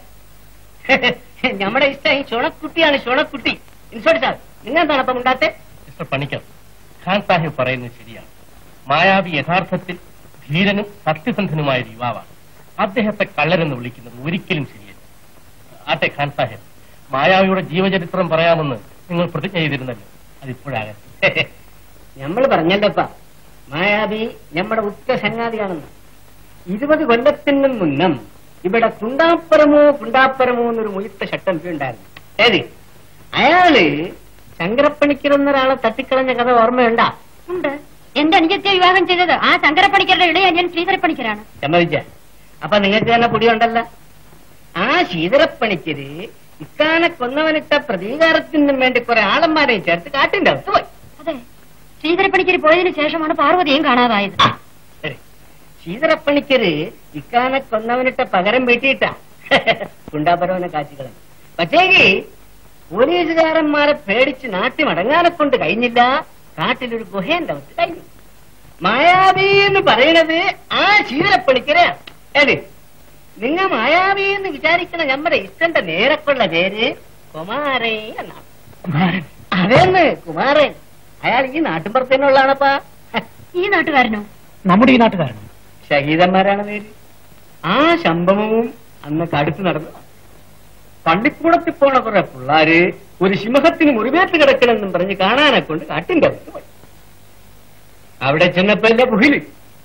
S5: നമ്മുടെ ഇഷ്ടം ഈ ചുണക്കുട്ടിയാണ് ചുണക്കുട്ടി ഇൻസ്പെക്ടർ സാർ നിങ്ങൾ എന്താണ് അപ്പം ഉണ്ടാത്തെ
S2: മിസ്റ്റർ പണിക്കർ ഖാൻ സാഹിബ് പറയുന്നത് ശരിയാണ് മായാവി യഥാർത്ഥത്തിൽ ധീരനും സത്യസന്ധനുമായ ഒരു യുവാവാണ് അദ്ദേഹത്തെ കള്ളരെന്ന് വിളിക്കുന്നത് ഒരിക്കലും ശരിയല്ല ആട്ടെ ഖാൻ സാഹിബ് മായാവിയുടെ ജീവചരിത്രം പറയാമെന്ന് നിങ്ങൾ പ്രതിജ്ഞ ചെയ്തിരുന്നല്ലോ അതിപ്പോഴാകട്ടെ
S5: നമ്മൾ പറഞ്ഞല്ലപ്പ മായാവി നമ്മുടെ ഉറ്റ സംഗാതിയാണെന്ന് ഇരുപത് കൊല്ലത്തിന് മുന്നം ഇവിടെ കുണ്ടാപ്പുറമോ കുണ്ടാപ്പുറമോ എന്നൊരു മുഴുത്ത ഷട്ടം ഉണ്ടായിരുന്നു ഏത് അയാള് ശങ്കരപ്പണിക്കർ എന്നൊരാളെ തട്ടിക്കളഞ്ഞ കഥ ഓർമ്മയുണ്ടാ
S4: ഉണ്ട് എന്റെ അനുജത്തെ വിവാഹം ചെയ്തത് ആ ശങ്കരപ്പണിക്കരുടെ ഇടയിൽ ഞാൻ ശ്രീധരപ്പണിക്കരാണ്
S5: സമ്മതിച്ച അപ്പൊ നിങ്ങൾക്ക് തന്നെ പൊടിയുണ്ടല്ല ആ ശീതളപ്പണിക്കര് ഇക്കാനെ കൊന്നവനിട്ട പ്രതീകാരത്തിനും വേണ്ടി കുറെ ആളന്മാരെ ചേർത്ത് കാട്ടിന്റെ അകത്ത് പോയി
S4: അതെ ശ്രീധരപ്പണിക്കര് പോയതിനു ശേഷമാണ് പാർവതിയും കാണാതായത്
S5: ആ, ശരി. ശീതളപ്പണിക്കര് ഇക്കാനെ കൊന്നവനിട്ട പകരം വീട്ടിയിട്ടാ ഗുണ്ടാപരവനെ കാച്ചിക്കളഞ്ഞു പക്ഷേങ്കി പോലീസുകാരന്മാരെ പേടിച്ച് നാട്ടി മടങ്ങാനെ കൊണ്ട് കഴിഞ്ഞില്ല കാട്ടിലൊരു ഗുഹേന്റെ അവസ്ഥ കഴിഞ്ഞു മായാവി എന്ന് പറയണത് ആ ശീതളപ്പണിക്കര് ഏത് നിങ്ങ മായാവി എന്ന് വിചാരിക്കുന്ന നമ്മുടെ ഇഷ്ടന്റെ നേരക്കുള്ള പേര് കുമാരേ എന്നാണ് അതേന്ന് കുമാരൻ അയാൾ ഈ നാട്ടിൻപുറത്തേനുള്ളതാണപ്പാ
S4: ഈ നാട്ടുകാരനോ
S3: നമ്മുടെ ഈ നാട്ടുകാരൻ
S5: ഷഹീദന്മാരാണ് പേര് ആ ശമ്പവവും അന്ന് കടുത്ത് നടന്നു പള്ളിക്കൂടത്തിൽ പോണ കുറെ പിള്ളാര് ഒരു സിംഹത്തിന് മുറിവേറ്റ് കിടക്കണമെന്നും പറഞ്ഞ് കാണാനെ കൊണ്ട് കാട്ടിന്റെ അകത്ത് പോയി അവിടെ ചെന്നപ്പോ എന്റെ ഗുഹില്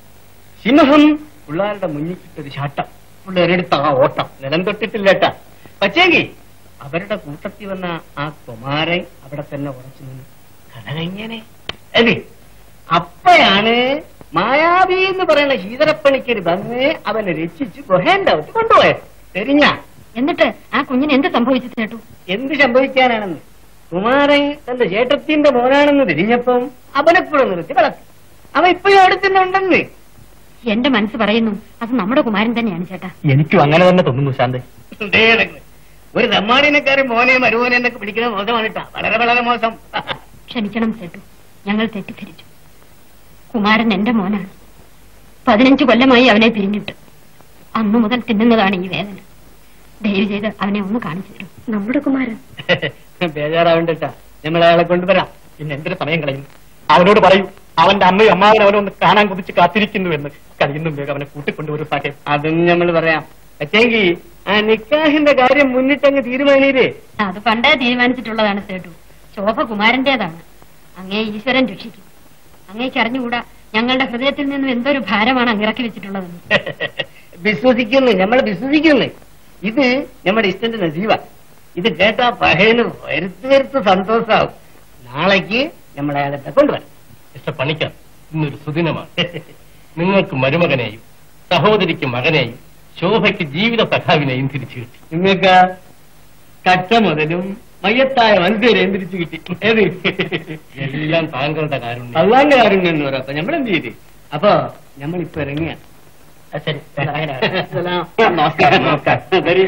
S5: സിംഹം പിള്ളാരുടെ മുന്നിക്കിട്ടൊരു ചാട്ടം പിള്ളേരെടുത്ത ആ ഓട്ടം നിലം തൊട്ടിട്ടില്ലേട്ടാ പക്ഷേങ്കി അവരുടെ കൂട്ടത്തിൽ വന്ന ആ കുമാരൻ അവിടെ തന്നെ ഉറച്ചു നിന്നു കഥ കഴിഞ്ഞേനെ അല്ലേ അപ്പോഴാണ് മായാവി എന്ന് പറയുന്ന ശീതളപ്പണിക്കര് വന്ന് അവനെ രക്ഷിച്ച് ഗുഹേന്റെ അകത്ത് കൊണ്ടുപോയത് തെരിഞ്ഞ
S4: എന്നിട്ട് ആ കുഞ്ഞിന് എന്ത് സംഭവിച്ചു ചേട്ടു
S5: എന്ത് സംഭവിക്കാനാണെന്ന് കുമാരൻ തന്റെ ചേട്ടത്തിന്റെ മോനാണെന്ന് തിരിഞ്ഞപ്പം അവനെ കൂടെ നിർത്തി വളർത്തി അവൻ ഇപ്പോഴും അവിടെ തന്നെ ഉണ്ടെന്ന്
S4: എന്റെ മനസ്സ് പറയുന്നു അത് നമ്മുടെ കുമാരൻ തന്നെയാണ് ചേട്ടാ
S3: എനിക്കും അങ്ങനെ തന്നെ തോന്നുന്നു ശാന്ത
S5: ദേ കിടക്കുന്നു. ഒരു തമ്മാടിനക്കാരൻ മോനെ മരുമോനെ എന്നൊക്കെ പിടിക്കുന്നത് മോശമാണ് കേട്ടാ വളരെ വളരെ മോശം
S4: ക്ഷമിക്കണം ചേട്ടു ഞങ്ങൾ തെറ്റിദ്ധരിച്ചു കുമാരൻ എന്റെ മോനാണ് പതിനഞ്ച് കൊല്ലമായി അവനെ പിരിഞ്ഞിട്ട് അന്നു മുതൽ തിന്നുന്നതാണ് ഈ വേദന ദയവ് ചെയ്ത് അവനെ ഒന്ന് കാണിച്ചു തരൂ നമ്മുടെ കുമാരൻ
S5: ബേജാറാവണ്ടട്ടാ നമ്മൾ അയാളെ കൊണ്ടുവരാം
S3: പിന്നെ എന്തൊരു സമയം കളയുന്നു അവനോട് പറയൂ അവന്റെ അമ്മയും അമ്മാവനും അവനൊന്ന് കാണാൻ കുതിച്ച് കാത്തിരിക്കുന്നു എന്ന് കഴിയുന്നു വേഗം അവനെ കൂട്ടിക്കൊണ്ടുവരും സാഹേബ്
S5: അതും നമ്മൾ പറയാം പക്ഷേങ്കി ആ നിക്കാഹിന്റെ കാര്യം മുന്നിട്ടങ്ങ് തീരുമാനീരേ
S4: അത് പണ്ടേ തീരുമാനിച്ചിട്ടുള്ളതാണ് സേട്ടു ശോഭ കുമാരന്റേതാണ് അങ്ങേ ഈശ്വരൻ രക്ഷിക്കും അങ്ങേക്ക് അറിഞ്ഞുകൂടാ ഞങ്ങളുടെ ഹൃദയത്തിൽ നിന്നും എന്തൊരു ഭാരമാണ് അങ്ങിറക്കി വെച്ചിട്ടുള്ളതെന്ന്
S5: വിശ്വസിക്കുന്നു നമ്മൾ വിശ്വസിക്കുന്നു ഇത് നമ്മുടെ ഇഷ്ടന്റെ നസീവ ഇത് കേട്ടാ പഹയന് വരുത്ത് വരുത്ത് സന്തോഷാവും നാളേക്ക് നമ്മൾ അയാളെ കൊണ്ടുവരാം
S2: മിസ്റ്റർ പണിക്കർ ഇന്നൊരു സുദിനമാണ് നിങ്ങൾക്ക് മരുമകനെയും സഹോദരിക്ക് മകനെയും ശോഭയ്ക്ക് ജീവിത സഖാവിനെയും തിരിച്ചു കിട്ടി
S5: നിങ്ങൾക്ക് കറ്റ മുതലും മയ്യത്തായ വൻപേരെയും തിരിച്ചു കിട്ടി ഏത്
S2: എല്ലാം താങ്കളുടെ കാരുണ്യം
S5: അള്ളാന്റെ കാര്യം എന്ന് പറയാം അപ്പൊ നമ്മൾ എന്ത് ചെയ്ത് അപ്പൊ നമ്മളിപ്പോ ഇറങ്ങിയ
S1: ശരി
S5: നമസ്കാരം നമസ്കാരം വരൂ.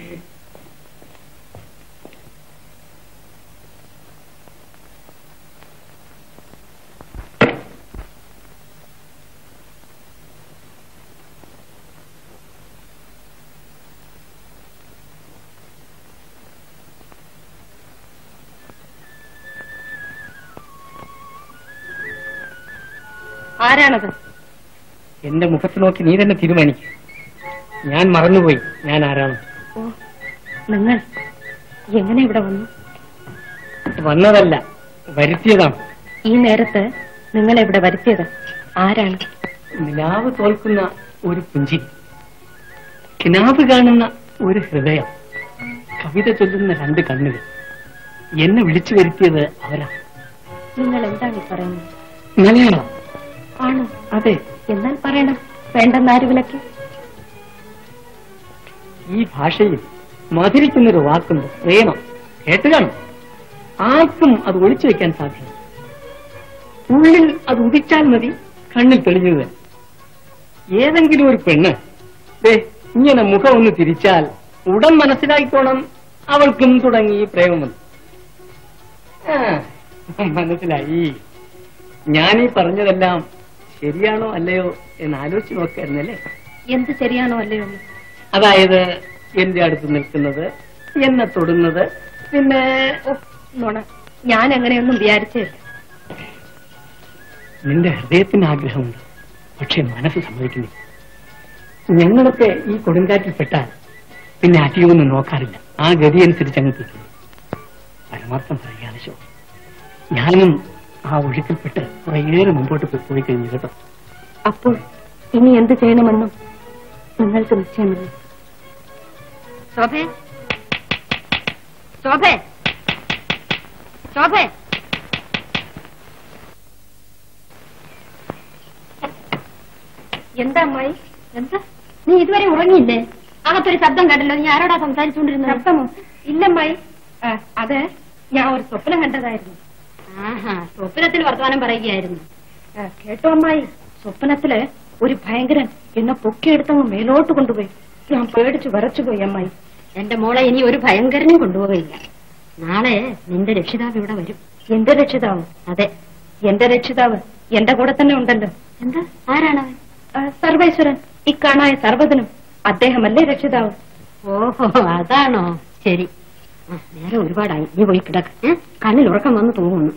S4: ആരാണത്
S5: എന്റെ മുഖത്ത് നോക്കി നീ തന്നെ തീരുമാനിക്കും ഞാൻ മറന്നുപോയി ഞാൻ ആരാണ്
S4: ഓ നിങ്ങൾ എങ്ങനെ ഇവിടെ വന്നു
S5: വന്നതല്ല വരുത്തിയതാണ്
S4: ഈ നേരത്ത് നിങ്ങൾ ഇവിടെ വരുത്തിയത് ആരാണ്
S5: നിലാവ് തോൽക്കുന്ന ഒരു പുഞ്ചിരി കിനാവ് കാണുന്ന ഒരു ഹൃദയം കവിത ചൊല്ലുന്ന രണ്ട് കണ്ണുകൾ എന്നെ വിളിച്ചു വരുത്തിയത് അവരാ
S4: നിങ്ങൾ എന്താണ് ഈ പറയുന്നത്
S5: മലയാളം
S4: ആണോ
S5: അതെ
S4: എന്നാൽ പറയണം വേണ്ടെന്നാര് വിലക്ക്
S5: ഈ ഭാഷയിൽ മധുരിക്കുന്നൊരു വാക്കുണ്ട് പ്രേമം കേട്ട് കാണും ആർക്കും അത് ഒളിച്ചു വെക്കാൻ സാധ്യമല്ല ഉള്ളിൽ അത് ഉദിച്ചാൽ മതി കണ്ണിൽ തെളിഞ്ഞു തന്നെ ഏതെങ്കിലും ഒരു പെണ്ണ് ദേ ഇങ്ങനെ മുഖം ഒന്ന് തിരിച്ചാൽ ഉടൻ മനസ്സിലായിക്കോണം അവൾക്കും തുടങ്ങി ഈ പ്രേമമെന്ന് ആ, മനസ്സിലായി ഞാനീ പറഞ്ഞതെല്ലാം ശരിയാണോ അല്ലയോ എന്ന് ആലോചിച്ച് നോക്കായിരുന്നല്ലേ
S4: എന്ത് ശരിയാണോ അല്ലയോ എന്ന്
S5: അതായത് എന്റെ അടുത്ത് നിൽക്കുന്നത് എന്നെ തൊടുന്നത് പിന്നെ
S4: ഓ നുണ ഞാൻ അങ്ങനെയൊന്നും വിചാരിച്ചില്ല
S5: നിന്റെ ഹൃദയത്തിന് ആഗ്രഹമുണ്ട് പക്ഷെ മനസ്സ് സമ്മതിക്കുന്നില്ല ഞങ്ങളൊക്കെ ഈ കൊടുങ്കാറ്റിൽ പെട്ടാൽ പിന്നെ അധികമൊന്നും നോക്കാറില്ല ആ ഗതി അനുസരിച്ച് അങ്ങ് കിട്ടുന്നു പരമാർത്ഥം പറയാതെ ശോ ഞാനും ആ ഒഴുക്കിൽപ്പെട്ട് കുറേയേറെ മുമ്പോട്ട് പോയി- പോയി കഴിഞ്ഞു കേട്ടോ
S4: അപ്പോൾ ഇനി എന്ത് ചെയ്യണമെന്നും നിങ്ങൾക്ക് നിശ്ചയമില്ല ശോഭേ ശോഭേ ശോഭേ എന്താ അമ്മായി എന്താ നീ ഇതുവരെ ഉറങ്ങിയില്ലേ അകത്തൊരു ശബ്ദം കേട്ടല്ലോ നീ ആരോടാ സംസാരിച്ചുകൊണ്ടിരുന്നത് ശബ്ദമോ ഇല്ലമ്മായി ആ, അത് ഞാൻ ഒരു സ്വപ്നം കണ്ടതായിരുന്നു ആഹാ സ്വപ്നത്തിൽ വർത്തമാനം പറയുകയായിരുന്നു ആ, കേട്ടോ അമ്മായി സ്വപ്നത്തില് ഒരു ഭയങ്കരൻ എന്നെ പൊക്കിയെടുത്തങ്ങ് മേലോട്ട് കൊണ്ടുപോയി ഞാൻ പേടിച്ചു വരച്ചുപോയി അമ്മായി എന്റെ മോളെ ഇനി ഒരു ഭയങ്കരനും കൊണ്ടുപോകയില്ല നാളെ നിന്റെ രക്ഷിതാവ് ഇവിടെ വരും എന്റെ രക്ഷിതാവ് അതെ എന്റെ രക്ഷിതാവ് എന്റെ കൂടെ തന്നെ ഉണ്ടല്ലോ എന്താ ആരാണ് സർവേശ്വരൻ ഇക്കാണായ സർവ്വതനും അദ്ദേഹമല്ലേ രക്ഷിതാവ് ഓഹോ അതാണോ ശരി ആ, നേരെ ഒരുപാടായി നീ പോയി കിടക്ക് ഏ? കണ്ണിൽ ഉറക്കം വന്ന് തോന്നുന്നു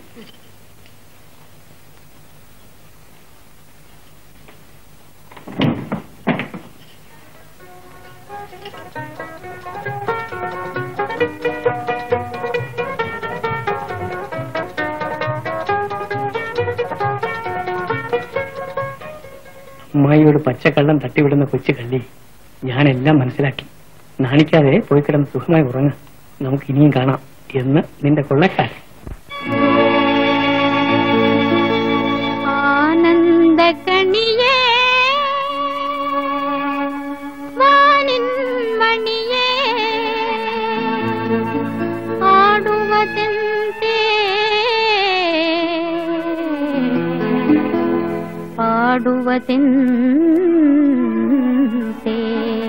S5: അമ്മായിയോട് പച്ചക്കള്ളം തട്ടിവിടുന്ന കൊച്ചു കള്ളി ഞാനെല്ലാം മനസ്സിലാക്കി നാണിക്കാതെ പോയി കിടന്ന് സുഖമായി ഉറങ്ങ നമുക്ക് ഇനിയും കാണാം എന്ന് നിന്റെ കൊള്ളക്കാരൻ
S8: ആനന്ദകണിയേ വാനിൻ മണിയേ ആടുവതെന്തേ പാടുവതെന്തേ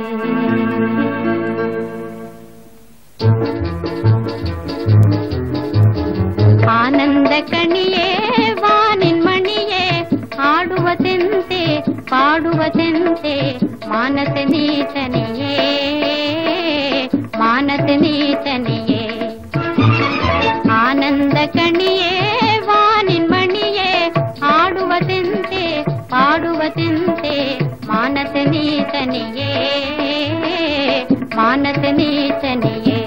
S8: ಆನಂದ ಕಣಿಯೇ ವಾನಿನ್ ಮಣಿಯೇ ಆಡುವತೆಂತೆ ಪಾಡುವತೆಂತೆ ಮಾನಸ ನೀಚನೆಯೇ ಮಾನಸ ನೀಚನೆಯೇ ಆನಂದ ಕಣಿಯೇ ವಾನಿನ್ ಮಣಿಯೇ ಆಡುವತೆಂತೆ ಪಾಡುವತೆಂತೆ ಮಾನಸ ನೀಚನೆಯೇ ಮಾನಸ ನೀಚನೆಯೇ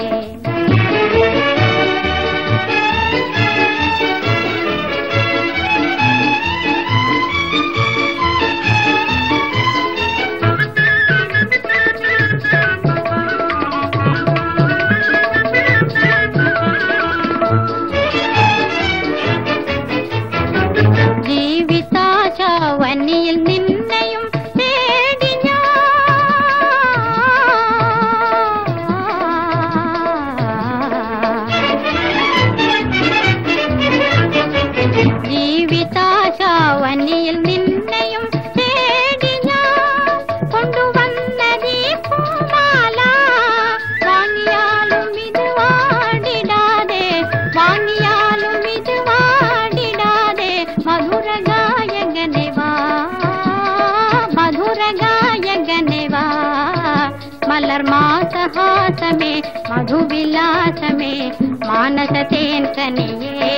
S8: മലർമാസഹാസമേ മധുവിലാസമേ മാനസതേൻ കനിയേ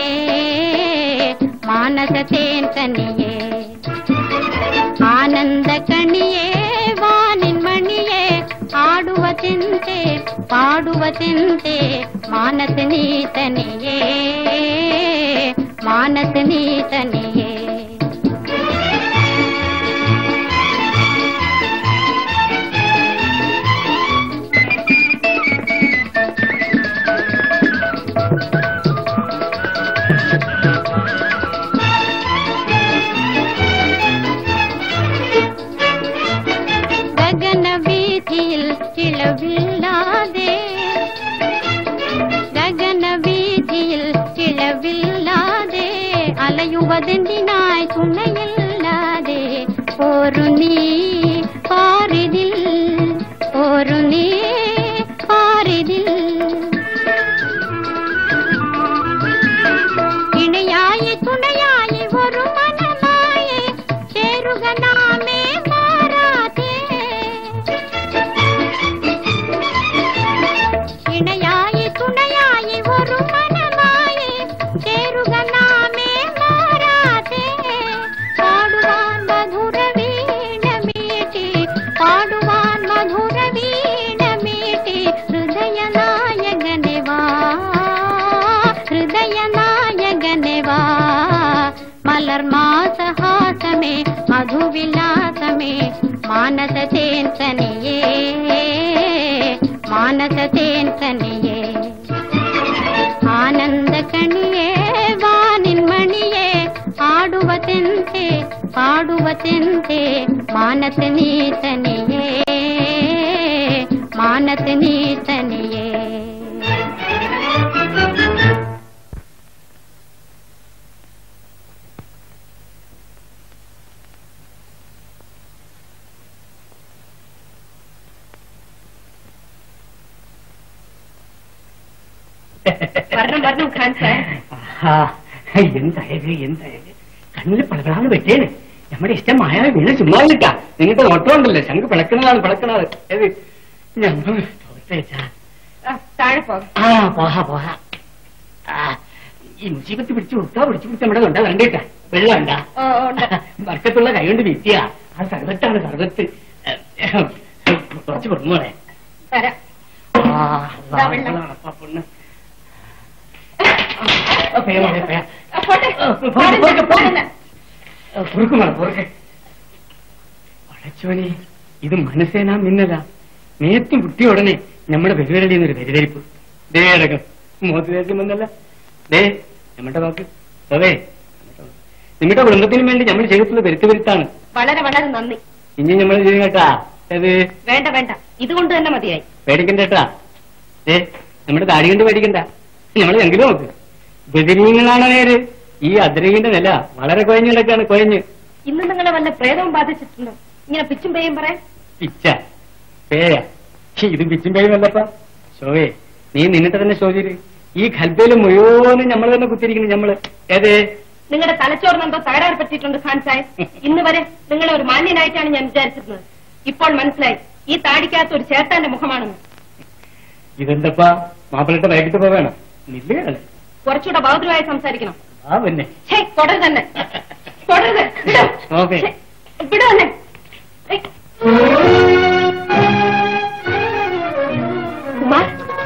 S8: മാനസതേൻ കനിയേ ആനന്ദ കണിയേ വാനിൻ മണിയേ ആടുവ ചിന്തേ പാടുവ ചിന്തേ മാനസ നീതനിയേ മാനസ നീതനിയേ ഗഗന വീതിയിൽ കിളവില്ലാതെ ഗഗന വീതിയിൽ കിളവില്ലാതെ അലയുവതെന്തിനായി തുണയില്ലാതെ ഒരു നീ പാരിതിൽ ഒരു നീ പാരിതിൽ ഇണയായി തുണയായി ഒരു മനമായി ചേരുക നാമേ മാറാതെ ഇണയായി തുണയായി ഒരു മനമായി ചേരുക നാമേ മാറാതെ പാടുവാൻ മധുര വീണ മീട്ടി പാടുവാൻ മധുര വീണ മീട്ടി ഹൃദയനായകനെ വാ ഹൃദയനായകനെ വാ മലർമാസഹാസമേ മധുവിലാസമേ മാനസതേൻ കനിയേ മാനസതേൻ കനിയേ ആനന്ദ കണിയേ വാനിൻ മണിയേ ആടുവതെന്തേ പാടുവതെന്തേ മാനസ നീതനിയേ മാനസ നീതനിയേ
S4: വരണം വരണം ഖാൻ സാർ
S5: ആഹാ, എന്തായത് എന്തായത് കണ്ണിൽ പടപടാന്ന് പറ്റിയേനെ നമ്മുടെ ഇഷ്ടം മായാതെ വീണ ചുമ്മാ കിട്ടാ നിങ്ങൾക്ക് ഓട്ടം ഉണ്ടല്ലോ ശങ്ക് പിളക്കണതാണ് പിളക്കണത് ഏത് ഞങ്ങൾ തോറ്റേച്ചാ
S4: ആ, താഴെ പോകാം
S5: ആ പോഹാ പോഹാ ആ, ഈ മുസീബത്ത് പിടിച്ചു കൊടുത്താ പിടിച്ചു പിടിച്ച നമ്മുടെ തൊണ്ട വരണ്ടേട്ടാ വെള്ളം ഉണ്ടാ
S4: ഓ, ഓ, ഉണ്ട്.
S5: വർക്കത്തുള്ള കൈ കൊണ്ട് വീട്ടിയ ആ സർവത്താണ് സർവത്ത് കുറച്ച് കൊടുന്നോളെ
S4: തരാം
S5: ആ,
S4: ഇതാ വെള്ളം.
S5: അപ്പാ പൊണ്ണ്. ആ, പയ്യെ മോളെ, പയ്യെ.
S4: ആ, പോട്ടെ.
S5: ആ, പോട്ടെ, പോട്ടെ, പോട്ടെ.
S4: പോട്ടെ.
S5: പൊറുക്ക് മോളെ, പൊറുക്ക്. പടച്ചോനെ ഇത് മനസ്സേനാ മിന്നല നേരത്തെ കുട്ടിയ ഉടനെ നമ്മുടെ പെരുവരളിയിൽ നിന്നൊരു പെരുവരിപ്പ് ദേ അടക്കം മോത്ത് തേക്കും വന്നല്ല ദേ നമ്മുടെ നോക്ക് അതേ നിങ്ങളുടെ കുടുംബത്തിനും വേണ്ടി നമ്മൾ ചെയ്തിട്ടുള്ള പെരുത്ത് പെരുത്താണ്
S4: വളരെ വളരെ നന്ദി
S5: ഇനി നമ്മൾ ചെയ്യും കേട്ടാ ഏത്
S4: വേണ്ട വേണ്ട ഇതുകൊണ്ട് തന്നെ മതിയായി
S5: പേടിക്കണ്ട കേട്ടാ ഏ നമ്മുടെ താടി കൊണ്ട് പേടിക്കണ്ട നമ്മൾ എങ്കിലും നോക്ക് ബദിരീങ്ങളാണ് നേര് ഈ അദ്രകിന്റെ നില വളരെ കുഴഞ്ഞു കിടക്കാണ് കുഴഞ്ഞ്
S4: ഇന്ന് നിങ്ങളെ വല്ല പ്രേതവും ബാധിച്ചിട്ടുണ്ടോ ഇങ്ങനെ പിച്ചും പേയും പറയാൻ
S5: പിച്ച പേയ ഛീ, ഇത് പിച്ചും പേയുമല്ലപ്പ ശോഭേ നീ നിന്നിട്ട് തന്നെ ശോചിര് ഈ ഖൽബയില് മുഴുവനും നമ്മൾ തന്നെ കുത്തിരിക്കുന്നു നമ്മള് ഏതേ
S4: നിങ്ങളുടെ തലച്ചോറിനെന്തോ തകരാറ് പറ്റിയിട്ടുണ്ട് ഖാൻ സാഹിബ് ഇന്ന് വരെ നിങ്ങളെ ഒരു മാന്യനായിട്ടാണ് ഞാൻ വിചാരിച്ചിരുന്നത് ഇപ്പോൾ മനസ്സിലായി ഈ താടിക്കകത്ത് ഒരു ചേട്ടാന്റെ മുഖമാണെന്ന്
S5: ഇതെന്തപ്പാ മാപ്പിളിട്ട് വൈകിട്ട് പോവേണം നില്ലേ
S4: കുറച്ചുകൂടെ ബൗദ്ധമായി സംസാരിക്കണം
S5: ആ പിന്നെ
S4: ഛേ കൊടൽ തന്നെ കൊടരുത് വിടൂ.
S5: ഓക്കേ.
S4: ഛേ, വിടൂ എന്നെ ഏയ്. കുമാർ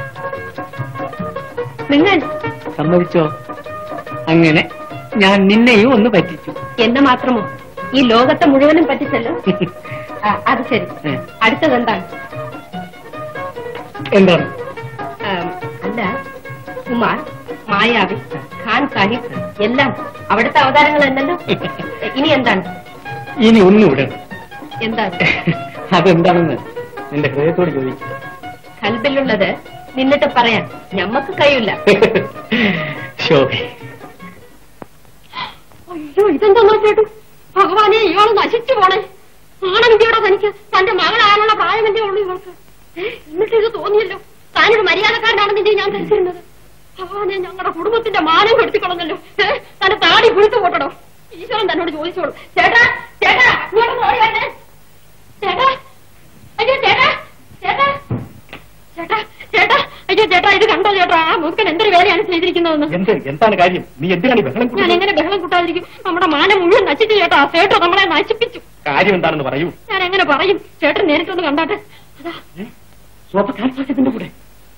S4: നിങ്ങൾ
S5: സമ്മതിച്ചോ അങ്ങനെ ഞാൻ നിന്നെയും ഒന്ന് പറ്റിച്ചു
S4: എന്നെ മാത്രമോ ഈ ലോകത്തെ മുഴുവനും പറ്റിച്ചല്ലോ ആ, അത് ശരി
S5: ഏ.
S4: അടുത്തത് എന്താണ്
S5: എന്താണ്
S4: ആം, അല്ല കുമാർ മായാവി ഖാൻ സാഹിബ് എല്ലാം അവിടുത്തെ അവതാരങ്ങൾ എന്നല്ലോ ഇനി എന്താണ്
S5: ഇനി ഒന്നുകൂടെ
S4: എന്താണ്
S5: അതെന്താണെന്ന് നിന്റെ ഹൃദയത്തോട് ചോദിച്ചു
S4: കൽബിലുള്ളത് നിന്നിട്ട് പറയാൻ ഞമ്മക്ക് കഴിയില്ല
S5: ശോഭേ
S4: അയ്യോ ഇതെന്താ നോക്കിയിട്ട് ഭഗവാനെ ഇയാള് നശിച്ചു പോണേ ആണെങ്കിയുടെ തനിക്ക് തന്റെ മകളായാലുള്ള പ്രായമല്ലേ ഉള്ളൂ ഇവൾക്ക് ഏ, എന്നിട്ട് ഇത് തോന്നിയല്ലോ താനൊരു മര്യാദക്കാരനാണെന്നില്ലേ ഞാൻ ധരിച്ചിരുന്നത് ഭഗവാനെ ഞങ്ങളുടെ കുടുംബത്തിന്റെ മാനം കെടുത്തിക്കളഞ്ഞല്ലോ ഏ, തന്റെ താടി കുളിച്ചു പോട്ടടോ ഈശ്വരൻ തന്നോട് ചോദിച്ചോളൂ ചേട്ടാ ചേട്ടാ ഇങ്ങോട്ട് ഓടി വരണേ ചേട്ടാ അയ്യോ ചേട്ടാ ചേട്ടാ വേലയാണ് ചെയ്തിരിക്കുന്നതെന്ന്
S3: എന്ത് എന്താണ് കാര്യം നീ എന്തിനാണ് ഈ ബഹളം
S4: ഞാൻ
S3: കൂട്ടുന്നത്
S4: എങ്ങനെ ബഹളം കൂട്ടാതിരിക്കും നമ്മുടെ മാനം മുഴുവൻ നശിച്ചു ചേട്ടാ സേട്ടോ നമ്മളെ നശിപ്പിച്ചു
S3: കാര്യം എന്താണെന്ന് പറയൂ
S4: ഞാൻ എങ്ങനെ പറയും ചേട്ടൻ നേരിട്ടൊന്ന് കണ്ടാട്ടെ അതാ
S3: സോഫ കാണിച്ചാക്കിന്റെ കൂടെ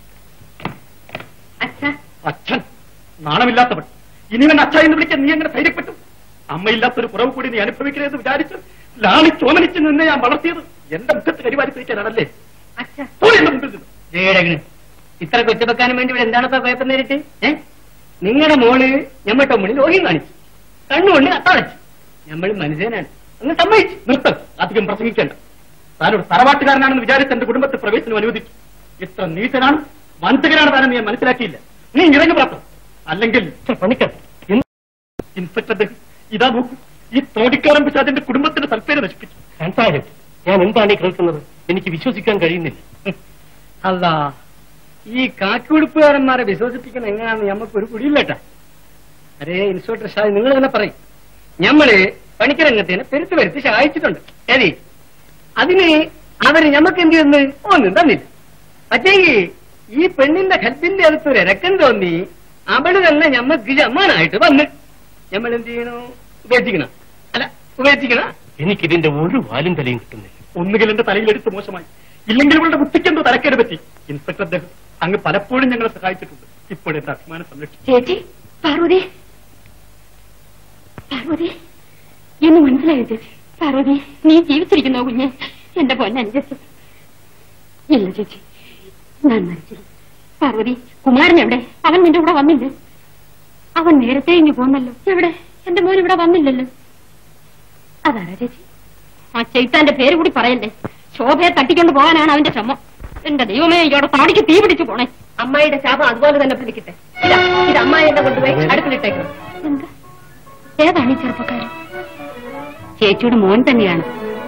S4: അച്ഛാ
S3: അച്ഛൻ നാണമില്ലാത്തവൻ ഇനി തന്നെ അച്ഛ എന്ന് വിളിക്കാൻ നീ എങ്ങനെ ധൈര്യപ്പെട്ടു അമ്മയില്ലാത്തൊരു കുറവ് കൂടി നീ അനുഭവിക്കരുതെന്ന് വിചാരിച്ച് ലാളി ചോമനിച്ച് നിന്നെ ഞാൻ വളർത്തിയത് എന്റെ മുഖത്ത് കരിവാരി പിടിക്കാനാണല്ലേ
S4: അച്ഛാ
S3: പോയി എന്റെ മുമ്പിൽ നിന്ന്
S5: ജയടകന് ഇത്ര കൊച്ചുവെക്കാനും വേണ്ടി ഇവിടെ എന്താണ് ഇപ്പൊ കുഴപ്പം നേരിട്ട് ഏ നിങ്ങളുടെ മോള് ഞമ്മട്ട മുന്നിൽ ഓഹി കാണിച്ചു കണ്ണുകൊണ്ട് കത്തടച്ചു നമ്മൾ മനുഷ്യനാണ് ഒന്ന് സമ്മതിച്ചു
S3: നിർത്തം അധികം പ്രസംഗിക്കേണ്ട താനൊരു തറവാട്ടുകാരനാണെന്ന് വിചാരിച്ച് എന്റെ കുടുംബത്തെ പ്രവേശനം അനുവദിച്ചു ഇത്ര നീചനാണ് വഞ്ചകനാണ് താനെന്ന് ഞാൻ മനസ്സിലാക്കിയില്ല നീ ഇറങ്ങി പ്രാപ്തം അല്ലെങ്കിൽ പണിക്കർ ഇൻസ്പെക്ടർ അദ്ദേഹം ഇതാ നോക്കൂ ഈ തോടിക്കാരൻ പിശാചിന്റെ കുടുംബത്തിന്റെ സൽപ്പേര് നശിപ്പിച്ചു
S2: സാഹിബ് ഞാൻ എന്താണ് ഈ കേൾക്കുന്നത് എനിക്ക് വിശ്വസിക്കാൻ കഴിയുന്നില്ല
S5: അല്ല ഈ കാക്കുടുപ്പുകാരന്മാരെ വിശ്വസിപ്പിക്കുന്ന എങ്ങനെയാണെന്ന് ഞമ്മക്ക് ഒരു കുടിയില്ലട്ടാ അരേ ഇൻസ്പെക്ടർ ഷാജി നിങ്ങൾ തന്നെ പറയും ഞമ്മള് പണിക്കരംഗത്തിന് പെരുത്ത് വരുത്തി സഹായിച്ചിട്ടുണ്ട് ശരി അതിന് അവര് ഞമ്മക്ക് എന്ത് ചെയ്യുന്നു ഒന്നും തന്നില്ല പക്ഷേങ്കി ഈ പെണ്ണിന്റെ ഹെൽപ്പിന്റെ അടുത്ത് ഒരു ഇരക്കം തോന്നി അവള് തന്നെ ഞമ്മക്ക് ജമ്മാനായിട്ട് വന്ന് ഞമ്മൾ എന്ത് ചെയ്യണു ഉപേക്ഷിക്കണം അല്ല ഉപേക്ഷിക്കണം
S2: എനിക്കിതിന്റെ ഒരു വാലും തലയും കിട്ടുന്നില്ല
S3: ഒന്നുകിൽ എന്റെ തലയിലെടുത്ത് മോശമായി ഇല്ലെങ്കിൽ ഇവളുടെ ബുദ്ധിക്ക് എന്തോ തലക്കേട് പറ്റി ഇൻസ്പെക്ടർ അദ്ദേഹം അങ്ങ് പലപ്പോഴും ഞങ്ങളെ സഹായിച്ചിട്ടുണ്ട് ഇപ്പോഴെന്റെ അഭിമാനം സംരക്ഷിച്ചു
S4: ചേച്ചി പാർവതി പാർവതി എന്ന് മനസ്സിലായോ ചേച്ചി പാർവതി നീ ജീവിച്ചിരിക്കുന്നോ കുഞ്ഞെ എന്റെ പൊന്നനുജസ് ഇല്ല ചേച്ചി ഞാൻ മരിച്ചില്ല പാർവതി കുമാരൻ എവിടെ അവൻ നിന്റെ കൂടെ വന്നില്ലേ അവൻ നേരത്തെ ഇങ്ങ് പോന്നല്ലോ എവിടെ എന്റെ മോൻ ഇവിടെ വന്നില്ലല്ലോ അതാരാ ചേച്ചി ആ ചൈത്താന്റെ പേര് കൂടി പറയല്ലേ ശോഭയെ തട്ടിക്കൊണ്ട് പോകാനാണ് അവന്റെ ശ്രമം എന്റെ ദൈവമേ ഇയോടെ താടിക്ക് തീ പിടിച്ചു പോണേ അമ്മായിയുടെ ശാപം അതുപോലെ തന്നെ പിടിക്കട്ടെ ഇതാ ഇത് അമ്മായി എന്നെ കൊണ്ടുപോയി അടുപ്പിലിട്ടേക്കണം എന്താ ഏതാണ് ഈ ചെറുപ്പക്കാരൻ ചേച്ചിയുടെ മോൻ തന്നെയാണ്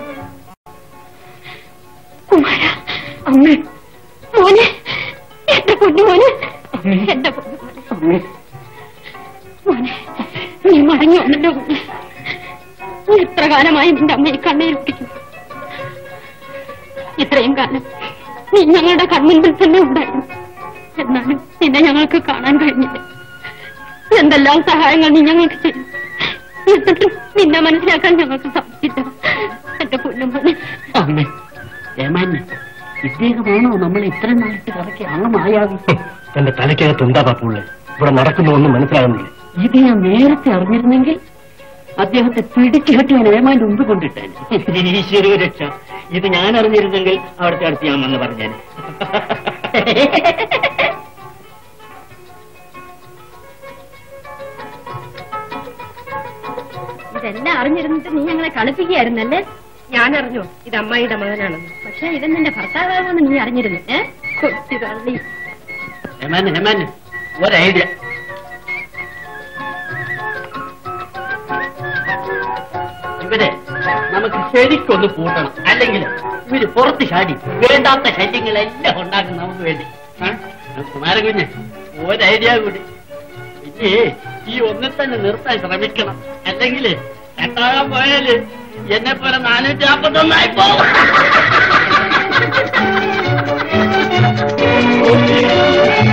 S4: കുമാര അമ്മ മോനെ എന്റെ പൊന്നു മോനെ എന്റെ പൊന്നു മോനെ മോനെ നീ മടങ്ങി വന്നല്ലോ കുഞ്ഞെ. നീ എത്ര കാലമായി നിന്റെ അമ്മയെ കണ്ണീർ പിടിക്കുന്നു ഇത്രയും കാലം നീ ഞങ്ങളുടെ കൺമുൻപിൽ തന്നെ ഉണ്ടായിരുന്നു എന്നാലും നിന്നെ ഞങ്ങൾക്ക് കാണാൻ കഴിഞ്ഞില്ല എന്തെല്ലാം സഹായങ്ങൾ നീ ഞങ്ങൾക്ക് ചെയ്തു എന്നിട്ടും നിന്നെ മനസ്സിലാക്കാൻ ഞങ്ങൾക്ക് സാധിച്ചില്ല എന്റെ പൊന്നുമോനെ
S1: അമ്മേ ഏമാന്നെ ഇദ്ദേഹമാണോ നമ്മൾ ഇത്രയും നാളിട്ട് കറക്കി ആ മായാവി
S2: എന്റെ തലയ്ക്കകത്ത് എന്താ പാപ്പുള്ളേ ഇവിടെ നടക്കുന്നതൊന്നും മനസ്സിലാകുന്നില്ല
S1: ഇത് ഞാൻ നേരത്തെ അറിഞ്ഞിരുന്നെങ്കിൽ അദ്ദേഹത്തെ പിടിച്ചു കെട്ടി ഞാൻ ഏമാന്റെ മുമ്പ് കൊണ്ടിട്ടേനെ ഈശ്വര രക്ഷ ഇത് ഞാൻ അറിഞ്ഞിരുന്നെങ്കിൽ അവിടുത്തെ അടുത്ത് ഞാൻ വന്ന് പറഞ്ഞേനെ
S4: ഇതെല്ലാം അറിഞ്ഞിരുന്നിട്ട് നീ ഞങ്ങളെ കളിപ്പിക്കുകയായിരുന്നല്ലേ ഞാൻ അറിഞ്ഞു ഇത് അമ്മായിയുടെ മകനാണെന്ന് പക്ഷെ ഇതെന്നെ എന്റെ ഭർത്താവാകുമെന്ന് നീ അറിഞ്ഞിരുന്നു ഏ കൊച്ചു കള്ളി
S1: ഹെമാന് ഹെമാന് ഒരു ഐഡിയ ഇവരെ നമുക്ക് ശരിക്കൊന്ന് കൂട്ടണം അല്ലെങ്കിൽ ഇവര് പുറത്ത് ചാടി വേണ്ടാത്ത ശല്യങ്ങളെല്ലാം ഉണ്ടാക്കും നമുക്ക് വേണ്ടി കുമാരകുഞ്ഞ് ഒരു ഐഡിയ കൂടി ഇനി ഈ ഒന്നെ തന്നെ നിർത്താൻ ശ്രമിക്കണം അല്ലെങ്കിൽ രണ്ടാകാൻ പോയാല് എന്നെ പോലെ നാനൂറ്റി നാൽപ്പത്തൊന്നായി പോകും